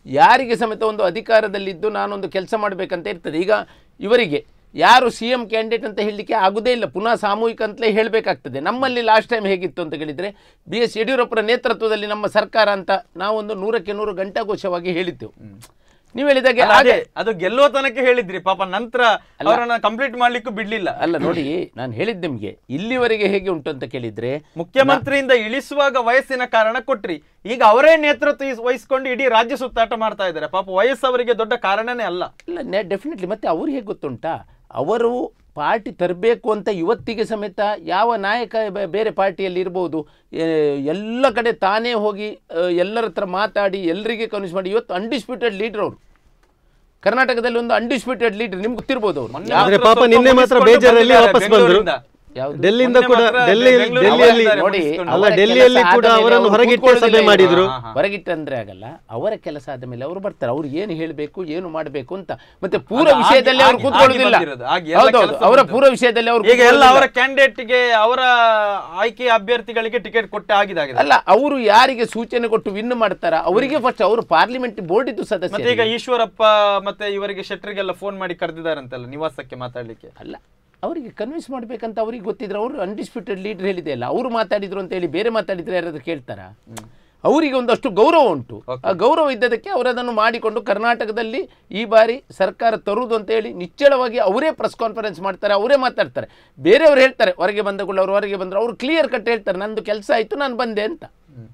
ಯಾರಿಗೆ ಸಮೇತ ಒಂದು ಅಧಿಕಾರದಲ್ಲಿದ್ದು ನಾನೊಂದು ಕೆಲಸ ಮಾಡಬೇಕಂತ ಇರ್ತದೆ ಈಗ ಇವರಿಗೆ ಯಾರು ಸಿ ಎಂ ಕ್ಯಾಂಡಿಡೇಟ್ ಅಂತ ಹೇಳಲಿಕ್ಕೆ ಆಗುದೇ ಇಲ್ಲ ಪುನಃ ಸಾಮೂಹಿಕ ಅಂತಲೇ ಹೇಳಬೇಕಾಗ್ತದೆ ನಮ್ಮಲ್ಲಿ ಲಾಸ್ಟ್ ಟೈಮ್ ಹೇಗಿತ್ತು ಅಂತ ಹೇಳಿದರೆ ಬಿ ಎಸ್ ಯಡಿಯೂರಪ್ಪರ ನೇತೃತ್ವದಲ್ಲಿ ನಮ್ಮ ಸರ್ಕಾರ ಅಂತ ನಾವೊಂದು ನೂರಕ್ಕೆ ನೂರು ಗಂಟಾಘೋಷವಾಗಿ ಹೇಳಿದ್ದೆವು ನೀವು ಹೇಳಿದಾಗೆ ಅಲ್ಲ, ಹಾಗೆ ಅದೇ ಅದು ಗೆಲ್ಲುವ ತನಕ ಹೇಳಿದ್ರಿ ಪಾಪ ನಂತರ ಅವರನ್ನ ಕಂಪ್ಲೀಟ್ ಮಾಡ್ಲಿಕ್ಕೂ ಬಿಡ್ಲಿಲ್ಲ ಅಲ್ಲ ನೋಡಿ ನಾನು ಹೇಳಿದ್ದು ನಿಮಗೆ ಇಲ್ಲಿವರೆಗೆ ಹೇಗೆ ಉಂಟು ಅಂತ ಕೇಳಿದರೆ ಮುಖ್ಯಮಂತ್ರಿಯಿಂದ ಇಳಿಸುವಾಗ ವಯಸ್ಸಿನ ಕಾರಣ ಕೊಟ್ರಿ ಈಗ ಅವರೇ ನೇತೃತ್ವ ಇಸ್- ವಹಿಸ್ಕೊಂಡು ಇಡೀ ರಾಜ್ಯ ಸುತ್ತಾಟ ಮಾಡ್ತಾ ಇದ್ದಾರೆ ಪಾಪ ವಯಸ್ಸು ಅವರಿಗೆ ದೊಡ್ಡ ಕಾರಣನೇ ಅಲ್ಲ ಇಲ್ಲ ಡೆಫಿನೆಟ್ಲಿ ಮತ್ತೆ ಅವ್ರು ಹೇಗೆ ಗೊತ್ತುಂಟಾ ಅವರು ಪಾರ್ಟಿ ತರಬೇಕು ಅಂತ ಇವತ್ತಿಗೆ ಸಮೇತ ಯಾವ ನಾಯಕ ಬೆ- ಬೇರೆ ಪಾರ್ಟಿಯಲ್ಲಿ ಇರ್ಬೋದು ಏ, ಎಲ್ಲ ಕಡೆ ತಾನೇ ಹೋಗಿ ಆ, ಎಲ್ಲರ ಹತ್ರ ಮಾತಾಡಿ ಎಲ್ಲರಿಗೆ ಕನ್ವಿನ್ಸ್ ಮಾಡಿ ಇವತ್ತು ಅನ್ಡಿಸ್ಪ್ಯೂಟೆಡ್ ಲೀಡರ್ ಅವರು ಕರ್ನಾಟಕದಲ್ಲಿ ಒಂದು ಅನ್ಡಿಸ್ಪ್ಯೂಟೆಡ್ ಲೀಡರ್ ನಿಮ್ಗೆ ಗೊತ್ತಿರ್ಬೋದು ಅವರು ಮೊನ್ನೆ ಆದ್ರೆ ಮಾತ್ರ ಪಾಪ ಸ್ವಲ್ಪ ನಿನ್ನೆ ಮಾತ್ರ ಮುಗಿಸ್ಕೊಂಡು ಬೇಜಾರಲ್ಲಿ ಬಂದಿದ್ದಾರೆ ವಾಪಸ್ ಬಂದ್ರು ಬೆಂಗಳೂರಿಂದ. ಯಾವುದು ಡೆಲ್ಲಿಯಿಂದ ಮೊನ್ನೆ ಕೂಡ ಮಾತ್ರ ಡೆಲ್ಲಿಯಲ್ಲಿ ಬೆಂಗಳೂರು ಡೆಲ್ಲಿಯಲ್ಲಿ ಹೋಗಿದ್ದಾರೆ ನೋಡಿ ಮುಗಿಸ್ಕೊಂಡು. ಅಲ್ಲ, ಅವರ ಡೆಲ್ಲಿಯಲ್ಲಿ ಕೆಲಸ ಕೂಡ ಆದ ಮೇಲೆ ಅವರನ್ನು ಅವರು ಹೊರಗಿಟ್ಟೆ ಕೂತ್ಕೊಳ್ಳೋದಿಲ್ಲ ಸಭೆ ಈಗ. ಮಾಡಿದ್ರು. ಹಾ, ಹಾ. ಹೊರಗಿಟ್ಟಂದ್ರೆ ಆಗಲ್ಲ ಅವರ ಕೆಲಸ ಆದ ಮೇಲೆ ಅವರು ಬರ್ತಾರೆ ಅವ್ರು ಏನು ಹೇಳಬೇಕು ಏನು ಮಾಡಬೇಕು ಅಂತ ಮತ್ತೆ ಪೂರ ಅದು ಆಗಿ- ವಿಷಯದಲ್ಲಿ ಅವರು ಆಗಿ- ಕೂತ್ಕೊಳ್ಳೋದಿಲ್ಲ ಆಗಿ ಬಂದಿರೋದು. ಆಗಿ ಎಲ್ಲ ಹೌದೌದು ಕೆಲಸ ಅವರ ಬಂದಿರೋದು. ಪೂರ ವಿಷಯದಲ್ಲಿ ಅವರು ಈಗ ಎಲ್ಲ ಅವರ ಕ್ಯಾಂಡಿಡೇಟ್ಗೆ ಅವರ ಆಯ್ಕೆಯ ಅಭ್ಯರ್ಥಿಗಳಿಗೆ ಟಿಕೆಟ್ ಕೊಟ್ಟೆ ಆಗಿದೆ ಅಲ್ಲ ಅವರು ಯಾರಿಗೆ ಸೂಚನೆ ಕೊಟ್ಟು ವಿನ್ ಮಾಡ್ತಾರ ಅವರಿಗೆ ಫಸ್ಟ್ ಅವರು ಪಾರ್ಲಿಮೆಂಟ್ ಬೋರ್ಡ್ ಇದ್ದು ಮತ್ತೆ ಸದಸ್ಯ ಈಗ ಈಶ್ವರಪ್ಪ ಮತ್ತೆ ಇವರಿಗೆ ಶೆಟ್ಟರಿಗೆಲ್ಲ ಫೋನ್ ಮಾಡಿ ಕರೆದಿದ್ದಾರಂತಲ್ಲ ನಿವಾಸಕ್ಕೆ ಮಾತಾಡ್ಲಿಕ್ಕೆ ಅಲ್ಲ ಅವರಿಗೆ ಕನ್ವಿನ್ಸ್ ಮಾಡ್ಬೇಕಂತ ಅವ್ರಿಗೆ ಗೊತ್ತಿದ್ರೆ ಅವರು ಅನ್ಡಿಸ್ಪ್ಯೂಟೆಡ್ ಲೀಡರ್ ಹೇಳಿದೆ ಅಲ್ಲ ಅವರು ಮಾತಾಡಿದ್ರು ಅಂತ ಹೇಳಿ ಬೇರೆ ಮಾತಾಡಿದ್ರೆ ಯಾರಾದ್ರೂ ಕೇಳ್ತಾರ ಅವರಿಗೆ ಒಂದಷ್ಟು ಗೌರವ ಉಂಟು ಆ ಗೌರವ ಇದ್ದದಕ್ಕೆ ಅವರದನ್ನು ಮಾಡಿಕೊಂಡು ಕರ್ನಾಟಕದಲ್ಲಿ ಈ ಬಾರಿ ಸರ್ಕಾರ ತರುವುದು ಅಂತ ಹೇಳಿ ನಿಚ್ಚಳವಾಗಿ ಅವರೇ ಪ್ರೆಸ್ ಕಾನ್ಫರೆನ್ಸ್ ಮಾಡ್ತಾರೆ ಅವರೇ ಮಾತಾಡ್ತಾರೆ ಬೇರೆಯವರು ಹೇಳ್ತಾರೆ ಹೊರಗೆ ಬಂದಗಳು ಅವರು ಹೊರಗೆ ಬಂದರು ಅವರು ಕ್ಲಿಯರ್ ಕಟ್ ಹೇಳ್ತಾರೆ ನಂದು ಕೆಲಸ ಆಯಿತು ನಾನು ಬಂದೆ ಅಂತ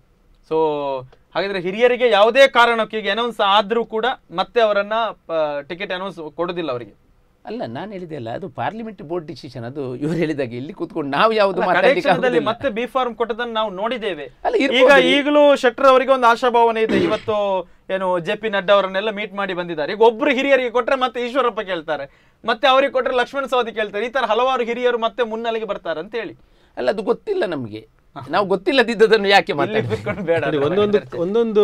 ಸೊ ಹಾಗಾದ್ರೆ ಹಿರಿಯರಿಗೆ ಯಾವುದೇ ಕಾರಣಕ್ಕೆ ಈಗ ಅನೌನ್ಸ್ ಆದ್ರೂ ಕೂಡ ಮತ್ತೆ ಅವರನ್ನ ಟಿಕೆಟ್ ಅನೌನ್ಸ್ ಕೊಡುದಿಲ್ಲ ಅವರಿಗೆ ಅಲ್ಲ ನಾನು ಹೇಳಿದೆ ಅಲ್ಲ ಅದು ಪಾರ್ಲಿಮೆಂಟ್ ಬೋರ್ಡ್ ಡಿಸಿಷನ್ ಅದು ಇವರು ಹೇಳಿದಾಗೆ ಇಲ್ಲಿ ಕೂತ್ಕೊಂಡು ನಾವು ಯಾವುದು ಕಡೆ ಮಾತಾಡ್ಲಿಕ್ಕೆ ಕ್ಷಣದಲ್ಲಿ ಆಗುದಿಲ್ಲ. ಮತ್ತೆ ಬಿ ಫಾರ್ಮ್ ಕೊಟ್ಟದನ್ನ ನಾವು ನೋಡಿದ್ದೇವೆ ಅಲ್ಲ, ಇರ್ಬೋದು ಈಗ ರೀ. ಈಗಲೂ ಶೆಟ್ಟರ್ ಅವರಿಗೆ ಒಂದು ಆಶಾಭಾವನೆ ಇದೆ ಇವತ್ತು ಏನು ಜೆ ಪಿ ನಡ್ಡಾ ಅವರನ್ನೆಲ್ಲ ಮೀಟ್ ಮಾಡಿ ಬಂದಿದ್ದಾರೆ ಈಗ ಒಬ್ರು ಹಿರಿಯರಿಗೆ ಕೊಟ್ರೆ ಮತ್ತೆ ಈಶ್ವರಪ್ಪ ಕೇಳ್ತಾರೆ ಮತ್ತೆ ಅವರಿಗೆ ಕೊಟ್ರೆ ಲಕ್ಷ್ಮಣ ಸವದಿ ಕೇಳ್ತಾರೆ ಈ ತರ ಹಲವಾರು ಹಿರಿಯರು ಮತ್ತೆ ಮುನ್ನೆಲೆಗೆ ಬರ್ತಾರೆ ಅಂತ ಹೇಳಿ ಅಲ್ಲ ಅದು ಗೊತ್ತಿಲ್ಲ ನಮಗೆ ನಾವು ಗೊತ್ತಿಲ್ಲದಿದ್ದದನ್ನು ಯಾಕೆ ಇಲ್ಲಿ ಮಾತಾಡ್ತೀವಿ ಬಿಟ್ಕೊಂಡು ಬೇಡ ನೋಡಿ, ಅದರ ಬಗ್ಗೆ ಒಂದೊಂದು ಚರ್ಚೆ. ಒಂದೊಂದು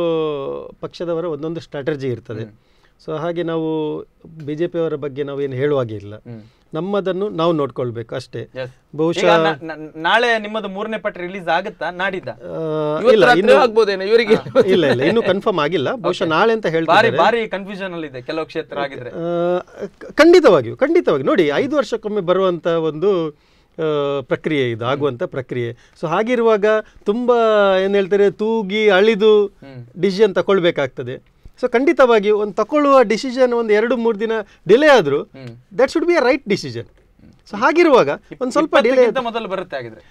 ಪಕ್ಷದವರ ಒಂದೊಂದು ಸ್ಟ್ರಾಟಜಿ ಇರ್ತದೆ ಸೊ ಹಾಗೆ ನಾವು ಬಿ ಜೆ ಪಿಯವರ ಬಗ್ಗೆ ನಾವು ಏನು ಹೇಳುವಾಗೆ ಇಲ್ಲ ನಮ್ಮದನ್ನು ನಾವು ನೋಡ್ಕೊಳ್ಬೇಕು ಅಷ್ಟೇ Yes. ಬಹುಶಃ ಈಗ ನಾ- ನಾ- ನಾಳೆ ನಿಮ್ಮದು ಮೂರನೇ ಪಟ್ಟ ರಿಲೀಸ್ ಆಗುತ್ತಾ ನಾಡಿದ್ದ ಆ, ಇವತ್ತು ಇಲ್ಲ ರಾತ್ರಿ ಇನ್ನು ಆಗ್ಬೋದೇನೋ ಇವರಿಗೆ ಇಲ್ಲ ಇಲ್ಲ ಇನ್ನು ಕನ್ಫರ್ಮ್ ಆಗಿಲ್ಲ ಬಹುಶಃ ನಾಳೆ ಅಂತ ಬಾರಿ ಹೇಳ್ತಾರೆ ಬಾರಿ ಕನ್ಫ್ಯೂಷನ್ ಅಲ್ಲಿ ಇದೆ ಕೆಲವು ಕ್ಷೇತ್ರ ಆಗಿದ್ರೆ ಆ, ಕ- ಖಂಡಿತವಾಗಿಯೂ ಖಂಡಿತವಾಗಿ ನೋಡಿ ಐದು ವರ್ಷಕ್ಕೊಮ್ಮೆ ಬರುವಂಥ ಒಂದು ಆ, ಪ್ರಕ್ರಿಯೆ ಇದು ಆಗುವಂಥ ಪ್ರಕ್ರಿಯೆ ಸೊ ಹಾಗಿರುವಾಗ ತುಂಬ ಏನು ಹೇಳ್ತಾರೆ ತೂಗಿ ಅಳಿದು ಡಿಸಿಷನ್ ತಗೊಳ್ಬೇಕಾಗ್ತದೆ ಸೊ ಖಂಡಿತವಾಗಿ ಒಂದು ತಗೊಳ್ಳುವ ಡಿಸಿಷನ್ ಒಂದು ಎರಡು ಮೂರು ದಿನ ಡಿಲೇ ಆದರೂ that should be a right decision so ಹಾಗಿರುವಾಗ ಒಂದು ಸ್ವಲ್ಪ ಡಿಲೇ ಇಪ್ಪತ್ತಕ್ಕಿಂತ ಮೊದಲು ಬರುತ್ತೆ ಆಗಿದ್ರೆ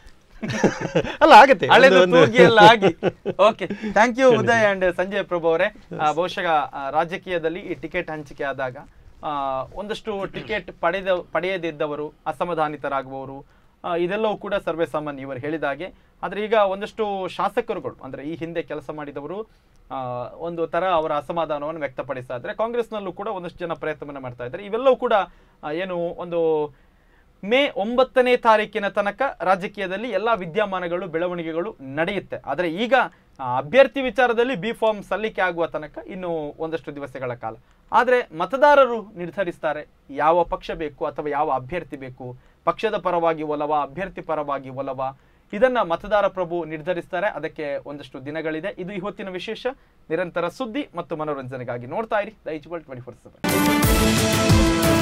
ಅಲ್ಲ ಆಗತ್ತೆ ಹಳೆದು ಒಂದು- ಒಂದು- ತೂಗಿ ಎಲ್ಲ ಆಗಿ okay thank you Uday and Sanjay Prabhu ಅವರೇ ಆ, ಬಹುಶಃ ಆ, ರಾಜಕೀಯದಲ್ಲಿ ಈ ಟಿಕೆಟ್ ಹಂಚಿಕೆ ಆದಾಗ ಆ, ಒಂದಷ್ಟು ಟಿಕೆಟ್ ಪಡೆದ ಪಡೆಯದಿದ್ದವರು ಅಸಮಾಧಾನಿತರಾಗುವವರು ಆ, ಇದೆಲ್ಲವೂ ಕೂಡ ಸರ್ವೇ ಸಾಮಾನ್ಯ ಇವರು ಹೇಳಿದ ಹಾಗೆ ಆದರೆ ಈಗ ಒಂದಷ್ಟು ಶಾಸಕರುಗಳು ಅಂದ್ರೆ ಈ ಹಿಂದೆ ಕೆಲಸ ಮಾಡಿದವರು ಆ, ಒಂದು ತರ ಅವರ ಅಸಮಾಧಾನವನ್ನು ವ್ಯಕ್ತಪಡಿಸ್ತಾ ಇದ್ದಾರೆ ಕಾಂಗ್ರೆಸ್ನಲ್ಲೂ ಕೂಡ ಒಂದಷ್ಟು ಜನ ಪ್ರಯತ್ನವನ್ನ ಮಾಡ್ತಾ ಇದ್ದಾರೆ ಇವೆಲ್ಲವೂ ಕೂಡ ಆ, ಏನು ಒಂದು ಮೇ ಒಂಬತ್ತನೇ ತಾರೀಕಿನ ತನಕ ರಾಜಕೀಯದಲ್ಲಿ ಎಲ್ಲ ವಿದ್ಯಮಾನಗಳು ಬೆಳವಣಿಗೆಗಳು ನಡೆಯುತ್ತೆ ಆದರೆ ಈಗ ಆ, ಅಭ್ಯರ್ಥಿ ವಿಚಾರದಲ್ಲಿ ಬಿ ಫಾರ್ಮ್ ಸಲ್ಲಿಕೆ ಆಗುವ ತನಕ ಇನ್ನು ಒಂದಷ್ಟು ದಿವಸಗಳ ಕಾಲ ಆದರೆ ಮತದಾರರು ನಿರ್ಧರಿಸ್ತಾರೆ ಯಾವ ಪಕ್ಷ ಬೇಕು ಅಥವಾ ಯಾವ ಅಭ್ಯರ್ಥಿ ಬೇಕು ಪಕ್ಷದ ಪರವಾಗಿ ಒಲವ ಅಭ್ಯರ್ಥಿ ಪರವಾಗಿ ಒಲವ ಇದನ್ನ ಮತದಾರ ಪ್ರಭು ನಿರ್ಧರಿಸ್ತಾರೆ ಅದಕ್ಕೆ ಒಂದಷ್ಟು ದಿನಗಳಿದೆ ಇದು ಇವತ್ತಿನ ವಿಶೇಷ ನಿರಂತರ ಸುದ್ದಿ ಮತ್ತು ಮನೋರಂಜನೆಗಾಗಿ ನೋಡ್ತಾ ಇರಿ ದೈಜ್ವಲ್ ಟ್ವೆಂಟಿ ಫೋರ್ ಸೆವೆನ್